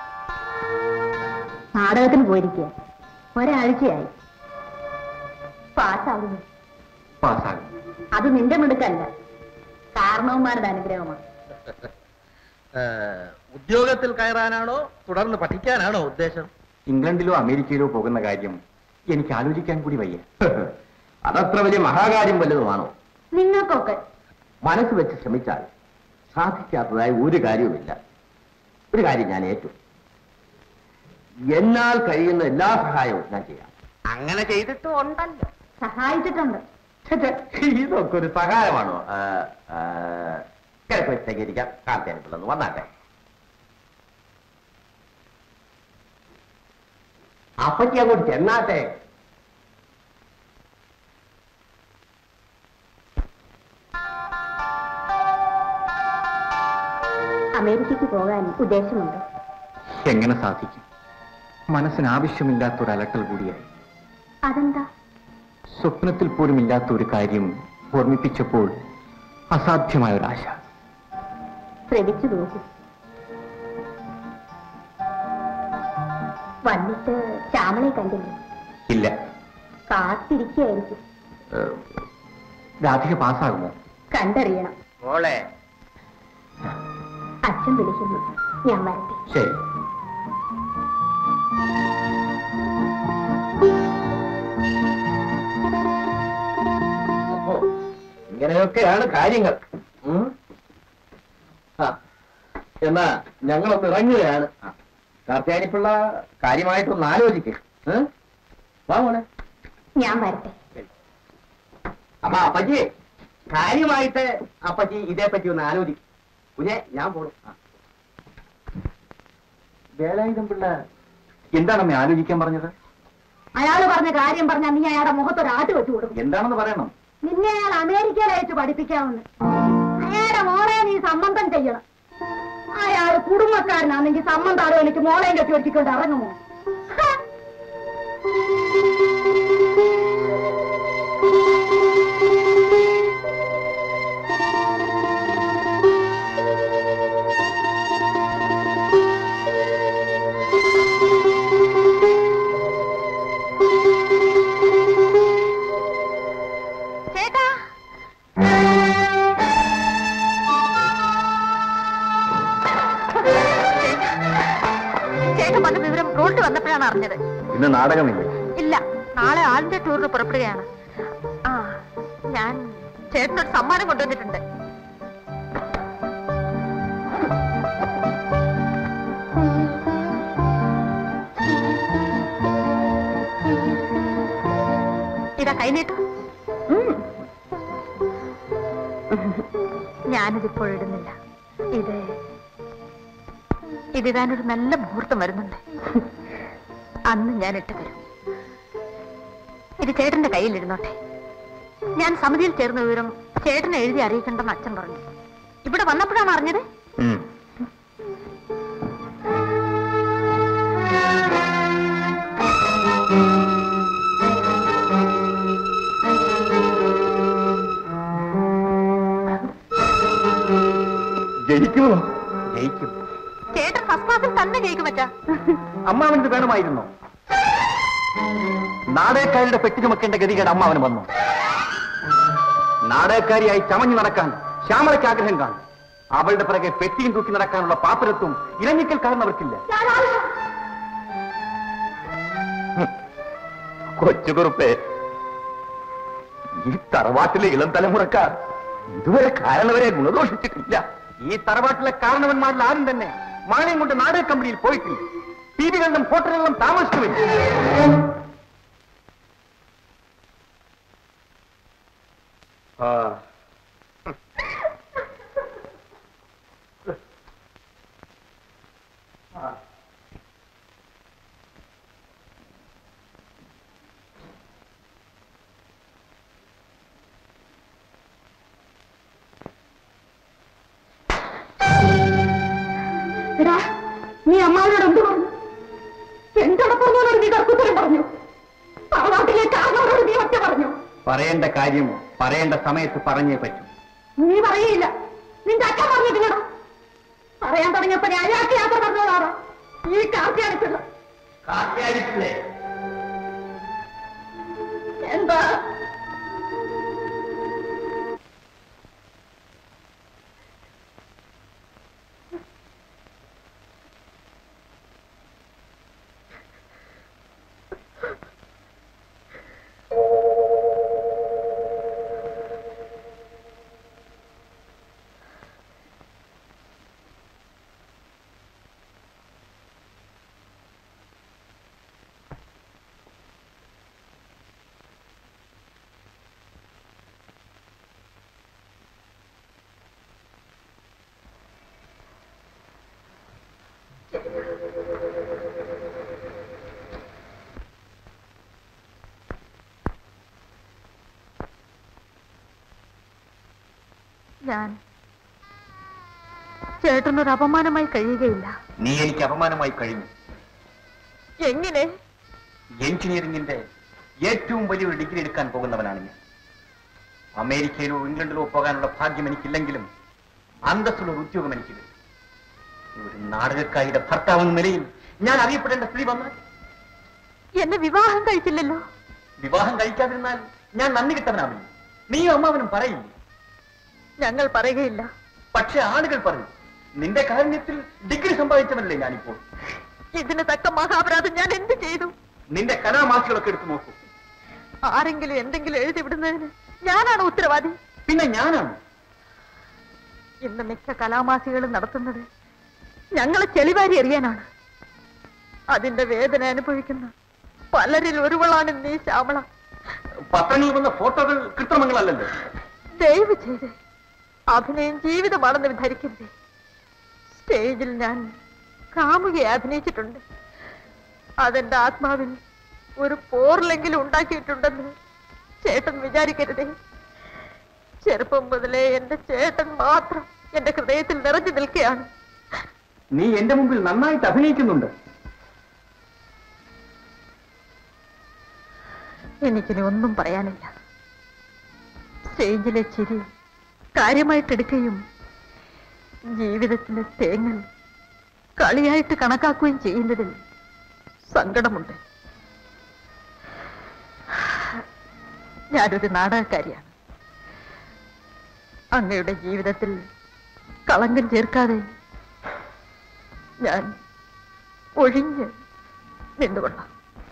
നാടകത്തിന് പോയിരിക്കുക ഒരാഴ്ചയായി പാസ്സാവുന്നു പാസ്സാകും അത് നിന്റെ മിടുക്കല്ല കാരണവന്മാരുടെ അനുഗ്രഹമാണ് ഉദ്യോഗത്തിൽ കയറാനാണോ തുടർന്ന് പഠിക്കാനാണോ ഉദ്ദേശം ഇംഗ്ലണ്ടിലോ അമേരിക്കയിലോ പോകുന്ന കാര്യം എനിക്ക് ആലോചിക്കാൻ കൂടി വയ്യ അതത്ര വലിയ മഹാകാര്യം വല്ലതുമാണോ നിങ്ങൾക്കൊക്കെ മനസ്സ് വെച്ച് ശ്രമിച്ചാൽ സാധിക്കാത്തതായി ഒരു കാര്യവുമില്ല ഒരു കാര്യം ഞാൻ ഏറ്റു എന്നാൽ കഴിയുന്ന എല്ലാ സഹായവും ഞാൻ ചെയ്യാം അങ്ങനെ ചെയ്തിട്ടും ഉണ്ടല്ലോ സഹായിച്ചിട്ടുണ്ട് ഛെ, ഛെ, ഇതൊക്കെ ഒരു സഹായമാണോ ആ, ആ, കിഴക്ക് ഇരിക്കാം കാർത്തേനപ്പിള്ളന്ന് വന്നാട്ടെ അപ്പച്ചി അങ്ങോട്ട് ചെന്നാട്ടെ അമേരിക്കയ്ക്ക് പോകാൻ ഉദ്ദേശമുണ്ട് എങ്ങനെ സാധിക്കും മനസ്സിന് ആവശ്യമില്ലാത്ത ഒരു അലട്ടൽ കൂടിയായി അതെന്താ സ്വപ്നത്തിൽ പോലും ഇല്ലാത്ത ഒരു കാര്യം ഓർമ്മിപ്പിച്ചപ്പോൾ അസാധ്യമായ ഒരു ആശ ശ്രമിച്ചു നോക്കൂ വന്നിട്ട് ശ്യാമളെ കണ്ടില്ലേ ഇല്ല കാത്തിരിക്കുകയായിരിക്കും ഏഹ്, രാധിക പാസ്സാകുമോ കണ്ടറിയണം മോളെ അച്ഛൻ വിളിക്കുന്നു ഞാൻ വരട്ടെ ശരി ഓഹോ, ഇങ്ങനെയൊക്കെയാണ് കാര്യങ്ങൾ ഉം. ആ, എന്നാ ഞങ്ങളൊന്ന് ഇറങ്ങുകയാണ് കാർത്തിയാനിപ്പിള്ള കാര്യമായിട്ടൊന്ന് ആലോചിക്കും വാ മോനെ ഞാൻ വരട്ടെ അമ്മ അപ്പച്ചി കാര്യമായിട്ട് അപ്പച്ചി ഇതേപ്പറ്റി ഒന്ന് ആലോചിക്കും കുഞ്ഞെ ഞാൻ പോണു വേലായുധം പിള്ള എന്താണമ്മേ ആലോചിക്കാൻ പറഞ്ഞത് അയാള് പറഞ്ഞ കാര്യം പറഞ്ഞാൽ നീ അയാളുടെ മുഖത്തൊരു ആട്ട് വെച്ചു കൊടുക്കും എന്താണെന്ന് പറയണം നിന്നെ അയാൾ അമേരിക്കയിൽ അയച്ച് പഠിപ്പിക്കാമെന്ന് അയാളുടെ മോളെ നീ സംബന്ധം ചെയ്യണം അയാൾ കുടുംബക്കാരനാണെങ്കിൽ സംബന്ധം എനിക്ക് മോളെയും കെട്ടി ഒരുക്കിക്കൊണ്ട് ഇറങ്ങുമോ ഹ! ചേട്ടാ ചേട്ടൻ വന്ന വിവരം റോഡിൽ വന്നപ്പോഴാണ് അറിഞ്ഞത് ഇന്ന് നാടകമില്ലേ ഇല്ല നാളെ ആളിന്റെ ടൂറിന് പുറപ്പെടുകയാണ് ആ ഞാൻ ചേട്ടനൊരു സമ്മാനം കൊണ്ടുവന്നിട്ടുണ്ട് ഇതാ കൈനീട്ടു ഞാനിതിപ്പോൾ ഇടുന്നില്ല ഇത് ഇതിടാനൊരു നല്ല മുഹൂർത്തം വരുന്നുണ്ട് അന്ന് ഞാൻ ഇട്ട് തരും ഇത് ചേട്ടന്റെ കയ്യിലിരുന്നോട്ടെ ഞാൻ സമിതിയിൽ ചേർന്ന വിവരം ചേട്ടനെ എഴുതി അറിയിക്കണ്ടെന്ന് അച്ഛൻ പറഞ്ഞു ഇവിടെ വന്നപ്പോഴാണ് അറിഞ്ഞത് ഉം. ജയിക്കുമോ ജയിക്കും ചേട്ടൻ ഫസ്റ്റ് ക്ലാസ്സിൽ തന്നെ ജയിക്കും അച്ഛാ അമ്മാവന് വേണമായിരുന്നോ നാടകക്കാരുടെ പെട്ടി ചുമക്കേണ്ട ഗതികേട് അമ്മാവന് വന്നു നാടകക്കാരിയായി ചമഞ്ഞു നടക്കാൻ ശ്യാമളയ്ക്ക് ആഗ്രഹം കാണും അവളുടെ പിറകെ പെട്ടിയും തൂക്കി നടക്കാനുള്ള പാപ്പരത്വം ഇലഞ്ഞിക്കൽക്കാരൻ അവർക്കില്ല കൊച്ചുകുറുപ്പേ ഈ തറവാട്ടിലെ ഇളം തലമുറക്കാർ ഇതുവരെ കാരണവരെ ഗുണദോഷിച്ചിട്ടില്ല ഈ തറവാട്ടിലെ കാരണവന്മാരിൽ ആരും തന്നെ മകനെയും കൊണ്ട് നാടക കമ്പനിയിൽ പോയിട്ടില്ല ടിവികളിലും ഹോട്ടലുകളിലും താമസിക്കുമില്ല ആ എടാ നീ അമ്മാവിനോട് എന്ത് പറഞ്ഞു എന്തൊടപ്പോന്നോട് നീ കർക്കുത്തരം പറഞ്ഞു തറവാട്ടിലെ കാരണവരോട് നീ ഒറ്റ പറഞ്ഞു പറയേണ്ട കാര്യം പറയേണ്ട സമയത്ത് പറഞ്ഞേ പറ്റൂ നീ പറയില്ല നിന്റെ അച്ഛൻ പറഞ്ഞിട്ടില്ലടാ പറയാൻ തുടങ്ങിയപ്പോ ഞാൻ അയാൾക്ക് യാത്ര പറഞ്ഞതാറാ ഈ കാർത്തിയാണിച്ചുള്ള എന്താ ഞാൻ ചേട്ടനൊരു അപമാനമായി കഴിയുകയില്ല നീ എനിക്ക് അപമാനമായി കഴിഞ്ഞു എങ്ങനെ എഞ്ചിനീയറിംഗിന്റെ ഏറ്റവും വലിയൊരു ഡിഗ്രി എടുക്കാൻ പോകുന്നവനാണ് ഞാൻ അമേരിക്കയിലോ ഇംഗ്ലണ്ടിലോ പോകാനുള്ള ഭാഗ്യം എനിക്കില്ലെങ്കിലും അന്തസ്സുള്ള ഒരു ഉദ്യോഗം എനിക്ക് കിട്ടും. ഒരു നാടകക്കാരിയുടെ ഭർത്താവ് എന്ന നിലയിൽ ഞാൻ അറിയപ്പെടേണ്ട സ്ത്രീ വന്നാൽ എന്നെ വിവാഹം കഴിച്ചില്ലല്ലോ വിവാഹം കഴിക്കാതിരുന്നാൽ ഞാൻ നന്ദി കിട്ടവനാവില്ല നീയും അമ്മാവനും പറയില്ല ഞങ്ങൾ പറയുകയില്ല പക്ഷെ ആളുകൾ പറയും നിന്റെ കാരുണ്യത്തിൽ ഡിഗ്രി സമ്പാദിച്ചവനല്ലേ ഞാനിപ്പോൾ ഇതിന് തക്ക മഹാപരാധം ഞാൻ എന്ത് ചെയ്തു നിന്റെ കലാമാസികളൊക്കെ എടുത്തു നോക്കൂ ആരെങ്കിലും എന്തെങ്കിലും എഴുതി വിടുന്നതിന് ഞാനാണ് ഉത്തരവാദി പിന്നെ ഞാനാണ് ഇന്ന് മിക്ക കലാമാസികളും നടത്തുന്നത് ഞങ്ങളെ ചെളിവാരി എറിയാനാണ് അതിന്റെ വേദന അനുഭവിക്കുന്ന പലരിൽ ഒരുവളാണ് നീ ശ്യാമള പത്രങ്ങളിൽ വന്ന ഫോട്ടോകൾ കൃത്രിമങ്ങളല്ലല്ലോ ദയവ് ചെയ്ത് അഭിനയം ജീവിതമാണെന്ന് ധരിക്കരുത് സ്റ്റേജിൽ ഞാൻ കാമുകയെ അഭിനയിച്ചിട്ടുണ്ട് അതെന്റെ ആത്മാവിൽ ഒരു പോറിലെങ്കിലും ഉണ്ടാക്കിയിട്ടുണ്ടെന്ന് ചേട്ടൻ വിചാരിക്കരുതേ ചെറുപ്പം മുതലേ എന്റെ ചേട്ടൻ മാത്രം എന്റെ ഹൃദയത്തിൽ നിറഞ്ഞു നിൽക്കുകയാണ് നീ എന്റെ മുമ്പിൽ നന്നായിട്ട് അഭിനയിക്കുന്നുണ്ട് എനിക്കിനി ഒന്നും പറയാനില്ല സ്റ്റേജിലെ ചിരി കാര്യമായിട്ടെടുക്കുകയും ജീവിതത്തിലെ തേങ്ങൽ കളിയായിട്ട് കണക്കാക്കുകയും ചെയ്യുന്നതിൽ സങ്കടമുണ്ട് ഞാനൊരു നാടകക്കാരിയാണ് അങ്ങയുടെ ജീവിതത്തിൽ കളങ്കം ചേർക്കാതെ ഞാൻ ഒഴിഞ്ഞ് നിന്നുകൊള്ളാം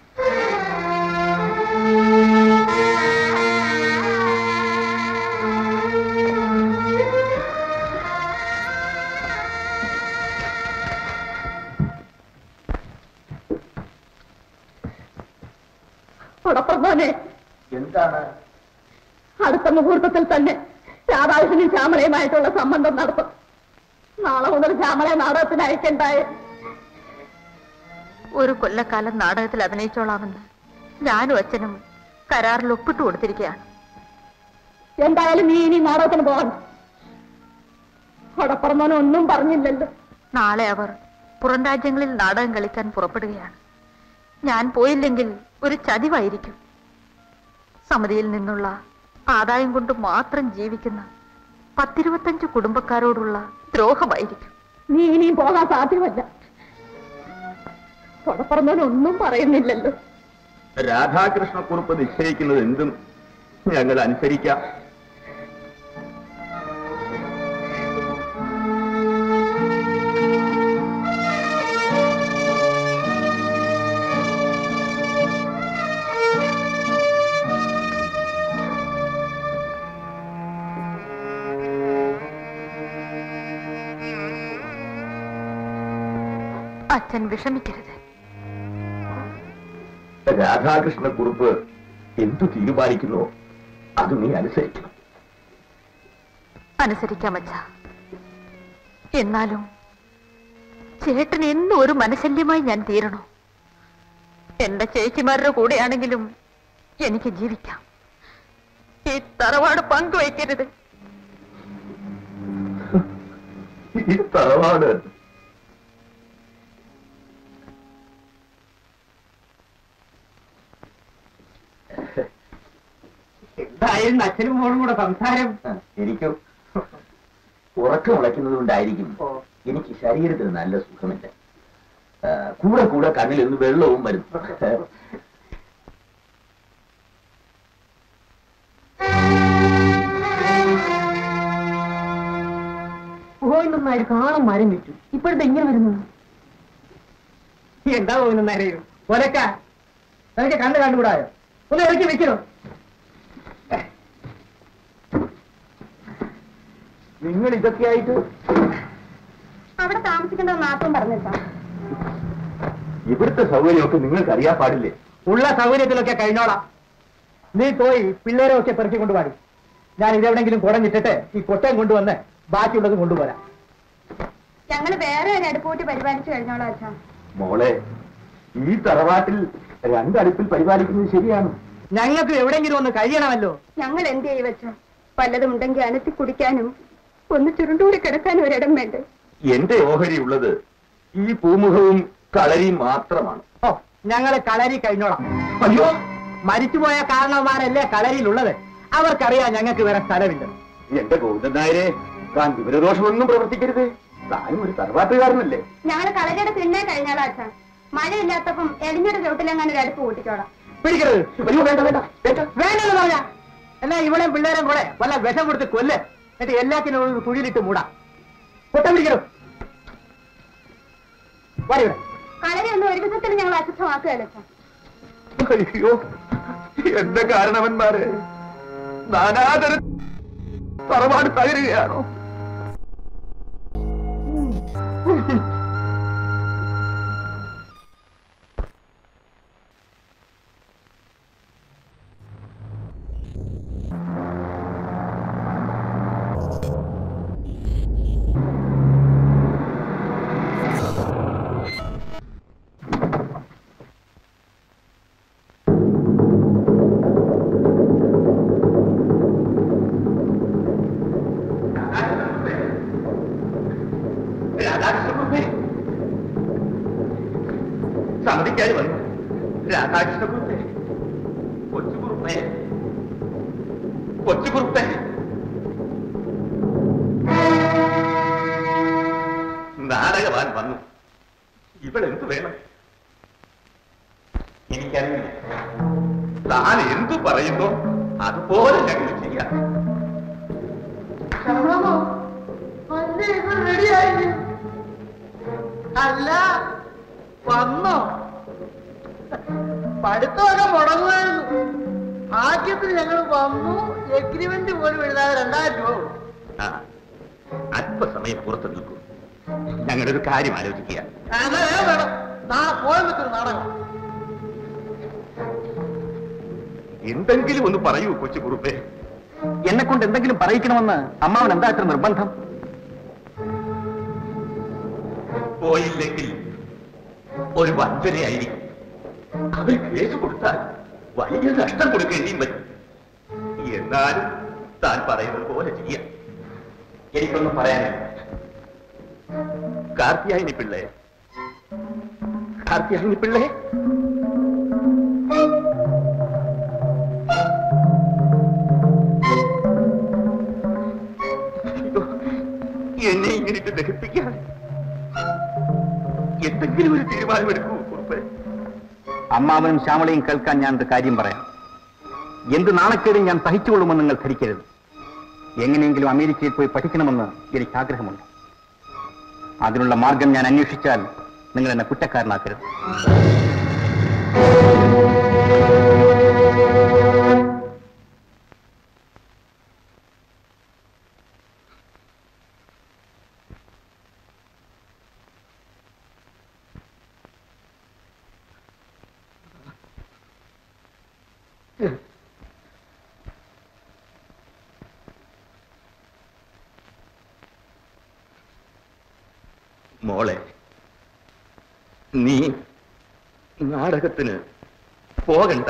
ഉടപ്പറന്നോനെ എന്താണ് അടുത്ത മുഹൂർത്തത്തിൽ തന്നെ രാധാകൃഷ്ണനും ശ്യാമളയുമായിട്ടുള്ള സംബന്ധം നടത്തും നാളെ മുതൽ ശ്യാമളയെ നാടകത്തിന് അയക്കണ്ടായേ ഒരു കൊല്ലക്കാലം നാടകത്തിൽ അഭിനയിച്ചോളാമെന്ന് ഞാനും അച്ഛനും കരാറിൽ ഒപ്പിട്ട് കൊടുത്തിരിക്കുകയാണ് എന്തായാലും നീ ഇനി നാടകത്തിന് പോകണം ഉടപ്പറന്നോനെ ഒന്നും പറഞ്ഞില്ലല്ലോ നാളെ അവർ പുറം രാജ്യങ്ങളിൽ നാടകം കളിക്കാൻ പുറപ്പെടുകയാണ് ഞാൻ പോയില്ലെങ്കിൽ ഒരു ചതിവായിരിക്കും സമിതിയിൽ നിന്നുള്ള ആദായം കൊണ്ട് മാത്രം ജീവിക്കുന്ന പത്തിരുപത്തഞ്ച് കുടുംബക്കാരോടുള്ള ദ്രോഹമായിരിക്കും നീ ഇനിയും പോകാൻ സാധ്യമല്ല ഉടപ്പറന്നോനെ ഒന്നും പറയുന്നില്ലല്ലോ രാധാകൃഷ്ണക്കുറുപ്പ് നിശ്ചയിക്കുന്നത് എന്തും ഞങ്ങൾ അനുസരിക്കാം അച്ഛൻ വിഷമിക്കരുത് രാധാകൃഷ്ണക്കുറുപ്പ് എന്തു തീരുമാനിക്കുന്നു അത് നീ അനുസരിക്കണം അനുസരിക്കാം അച്ഛ എന്നാലും ചേട്ടൻ എന്നും ഒരു മനശല്യമായി ഞാൻ തീരണോ എന്റെ ചേച്ചിമാരുടെ കൂടെയാണെങ്കിലും എനിക്ക് ജീവിക്കാം ഈ തറവാട് പങ്കുവയ്ക്കരുത് ഈ തറവാട് എന്തായിരുന്നു അച്ഛനും മോളും കൂടെ സംസാരം എനിക്കും ഉറക്കം ഉളയ്ക്കുന്നത് കൊണ്ടായിരിക്കും എനിക്ക് ശരീരത്തിന് നല്ല സുഖമില്ല ആ, കൂടെ കൂടെ കണ്ണിൽ നിന്ന് വെള്ളവും വരും പോയിന്നായി കാണും മരം വെച്ചു ഇപ്പോഴത്തെ ഇങ്ങനെ വരുന്നു എന്താ പോകുന്നേരം ഒലക്ക നിനക്ക് കണ്ണ് കണ്ടുകൂടായോ ഒന്ന് ഇറക്കി വെക്കണോ നിങ്ങൾ ഇതൊക്കെ ആയിട്ട് അവിടെ താമസിക്കേണ്ടത് മാത്രം പറഞ്ഞേക്കാം ഇവിടുത്തെ സൗകര്യമൊക്കെ നിങ്ങൾക്ക് അറിയാൻ പാടില്ലേ ഉള്ള സൗകര്യത്തിലൊക്കെ കഴിഞ്ഞോളാം നീ പോയി പിള്ളേരെ ഒക്കെ പെറുക്കി കൊണ്ടുപാടി ഞാൻ ഇതെവിടെങ്കിലും കുടഞ്ഞിട്ടിട്ട് ഈ കൊട്ടയം കൊണ്ടുവന്ന് ബാക്കിയുള്ളത് കൊണ്ടുപോരാം ഞങ്ങൾ വേറെ ഒരു അടുപ്പൂട്ടി പരിപാലിച്ചു കഴിഞ്ഞോളാം അച്ഛാ മോളെ ഈ തറവാട്ടിൽ രണ്ടടുപ്പിൽ പരിപാലിക്കുന്നത് ശരിയാണ് ഞങ്ങൾക്ക് എവിടെങ്കിലും ഒന്ന് കഴിയണമല്ലോ ഞങ്ങൾ എന്ത് ചെയ്യും വെച്ചാ വല്ലതും ഉണ്ടെങ്കിൽ അനത്തി കുടിക്കാനും ഒന്ന് ചുരുണ്ടൂടി കിടക്കാനും ഒരിടം വേണ്ടേ എന്റെ ഓഹരി ഉള്ളത് ഈ പൂമുഖവും കളരിയും മാത്രമാണ് ഓ ഞങ്ങള് കളരി കഴിഞ്ഞോളാം അയ്യോ മരിച്ചുപോയ കാരണവന്മാരല്ലേ കളരിയിലുള്ളത് അവർക്കറിയാം ഞങ്ങൾക്ക് വേറെ സ്ഥലമില്ല എന്റെ ഗോവിന്ദൻ നായരെ താൻ വിവരദോഷമൊന്നും പ്രവർത്തിക്കരുത് താനും ഒരു തറവാട്ടുകാരനല്ലേ ഞങ്ങൾ കളരിയുടെ തിണ്ണേ കഴിഞ്ഞോളാം അച്ഛാ മഴയില്ലാത്തപ്പം എളിഞ്ഞൊരു ചോട്ടിലെങ്ങാനും ഒരു അടുപ്പ് കൂട്ടിക്കോളാം പിടിക്കരുത് അയ്യോ വേണ്ട വേണ്ട വേണ്ട വേണ്ടെന്ന് പറഞ്ഞ എന്നാ ഇവിടെ പിള്ളേരും കൂടെ വല്ല വിഷം കൊടുത്ത് കൊല്ല് എന്നിട്ട് എല്ലാത്തിനും ഒരു കുഴിയിലിട്ട് മൂടാം പൊട്ടം പിടിക്കണം വാടി ഇവിടെ കളരി ഒന്നും ഒരു വിധത്തിൽ ഞങ്ങൾ അശുദ്ധമാക്കുകയല്ല അച്ഛാ അയ്യോ എന്റെ കാരണവന്മാര് നാനാതര തറവാട് തകരുകയാണോ രാധാകൃഷ്ണകുറുപ്പേ സമ്മതിക്കാതെ വന്നു രാധാകൃഷ്ണകുറുപ്പേ കൊച്ചുകുറുപ്പേ കൊച്ചുകുറുപ്പേ നാടകവാൻ വന്നു ഇവളെന്ത് വേണം എനിക്കറിയില്ല താൻ എന്തു പറയുന്നോ അതുപോലെ ഞങ്ങൾ ചെയ്യാം റെഡിയായി അല്ല വന്നോ പഠിത്തമൊക്കെ മുടങ്ങുമായിരുന്നു ആദ്യത്തിന് ഞങ്ങൾ വന്നു എഗ്രിമെന്റ് പോലും എഴുതാതെ രണ്ടായിരം രൂപ കൊടുത്തു. ആ അല്പസമയം പുറത്തു നിൽക്കൂ ഞങ്ങളൊരു കാര്യം ആലോചിക്കുക അത് വേണം വേണം നാളെ കോയമ്പത്തൂർ നാടകം എന്തെങ്കിലും ഒന്ന് പറയൂ കൊച്ചു കുറുപ്പേ എന്നെ കൊണ്ട് എന്തെങ്കിലും പറയിക്കണമെന്ന് അമ്മാവൻ എന്താ ഇത്ര നിർബന്ധം പോയില്ലെങ്കിൽ ഒരു വഞ്ചനയായിരിക്കും അവർ കേസ് കൊടുത്താൽ വലിയ നഷ്ടം കൊടുക്കേണ്ടിയും വരും എന്നാലും താൻ പറയുന്നത് പോലെ ചെയ്യാം എനിക്കൊന്നും പറയാനില്ല കാർത്തിയായിനി പിള്ളേ കാർത്തിയായിനി പിള്ളേ അയ്യോ, എന്നെ ഇങ്ങനെ ദഹിപ്പിക്കാൻ എന്തെങ്കിലും ഒരു തീരുമാനമെടുക്കൂ കുറുപ്പേ അമ്മാവനും ശ്യാമളയും കേൾക്കാൻ ഞാൻ ഒരു കാര്യം പറയാം എന്ത് നാണക്കേടും ഞാൻ സഹിച്ചുകൊള്ളുമെന്ന് നിങ്ങൾ ധരിക്കരുത് എങ്ങനെയെങ്കിലും അമേരിക്കയിൽ പോയി പഠിക്കണമെന്ന് എനിക്ക് ആഗ്രഹമുണ്ട് അതിനുള്ള മാർഗം ഞാൻ അന്വേഷിച്ചാൽ നിങ്ങൾ എന്നെ കുറ്റക്കാരനാക്കരുത് മോളെ നീ നാടകത്തിന് പോകണ്ട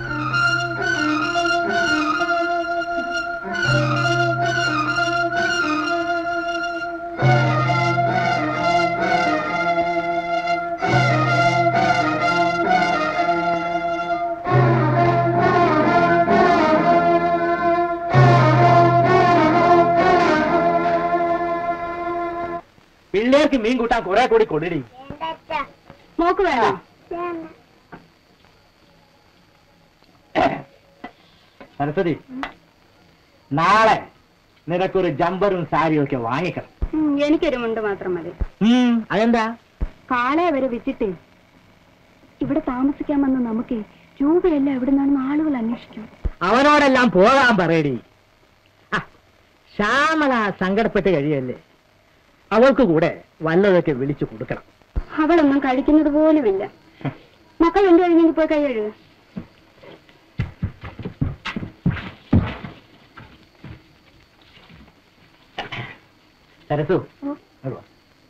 പിള്ളേർക്ക് മീൻ കൂട്ടാൻ കുറെ കൂടി കൊണ്ടിരി മോക്ക് വേണോ സരസ്വതി നാളെ നിനക്കൊരു ജമ്പറും സാരിയും ഒക്കെ വാങ്ങിക്കണം എനിക്കൊരു മുണ്ട് മാത്രം മതി ഉം, അതെന്താ കാളെ വരെ വിറ്റിട്ട് ഇവിടെ താമസിക്കാമെന്ന് നമുക്ക് രൂപയല്ല എവിടെ നിന്നാണെന്ന് ആളുകൾ അന്വേഷിക്കും അവനോടെല്ലാം പോകാൻ പറയടി ആ, ശ്യാമള സങ്കടപ്പെട്ട് കഴിയല്ലേ അവൾക്ക് കൂടെ വല്ലതൊക്കെ വിളിച്ചു കൊടുക്കണം അവളൊന്നും കഴിക്കുന്നത് പോലുമില്ല മക്കൾ എന്ത് കഴിഞ്ഞെങ്കിൽ പോയി കൈ കഴുകുക സരസു ഇങ്ങോട്ട് വാ.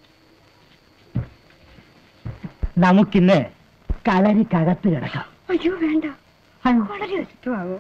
നമുക്കിന്ന് കളരിക്കകത്ത് കിടക്കാം അയ്യോ വേണ്ട വളരെ ഇഷ്ടമാകും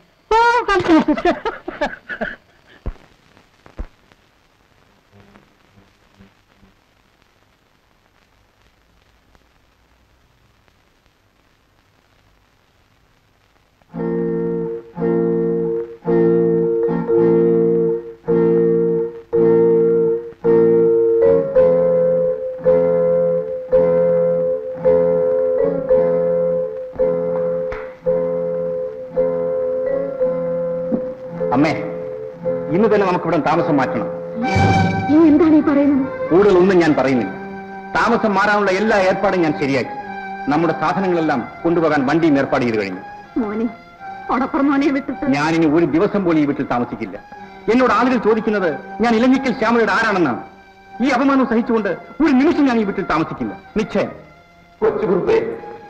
അമ്മേ ഇന്ന് തന്നെ നമുക്കിവിടെ താമസം മാറ്റണം നീ എന്താണ് ഈ പറയുന്നത് കൂടുതൽ ഒന്നും ഞാൻ പറയുന്നില്ല താമസം മാറാനുള്ള എല്ലാ ഏർപ്പാടും ഞാൻ ശരിയാക്കി നമ്മുടെ സാധനങ്ങളെല്ലാം കൊണ്ടുപോകാൻ വണ്ടിയും ഏർപ്പാട് ചെയ്ത് കഴിഞ്ഞു മോനെ ഉടപ്പുറം മോനെ വിട്ടിട്ട് ഞാനിനി ഒരു ദിവസം പോലും ഈ വീട്ടിൽ താമസിക്കില്ല എന്നോട് ആളുകൾ ചോദിക്കുന്നത് ഞാൻ ഇലഞ്ഞിക്കൽ ശ്യാമളയുടെ ആരാണെന്നാണ് ഈ അപമാനം സഹിച്ചുകൊണ്ട് ഒരു നിമിഷം ഞാൻ ഈ വീട്ടിൽ താമസിക്കില്ല നിശ്ചയം കൊച്ചു കുറുപ്പേ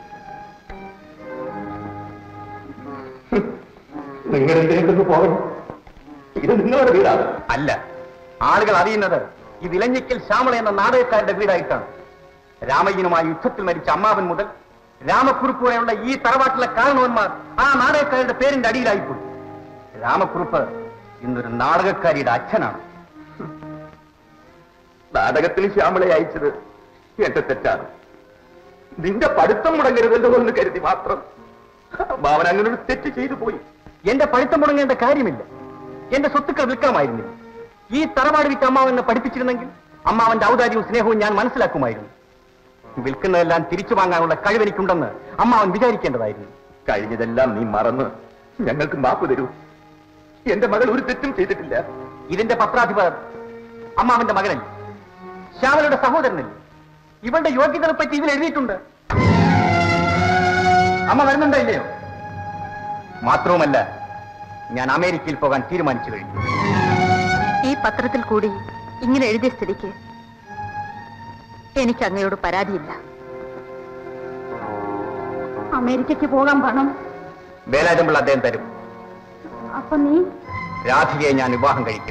നിങ്ങൾ എന്തിനു പോകണം ഇത് നിങ്ങളുടെ വീടാണ് അല്ല ആളുകൾ അറിയുന്നത് ഇത് ഇലഞ്ഞിക്കൽ ശ്യാമള എന്ന നാടകക്കാരുടെ വീടായിട്ടാണ് രാമയ്യനുമായി യുദ്ധത്തിൽ മരിച്ച അമ്മാവൻ മുതൽ രാമക്കുറുപ്പ് വരെയുള്ള ഈ തറവാട്ടിലെ കാരണവന്മാർ ആ നാടകക്കാരുടെ പേരിന്റെ അടിയിലായിപ്പോയി രാമക്കുറുപ്പ് ഇന്നൊരു നാടകക്കാരിയുടെ അച്ഛനാണ് നാടകത്തിൽ ശ്യാമളെ അയച്ചത് എന്റെ തെറ്റാണ് നിന്റെ പഠിത്തം മുടങ്ങരുതല്ലോ എന്ന് കരുതി മാത്രം അമ്മാവൻ അങ്ങനെ ഒരു തെറ്റ് ചെയ്തു പോയി എന്റെ പഠിത്തം മുടങ്ങേണ്ട കാര്യമില്ല എന്റെ സ്വത്തുക്കൾ വിൽക്കാമായിരുന്നില്ല ഈ തറവാട് വിറ്റ് അമ്മാവനെ പഠിപ്പിച്ചിരുന്നെങ്കിൽ അമ്മാവന്റെ ഔദാര്യവും സ്നേഹവും ഞാൻ മനസ്സിലാക്കുമായിരുന്നു വിൽക്കുന്നതെല്ലാം തിരിച്ചു വാങ്ങാനുള്ള കഴിവെനിക്കുണ്ടെന്ന് അമ്മാവൻ വിചാരിക്കേണ്ടതായിരുന്നു കഴിഞ്ഞതെല്ലാം നീ മറന്ന് ഞങ്ങൾക്ക് മാപ്പ് തരൂ എന്റെ മകൾ ഒരു തെറ്റും ചെയ്തിട്ടില്ല ഇതിന്റെ പത്രാധിപർ അമ്മാവന്റെ മകനല്ല ശ്യാമലയുടെ സഹോദരനല്ല ഇവളുടെ യോഗ്യതകളെ പറ്റി ഇതിൽ എഴുതിയിട്ടുണ്ട് അമ്മ വരുന്നുണ്ടോ ഇല്ലയോ മാത്രവുമല്ല ഞാൻ അമേരിക്കയിൽ പോകാൻ തീരുമാനിച്ചു കഴിഞ്ഞു ഈ പത്രത്തിൽ കൂടി ഇങ്ങനെ എഴുതിയ സ്ഥിതിക്ക് എനിക്ക് അങ്ങയോട് പരാതിയില്ല അമേരിക്കയ്ക്ക് പോകാൻ പണം വേലാജമ്പിൾ അദ്ദേഹം തരും അപ്പൊ നീ രാധികയെ ഞാൻ വിവാഹം കഴിക്കും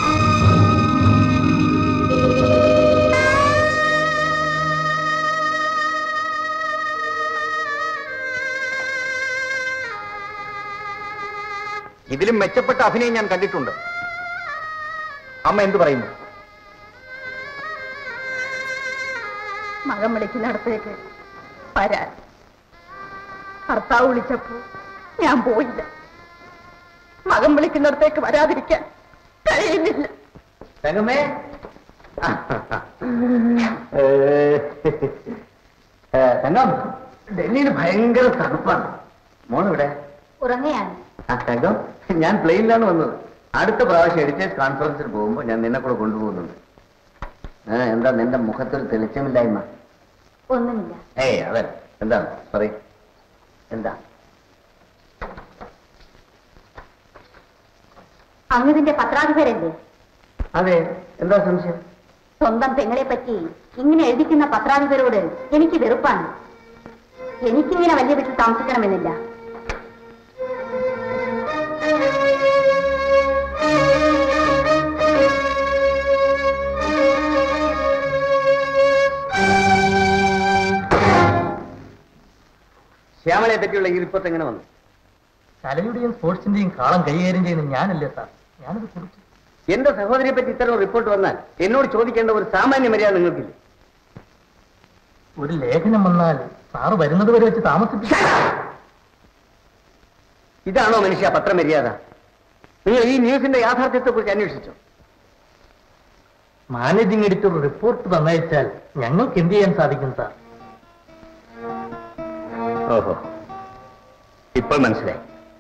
ഇതിലും മെച്ചപ്പെട്ട അഭിനയം ഞാൻ കണ്ടിട്ടുണ്ട് അമ്മ എന്തു പറയുന്നു മകൻ വിളിക്കുന്നിടത്തേക്ക് വരാൻ ഭർത്താവ് വിളിച്ചപ്പോ ഞാൻ പോയില്ല മകൻ വിളിക്കുന്നിടത്തേക്ക് വരാതിരിക്കാൻ കഴിയുന്നില്ല തങ്കമ്മേ തങ്കം ഡൽഹിയിൽ ഭയങ്കര തണുപ്പാണ് മോളിവിടെ ഉറങ്ങയാണ് ആ തങ്കം ഞാൻ പ്ലെയിനിലാണ് വന്നത് അടുത്ത പ്രാവശ്യം എഡിറ്റേഴ്സ് കോൺഫറൻസിന് പോകുമ്പോൾ ഞാൻ നിന്നെ കൂടെ കൊണ്ടുപോകുന്നുണ്ട് ആ, എന്താ നിന്റെ മുഖത്തൊരു തെളിച്ചമില്ലായ്മ ഒന്നുമില്ല ഏയ് അതല്ല എന്താണ് പറയ് എന്താ അങ്ങതിന്റെ പത്രാധിപരല്ലേ അതെ എന്താ സംശയം സ്വന്തം പെങ്ങളെ പറ്റി ഇങ്ങനെ എഴുതിക്കുന്ന പത്രാധിപരോട് എനിക്ക് വെറുപ്പാണ് എനിക്കിങ്ങനെ വലിയ വീട്ടിൽ താമസിക്കണമെന്നില്ല ശ്യാമളയെ പറ്റിയുള്ള ഈ റിപ്പോർട്ട് എങ്ങനെ വന്നു കലയുടെയും സ്പോർട്സിന്റെയും കാളം കൈകാര്യം ചെയ്യുന്ന ഞാനല്ലേ സാർ ഞാനത് കുറിച്ചു എന്റെ സഹോദരിയെ പറ്റി ഇത്തരം റിപ്പോർട്ട് വന്നാൽ എന്നോട് ചോദിക്കേണ്ട ഒരു സാമാന്യ മര്യാദ നിങ്ങൾക്കില്ല ഒരു ലേഖനം വന്നാൽ സാറ് വരുന്നത് വരെ വെച്ച് താമസിപ്പിക്കും ഇതാണോ മനുഷ്യ പത്രമര്യാദ നിങ്ങൾ ഈ ന്യൂസിന്റെ യാഥാർത്ഥ്യത്തെ കുറിച്ച് അന്വേഷിച്ചോ മാനേജിംഗ് എഡിറ്റർ റിപ്പോർട്ട് തന്നയച്ചാൽ ഞങ്ങൾക്ക് എന്ത് ചെയ്യാൻ സാധിക്കും സാർ ഓഹോ ഇപ്പോൾ മനസ്സിലായി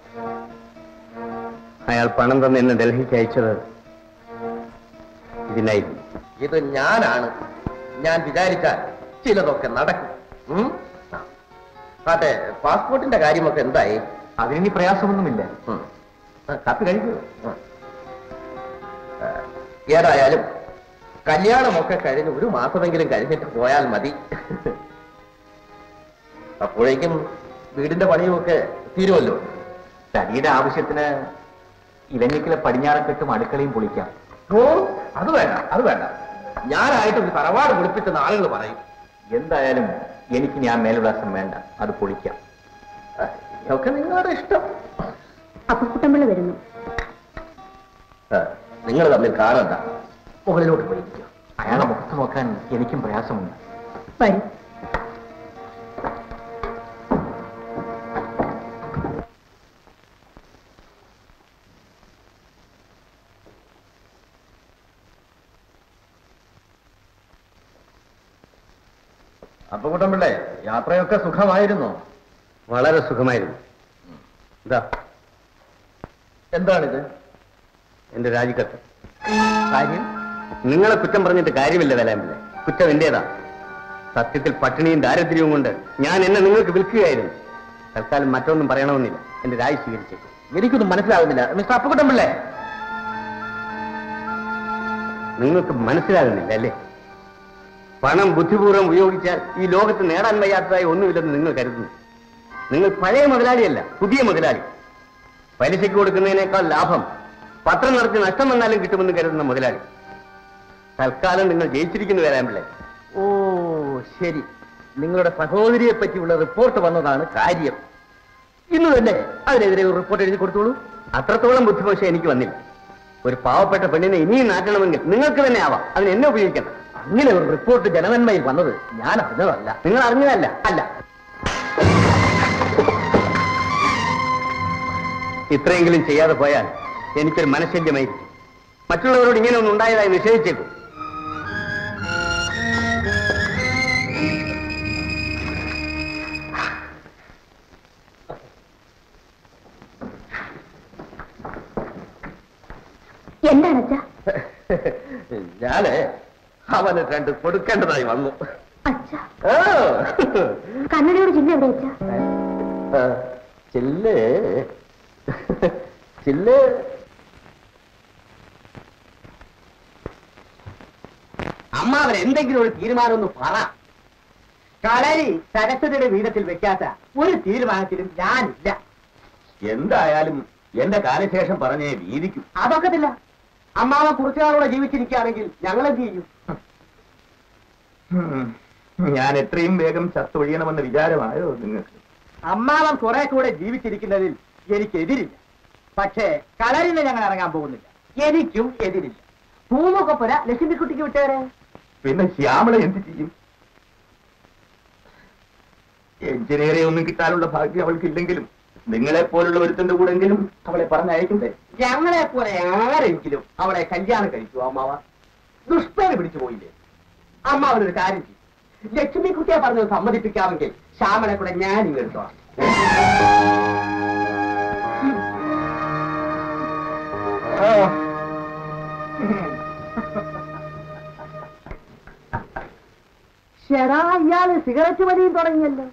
അയാൾ പണം തന്ന് എന്നെ ഡൽഹിക്ക് അയച്ചത് ഇതിനായിരുന്നു ഇത് ഞാനാണ് ഞാൻ വിചാരിച്ചാൽ ചിലതൊക്കെ നടക്കും ഉം? അതെ പാസ്പോർട്ടിന്റെ കാര്യമൊക്കെ എന്തായി അതിനി പ്രയാസമൊന്നുമില്ല ഉം. ആ, കാപ്പി കഴിക്കൂ ഉം. ആ, ഏതായാലും കല്യാണമൊക്കെ കഴിഞ്ഞ് ഒരു മാസമെങ്കിലും കഴിഞ്ഞിട്ട് പോയാൽ മതി അപ്പോഴേക്കും വീടിന്റെ പണിയുമൊക്കെ തീരുമല്ലോ തടിയുടെ ആവശ്യത്തിന് ഇലഞ്ഞിക്കലെ പടിഞ്ഞാറക്കെട്ടും അടുക്കളയും പൊളിക്കാം ഓ അത് വേണ്ട അത് വേണ്ട ഞാനായിട്ട് ഒരു തറവാട് കുളിപ്പിച്ചെന്ന് ആളുകൾ പറയും എന്തായാലും എനിക്ക് ഞാൻ മേൽവിലാസം വേണ്ട അത് പൊളിക്കാം ആ, ഇതൊക്കെ നിങ്ങളുടെ ഇഷ്ടം അപ്പൊ കുട്ടമ്പിള്ള വരുന്നു നിങ്ങൾ തമ്മിൽ കാണണ്ട മുകളിലോട്ട് പോയിരിക്കും അയാളെ മുഖത്ത് നോക്കാൻ എനിക്കും പ്രയാസമുണ്ട് വരും അപ്പൊ കൂട്ടമ്പിള്ളേ യാത്രയൊക്കെ സുഖമായിരുന്നോ വളരെ സുഖമായിരുന്നു എന്താ എന്താണിത് എന്റെ രാജിക്കത്ത് കാര്യം നിങ്ങളെ കുറ്റം പറഞ്ഞിട്ട് കാര്യമില്ല വേലാമ്പിള്ളെ കുറ്റം എന്റേതാ സത്യത്തിൽ പട്ടിണിയും ദാരിദ്ര്യവും കൊണ്ട് ഞാൻ എന്നെ നിങ്ങൾക്ക് വിൽക്കുകയായിരുന്നു തൽക്കാലം മറ്റൊന്നും പറയണമെന്നില്ല എന്റെ രാജി സ്വീകരിച്ചേക്കും എനിക്കൊന്നും മനസ്സിലാകുന്നില്ല മിസ്റ്റർ അപ്പുക്കുട്ടമ്പിള്ളേ നിങ്ങൾക്ക് മനസ്സിലാകുന്നില്ല അല്ലേ പണം ബുദ്ധിപൂർവ്വം ഉപയോഗിച്ചാൽ ഈ ലോകത്ത് നേടാൻ വയ്യാത്തതായി ഒന്നുമില്ലെന്ന് നിങ്ങൾ കരുതുന്നു നിങ്ങൾ പഴയ മുതലാളിയല്ല പുതിയ മുതലാളി പലിശയ്ക്ക് കൊടുക്കുന്നതിനേക്കാൾ ലാഭം പത്രം നടത്തി നഷ്ടം വന്നാലും കിട്ടുമെന്ന് കരുതുന്ന മുതലാളി തൽക്കാലം നിങ്ങൾ ജയിച്ചിരിക്കുന്നു വരാമ്പിള്ളേ ഓ ശരി നിങ്ങളുടെ സഹോദരിയെ പറ്റിയുള്ള റിപ്പോർട്ട് വന്നതാണ് കാര്യം ഇന്ന് തന്നെ അതിനെതിരെ ഒരു റിപ്പോർട്ട് എഴുതി കൊടുത്തോളൂ അത്രത്തോളം ബുദ്ധിമോശം എനിക്ക് വന്നില്ല ഒരു പാവപ്പെട്ട പെണ്ണിനെ ഇനിയും നാട്ടണമെങ്കിൽ നിങ്ങൾക്ക് തന്നെ ആവാം അതിന് എന്നെ ഉപയോഗിക്കണം അങ്ങനെ ഒരു റിപ്പോർട്ട് ജനനന്മയിൽ വന്നത് ഞാൻ അറിഞ്ഞതല്ല നിങ്ങൾ അറിഞ്ഞതല്ല അല്ല ഇത്രയെങ്കിലും ചെയ്യാതെ പോയാൽ എനിക്കൊരു മനഃശല്യമായിരിക്കും മറ്റുള്ളവരോട് ഇങ്ങനെ ഒന്നും ഉണ്ടായതായി നിഷേധിച്ചേക്കും എന്താണ് അച്ഛാ ഞാന് അവന് രണ്ട് കൊടുക്കേണ്ടതായി വന്നു അച്ഛാ ആ. കണ്ണടയോട് ജില്ല എവിടെ അച്ഛാ ആ, ചില്ല് ചില്ല് അമ്മ അവൻ എന്തെങ്കിലും ഒരു തീരുമാനം ഒന്ന് പറ കളരി സരസ്വതിയുടെ വീതത്തിൽ വെക്കാത്ത ഒരു തീരുമാനത്തിലും ഞാനില്ല എന്തായാലും എന്റെ കാലശേഷം പറഞ്ഞേ വീതിക്കും അതൊക്കത്തില്ല അമ്മാവ കുറച്ചു നാളോടെ ജീവിച്ചിരിക്കുകയാണെങ്കിൽ ഞങ്ങൾ എന്ത് ചെയ്യും ഉം. ഞാൻ എത്രയും വേഗം ചത്തൊഴിയണമെന്ന വിചാരമായോ നിങ്ങൾക്ക് അമ്മാവൻ കുറെ കൂടെ ജീവിച്ചിരിക്കുന്നതിൽ എനിക്ക് എതിരില്ല പക്ഷേ കളരിന് ഞങ്ങൾ ഇറങ്ങാൻ പോകുന്നില്ല എനിക്കും എതിരില്ല പൂമുഖപ്പുര ലക്ഷ്മിക്കുട്ടിക്ക് വിട്ടേരെ പിന്നെ ശ്യാമള എന്ത് ചെയ്യും എഞ്ചിനീയറെ ഒന്നും കിട്ടാനുള്ള ഭാഗ്യം അവൾക്കില്ലെങ്കിലും നിങ്ങളെ പോലുള്ള ഒരുത്തന്റെ കൂടെങ്കിലും അവളെ പറഞ്ഞയക്കണ്ടേ ഞങ്ങളെ പോലെ ആരെങ്കിലും അവളെ കല്യാണം കഴിക്കൂ അമ്മാവ ദുഷ്പേര് പിടിച്ചു പോയില്ലേ അമ്മാവനൊരു കാര്യം ചെയ്യും ലക്ഷ്മിക്കുട്ടിയെ പറഞ്ഞത് സമ്മതിപ്പിക്കാമെങ്കിൽ ശ്യാമളെ കൂടെ ഞാൻ ഇങ്ങെടുത്തോളാം ഷെടാ ഇയാള് സിഗരറ്റ് വലിയും തുടങ്ങിയല്ലോ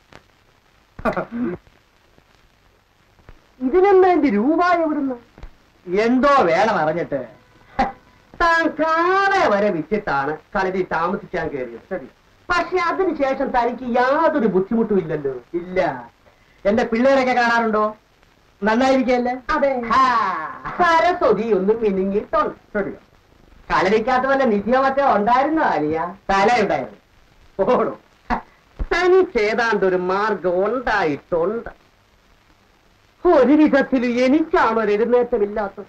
ഇതിനെന്താ എന്റെ രൂപ എവിടുന്ന് എന്തോ വേണം അറിഞ്ഞിട്ട് താൻ കാളെ വരെ വിറ്റിട്ടാണ് കളരി താമസിക്കാൻ കയറിയത് ശരി പക്ഷെ അതിനുശേഷം തനിക്ക് യാതൊരു ബുദ്ധിമുട്ടും ഇല്ലല്ലോ ഇല്ല എന്റെ പിള്ളേരൊക്കെ കാണാറുണ്ടോ നന്നായിരിക്കല്ലേ അതെ സരസ്വതി ഒന്നും മിനുങ്ങിയിട്ടുണ്ട് ശരി കളരിക്കകത്ത് വല്ല നിധിയോ മറ്റോ ഉണ്ടായിരുന്നോ അലിയ തലയുണ്ടായിരുന്നു ഓടും തനിക്ക് ഏതാണ്ട് ഒരു മാർഗം ഉണ്ടായിട്ടുണ്ട് ഒരു വിധത്തിൽ എനിക്കാണ് ഒരു എഴുന്നേറ്റമില്ലാത്തത്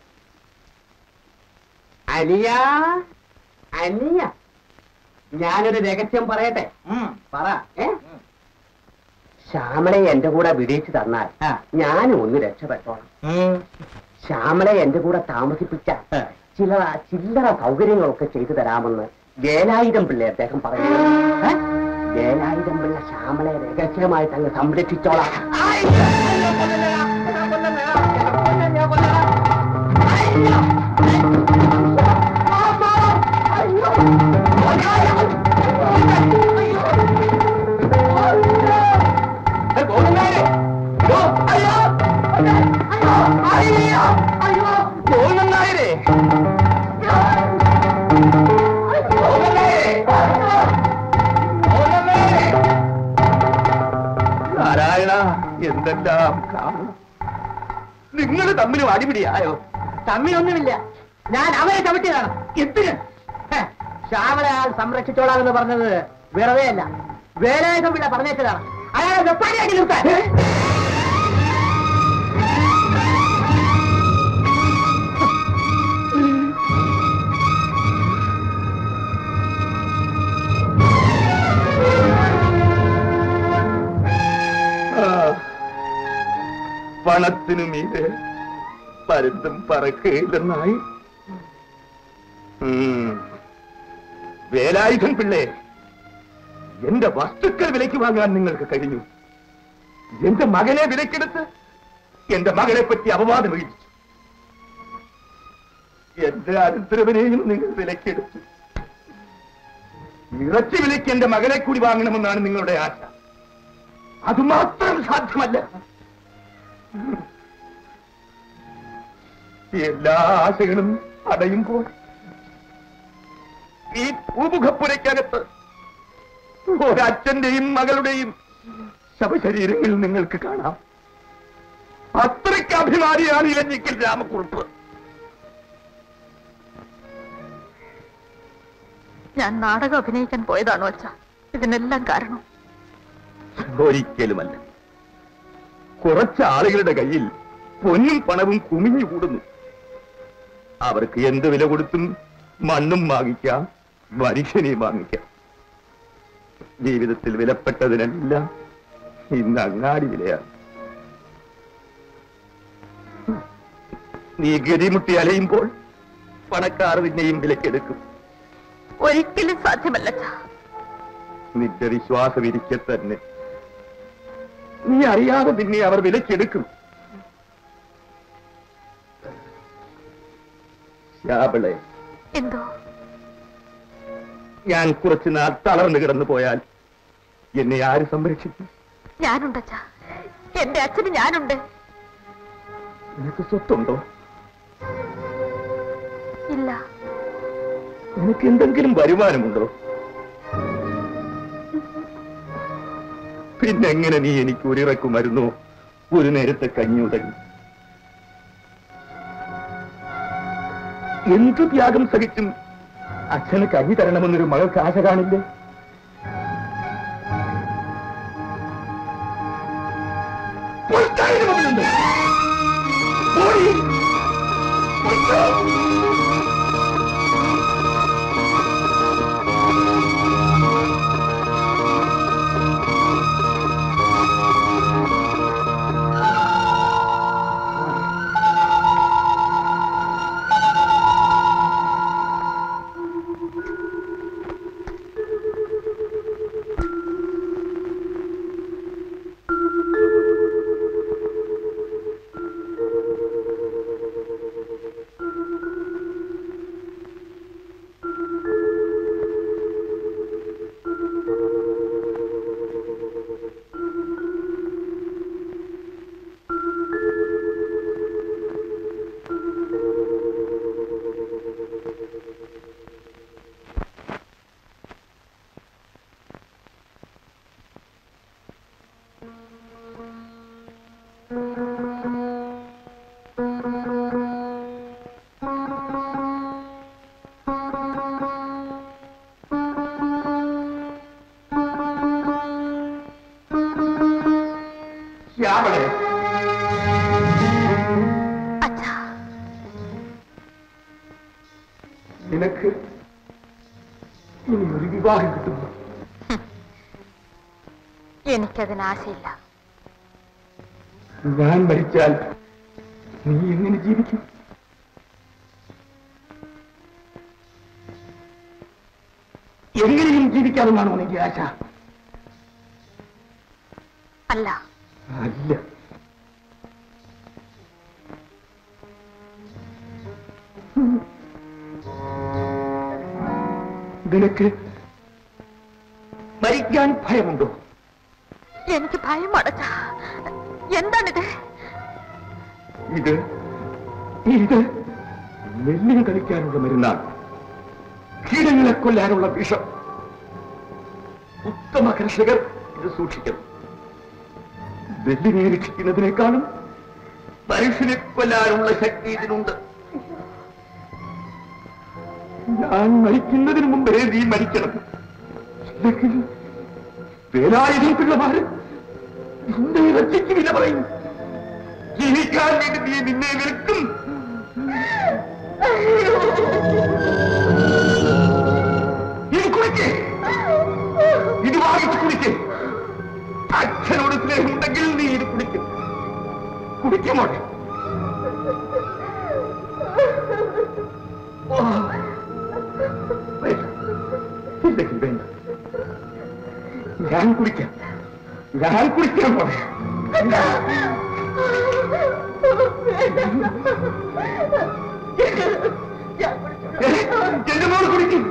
അനിയ അനിയ ഞാനൊരു രഹസ്യം പറയട്ടെ പറ ഏ ശ്യാമളെ എന്റെ കൂടെ വിടിയിച്ചു തന്നാൽ ഞാനും ഒന്ന് രക്ഷപ്പെട്ടോളാം ശ്യാമളെ എന്റെ കൂടെ താമസിപ്പിച്ച ചില ചില്ലറ സൗകര്യങ്ങളൊക്കെ ചെയ്തു തരാമെന്ന് വേലായുധം പിള്ളെ അദ്ദേഹം പറഞ്ഞു ഏ? വേലായുധം പിള്ള ശ്യാമളെ രഹസ്യമായിട്ട് അങ്ങ് സംരക്ഷിച്ചോളാം നാരായണ എന്തെല്ലാം കാണും നിങ്ങൾ തമ്മിലും അടിപിടിയായോ തമ്മിലൊന്നുമില്ല ഞാൻ അവരെ ചവിട്ടിയതാണ് എന്തിന് ഹെ, ശ്യാമളെ അയാൾ സംരക്ഷിച്ചോളാമെന്ന് പറഞ്ഞത് വെറുതെ അല്ല വേലായുധം പിള്ള പറഞ്ഞേച്ചതാണ് അയാളെ വെപ്പാടിയാക്കി നിർത്താൻ ആ, പണത്തിനു മീതെ പരുന്തും പറക്കുകയില്ലെന്നായി ഉം. വേലായുധൻ പിള്ളേ എന്റെ വസ്തുക്കൾ വിലയ്ക്ക് വാങ്ങാൻ നിങ്ങൾക്ക് കഴിഞ്ഞു എന്റെ മകനെ വിലക്കെടുത്ത് എന്റെ മകനെ പറ്റി അപവാദം എഴുതിച്ചു എന്റെ അനന്തരവനെയും നിങ്ങൾ വിലക്കെടുത്തു ഇറച്ചി വിലയ്ക്ക് എന്റെ മകനെ കൂടി വാങ്ങണമെന്നാണ് നിങ്ങളുടെ ആശ അതുമാത്രം സാധ്യമല്ല എല്ലാ ആശകളും അടയുമ്പോൾ ഈ ഭൂമുഖപ്പുരയ്ക്കകത്ത് ഒരച്ഛന്റെയും മകളുടെയും ശവശരീരങ്ങൾ നിങ്ങൾക്ക് കാണാം അത്രയ്ക്ക് അഭിമാനിയാണ് ഇലഞ്ഞിക്കൽ രാമക്കുറുപ്പ് ഞാൻ നാടകം അഭിനയിക്കാൻ പോയതാണോ അച്ഛ ഇതിനെല്ലാം കാരണം ഒരിക്കലുമല്ല കുറച്ച് ആളുകളുടെ കയ്യിൽ പൊന്നും പണവും കുമിഞ്ഞു കൂടുന്നു അവർക്ക് എന്ത് വില കൊടുത്തും മണ്ണും വാങ്ങിക്കാം മനുഷ്യനെ വാങ്ങിക്കാം ജീവിതത്തിൽ വിലപ്പെട്ടതിനെല്ലാം ഇന്ന് അങ്ങാടി വിലയാണ് നീ ഗതിമുട്ടി അലയുമ്പോൾ പണക്കാർ നിന്നെയും വിലക്കെടുക്കും ഒരിക്കലും സാധ്യമല്ല അച്ഛാ നിന്റെ വിശ്വാസം ഇരിക്കെ തന്നെ നീ അറിയാതെ നിന്നെ അവർ വിലക്കെടുക്കും ശ്യാബളെ എന്തോ ഞാൻ കുറച്ചുനാൾ തളർന്നു കിടന്നു പോയാൽ എന്നെ ആര് സംരക്ഷിക്കും ഞാനുണ്ട് അച്ഛാ എന്റെ അച്ഛന് ഞാനുണ്ട് നിനക്ക് സ്വത്തുണ്ടോ ഇല്ല നിനക്ക് എന്തെങ്കിലും വരുമാനമുണ്ടോ പിന്നെങ്ങനെ നീ എനിക്ക് ഒരിറക്കു മരുന്നോ ഒരു നേരത്തെ കഞ്ഞുതങ്ങി എന്തു ത്യാഗം സഹിച്ചും അച്ഛന് കഞ്ഞി തരണമെന്നൊരു മകൾക്ക് ആശ കാണില്ലേ പൊയ്ക്കാതിന് മകനുണ്ട്. പോയി. പൊയ്ക്കോ. ശ്യാമളെ അച്ഛാ നിനക്ക് ഇനി ഒരു വിവാഹം കിട്ടുന്നു എനിക്കതിന് ആശയില്ല ഞാൻ മരിച്ചാൽ നീ എങ്ങനെ ജീവിക്കും എങ്ങനെയും ജീവിക്കാമെന്നാണോ നിന്റെ ആശ അല്ല അല്ല നിനക്ക് മരിക്കാൻ ഭയമുണ്ടോ എനിക്ക് ഭയമാണ് അച്ഛാ എന്താണിത് ഇത് ഇത് നെല്ലിന് കളിക്കാനുള്ള മരുന്നാണ് കീടങ്ങളെ കൊല്ലാനുള്ള വിഷം ഉത്തമ കർഷകർ ഇത് സൂക്ഷിക്കണം നെല്ലിനെ രക്ഷിക്കുന്നതിനേക്കാളും മനുഷ്യനെ കൊല്ലാനുള്ള ശക്തി ഇതിനുണ്ട് ഞാൻ മരിക്കുന്നതിന് മുമ്പേ നീ മരിക്കണം ഇല്ലെങ്കിൽ വേലായുധം പിള്ളമാര് നിന്റെ ഇറച്ചിക്ക് വില പറയും ജീവിക്കാൻ വേണ്ടി നീ നിന്നെ വിൽക്കും ഇത് കുടിക്കേ ഇത് വാങ്ങിച്ച് കുടിക്കേ അച്ഛനോട് സ്നേഹമുണ്ടെങ്കിൽ നീ ഇത് കുടിക്കും കുടിക്കുമോട്ടെ ഓ. വേണ്ട. ഇല്ലെങ്കിൽ വേണ്ട ഞാൻ കുടിക്കാം ഞാൻ കുടിക്കാൻ പോണേ എന്റെ മോൾ കുടിക്കും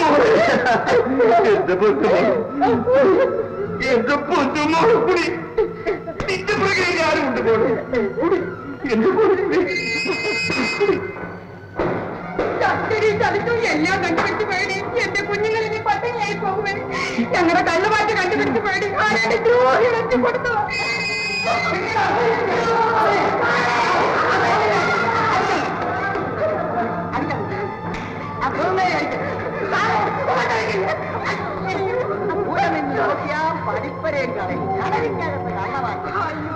എന്റെ പൊന്നുമോൾ എന്റെ പൊന്നുമോൾ കുടി നിന്റെ പുറകെ ഞാനും ഉണ്ട് പോണേ കുടി എന്റെ മോൾ കുടി എല്ലാം കണ്ടുപിടിച്ച് പേടി എന്റെ കുഞ്ഞുങ്ങൾ ഇനി പട്ടിണിയായി പോകുമേ ഞങ്ങളുടെ കള്ളുമാറ്റ് കണ്ടുപിടിച്ച് പേടി ആരാണ് ദ്രോഹി വെച്ച് കൊടുത്തത് പഠിപ്പരയും കളയും ഞാനതിനകത്ത് കള്ളമാക്കി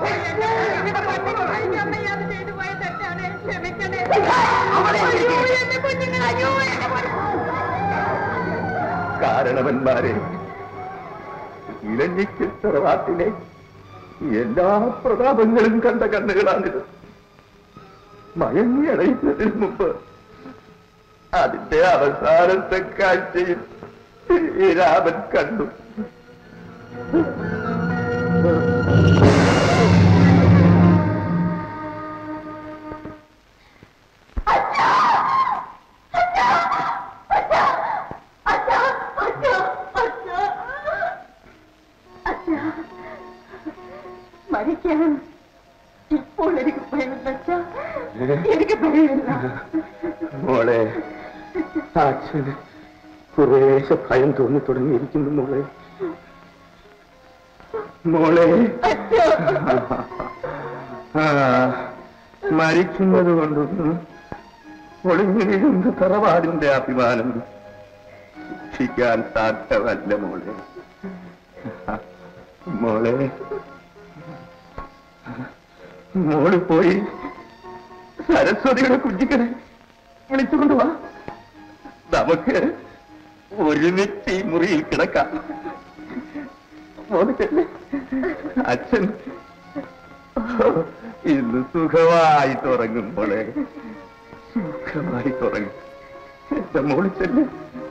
ചെയ്തു പോയ തെറ്റാണ് ക്ഷമിക്കണേ അയ്യോ എന്റെ കുഞ്ഞുങ്ങൾ അയ്യോ എന്റെ കാരണവന്മാരെ ഇലഞ്ഞിക്ക് തറവാട്ടിലെ എല്ലാ പ്രതാപങ്ങളും കണ്ട കണ്ണുകളാണിത് മയങ്ങിയടയുന്നതിന് മുമ്പ് അതിന്റെ അവസാനത്തെ കാഴ്ചയിൽ ഈ രാമൻ കണ്ടു മരിക്കാൻ ഇപ്പോൾ എനിക്ക് ഭയമില്ല അച്ഛാ. എനിക്ക് ഭയമില്ല മോളെ അച്ഛന് കുറേശ്ശെ ഭയം തോന്നി തുടങ്ങിയിരിക്കുന്നു മോളെ മോളെ ആ, മരിക്കുന്നത് കൊണ്ടൊന്നും ഒളിഞ്ഞു വീഴുന്ന തറവാടിന്റെ അഭിമാനം ശിക്ഷിക്കാൻ സാധ്യമല്ല മോളെ മോളെ മോള് പോയി സരസ്വതിയുടെ കുഞ്ഞിക്കനെ വിളിച്ചുകൊണ്ട് വാ നമുക്ക് ഒരുമിച്ച് ഈ മുറിയിൽ കിടക്കാം മോള് ചെല്ല്. അച്ഛൻ ഇന്ന് സുഖമായി തുറങ്ങുമ്പോളെ സുഖമായി തുറങ്ങും എന്റെ മോള് ചെല്ല്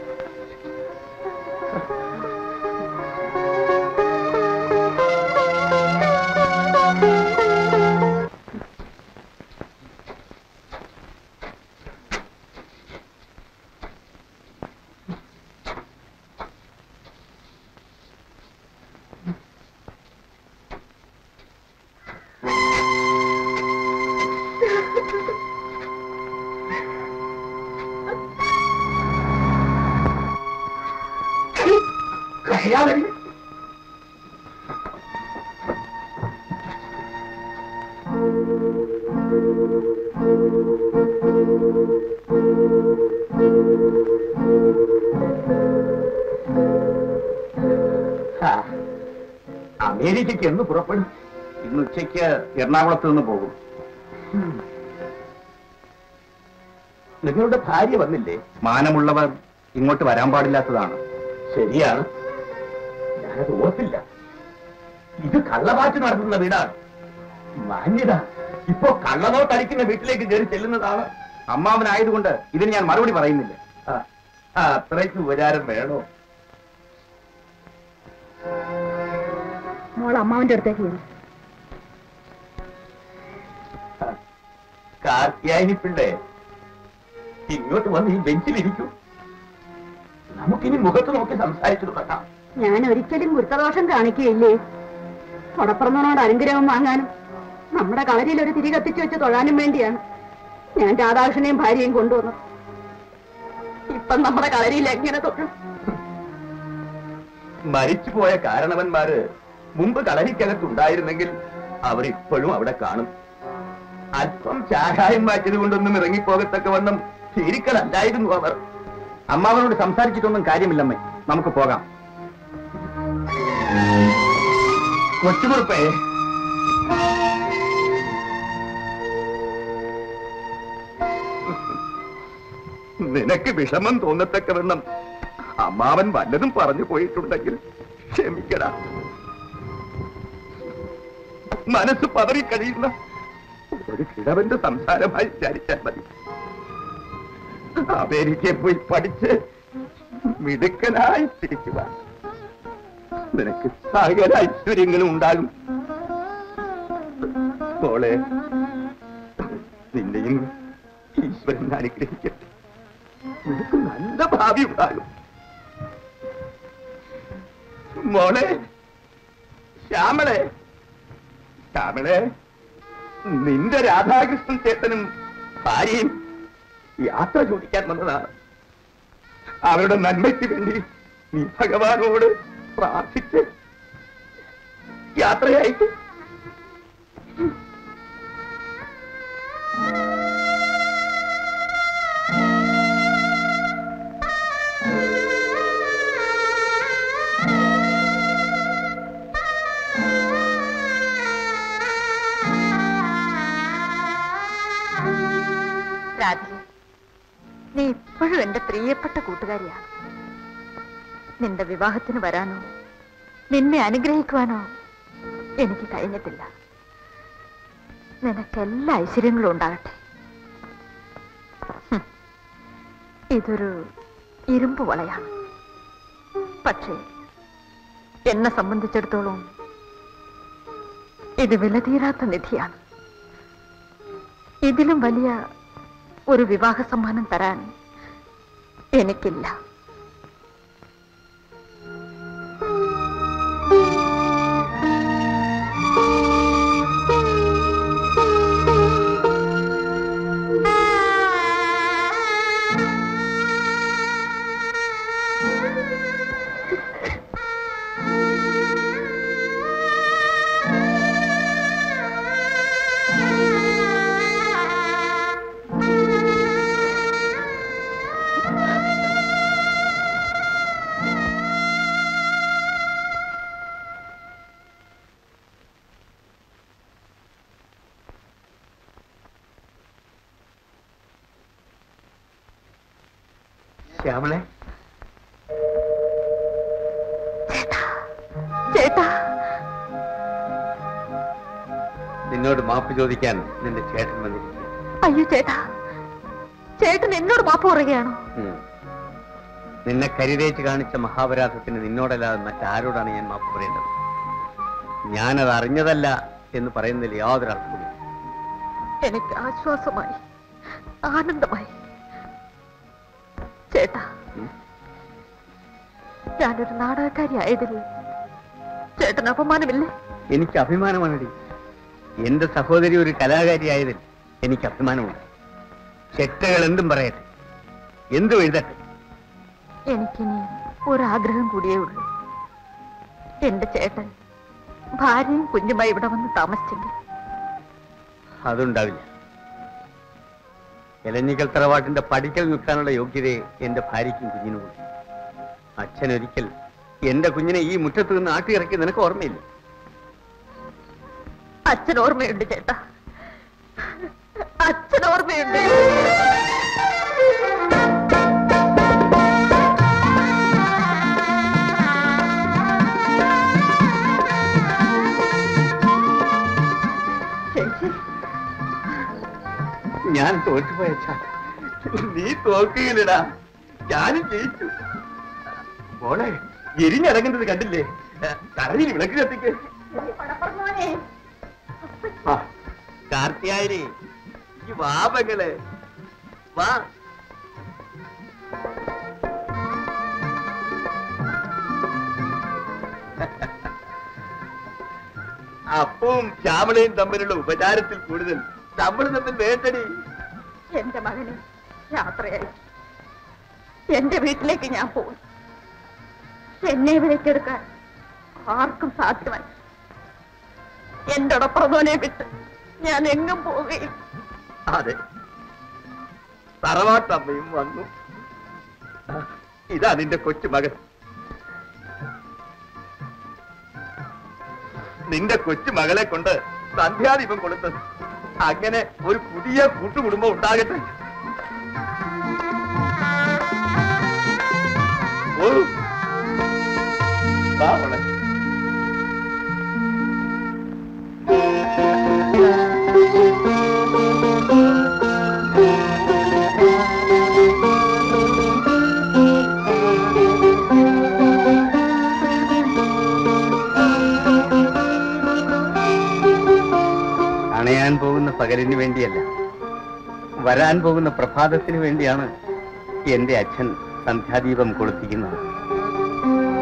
അമേരിക്കയ്ക്ക് എന്ന് പുറപ്പെടും ഇന്ന് ഉച്ചയ്ക്ക് എറണാകുളത്ത് നിന്ന് പോകും നിങ്ങളുടെ ഭാര്യ വന്നില്ലേ മാനമുള്ളവർ ഇങ്ങോട്ട് വരാൻ പാടില്ലാത്തതാണ് ശരിയാണ് ഞാനത് ഓർത്തില്ല ഇത് കള്ളവാറ്റ് നടത്തുന്ന വീടാണ് മാന്യത ഇപ്പോ കള്ളനോട്ടടിക്കുന്ന വീട്ടിലേക്ക് കയറി ചെല്ലുന്നതാണ് അമ്മാവനായതുകൊണ്ട് ഇതിന് ഞാൻ മറുപടി പറയുന്നില്ല ആ, അത്രയ്ക്ക് ഉപചാരം വേണോ മോൾ അമ്മാവിന്റെ അടുത്തേക്ക് ചെല്ല്. കാർത്തിയായനി പിള്ളേ ഇങ്ങോട്ട് വന്ന് ഈ ബെഞ്ചിലിരിക്കൂ നമുക്കിനി മുഖത്ത് നോക്കി സംസാരിച്ചു തുടങ്ങാം ഞാൻ ഒരിക്കലും ഗുരുത്തദോഷം കാണിക്കുകയില്ലേ കൊടപ്പുറന്നോട് അനുഗ്രഹം വാങ്ങാനും നമ്മുടെ കളരിയിൽ ഒരു തിരി കത്തിച്ചു വെച്ച് തൊഴാനും വേണ്ടിയാണ് ഞാൻ രാധാകൃഷ്ണനെയും ഭാര്യയും കൊണ്ടുവന്നത് ഇപ്പം നമ്മുടെ കളരിയിൽ എങ്ങനെ തൊഴും മരിച്ചുപോയ കാരണവന്മാര് മുമ്പ് കളരിക്കകത്തുണ്ടായിരുന്നെങ്കിൽ അവർ ഇപ്പോഴും അവിടെ കാണും അല്പം ചാരായം മാറ്റിയത് കൊണ്ടൊന്നും ഇറങ്ങിപ്പോകത്തക്ക വണ്ണം ഭീരിക്കലല്ലായിരുന്നു അവർ അമ്മാവനോട് സംസാരിച്ചിട്ടൊന്നും കാര്യമില്ലമ്മേ നമുക്ക് പോകാം കൊച്ചുകുറുപ്പേ നിനക്ക് വിഷമം തോന്നത്തക്കവണ്ണം അമ്മാവൻ വല്ലതും പറഞ്ഞു പോയിട്ടുണ്ടെങ്കിൽ ക്ഷമിക്കട മനസ്സ് പതറിക്കഴിയുന്ന ഒരു കിഴവന്റെ സംസാരമായി വിചാരിച്ചാൽ മതി അമേരിക്കയിൽ പോയി പഠിച്ച് മിടുക്കനായി തിരിക്കുക നിനക്ക് സകല ഐശ്വര്യങ്ങളും ഉണ്ടാകും മോളെ നിന്നെയും ഈശ്വരൻ അനുഗ്രഹിക്കട്ടെ നിനക്ക് നല്ല ഭാവി ഉണ്ടാകും മോളെ ശ്യാമളെ ശ്യാമളെ നിന്റെ രാധാകൃഷ്ണൻ ചേട്ടനും ഭാര്യയും യാത്ര ചോദിക്കാൻ വന്നതാണ് അവരുടെ നന്മയ്ക്ക് വേണ്ടി നീ ഭഗവാനോട് പ്രാർത്ഥിച്ച് യാത്രയായിട്ട് രാധ നീ ഇപ്പോഴും എന്റെ പ്രിയപ്പെട്ട കൂട്ടുകാരിയാണ് നിന്റെ വിവാഹത്തിന് വരാനോ നിന്നെ അനുഗ്രഹിക്കുവാനോ എനിക്ക് കഴിഞ്ഞിട്ടില്ല നിനക്കെല്ലാ ഐശ്വര്യങ്ങളും ഉണ്ടാകട്ടെ ഹും. ഇതൊരു ഇരുമ്പ് വളയാണ് പക്ഷേ എന്നെ സംബന്ധിച്ചിടത്തോളം ഇത് വിലതീരാത്ത നിധിയാണ് ഇതിലും വലിയ ഒരു വിവാഹ സമ്മാനം തരാൻ എനിക്കില്ല ശ്യാമളെ ചേട്ടാ നിന്നോട് മാപ്പ് ചോദിക്കാൻ നിന്റെ ചേട്ടൻ വന്നിരിക്കുന്നു അയ്യോ ചേട്ടാ ചേട്ടൻ എന്നോട് മാപ്പ് പറയുകയാണോ ഉം. നിന്നെ കരിതേച്ച് കാണിച്ച മഹാപരാധത്തിന് നിന്നോടല്ലാതെ മറ്റാരോടാണ് ഞാൻ മാപ്പ് പറയേണ്ടത് ഞാനത് അറിഞ്ഞതല്ല എന്ന് പറയുന്നതിൽ യാതൊരു അർത്ഥമില്ല എനിക്ക് ആശ്വാസമായി ആനന്ദമായി ചേട്ടാ ഞാനൊരു നാടകക്കാരി ആയതിൽ ചേട്ടൻ അപമാനമില്ലേ എനിക്ക് അഭിമാനമാണടി എന്റെ സഹോദരി ഒരു കലാകാരിയായതിൽ എനിക്ക് അഭിമാനമുണ്ട് ചെറ്റകൾ എന്തും പറയട്ടെ എന്തും എഴുതട്ടെ എനിക്കിനി ഒരാഗ്രഹം കൂടിയേ ഉള്ളൂ എന്റെ ചേട്ടൻ ഭാര്യയും കുഞ്ഞുമായി ഇവിടെ വന്ന് താമസിച്ചെങ്കിൽ അതുണ്ടാവില്ല എലഞ്ഞിക്കൽ തറവാട്ടിന്റെ പടിക്കൽ നിൽക്കാനുള്ള യോഗ്യതയെ എന്റെ ഭാര്യയ്ക്കും കുഞ്ഞിനുമുണ്ട് അച്ഛൻ ഒരിക്കൽ എന്റെ കുഞ്ഞിനെ ഈ മുറ്റത്ത് നിന്ന് ആട്ടിയിറക്കി നിനക്ക് ഓർമ്മയില്ല അച്ഛൻ ഓർമ്മയുണ്ട് ചേട്ടാ അച്ഛൻ ഓർമ്മയുണ്ട് ചേച്ചി ഞാൻ തോറ്റുപോയ അച്ഛാ. നീ തോൽക്കുകയില്ലടാ ഞാനും ജയിച്ചു മോളെ എരിഞ്ഞടങ്ങുന്നത് കണ്ടില്ലേ കടലിൽ വിളക്ക് കത്തിക്ക് ആ, കാർത്തിയായനി ഈ വാ പെങ്ങളെ വാ അപ്പവും ശ്യാമളയും തമ്മിലുള്ള ഉപചാരത്തിൽ കൂടുതൽ നമ്മൾ തമ്മിൽ വേണ്ടടി എന്റെ മകന് യാത്രയായി എന്റെ വീട്ടിലേക്ക് ഞാൻ പോകും എന്നെ വിളിച്ചെടുക്കാൻ ആർക്കും സാധ്യമല്ല എന്റെ ഒടപ്പുറമോനെ വിട്ട് ഞാൻ എങ്ങും പോവുകയും അതെ തറവാട്ടമ്മയും വന്നു ഇതാ നിന്റെ കൊച്ചു മകൻ നിന്റെ കൊച്ചു മകളെ കൊണ്ട് സന്ധ്യാദീപം കൊടുത്തത് അങ്ങനെ ഒരു പുതിയ കൂട്ടുകുടുംബം ഉണ്ടാകട്ടെ ഓ വാ മോളെ അണയാൻ പോകുന്ന പകലിന് വേണ്ടിയല്ല വരാൻ പോകുന്ന പ്രഭാതത്തിന് വേണ്ടിയാണ് എന്റെ അച്ഛൻ സന്ധ്യാദീപം കൊളുത്തിക്കുന്നത്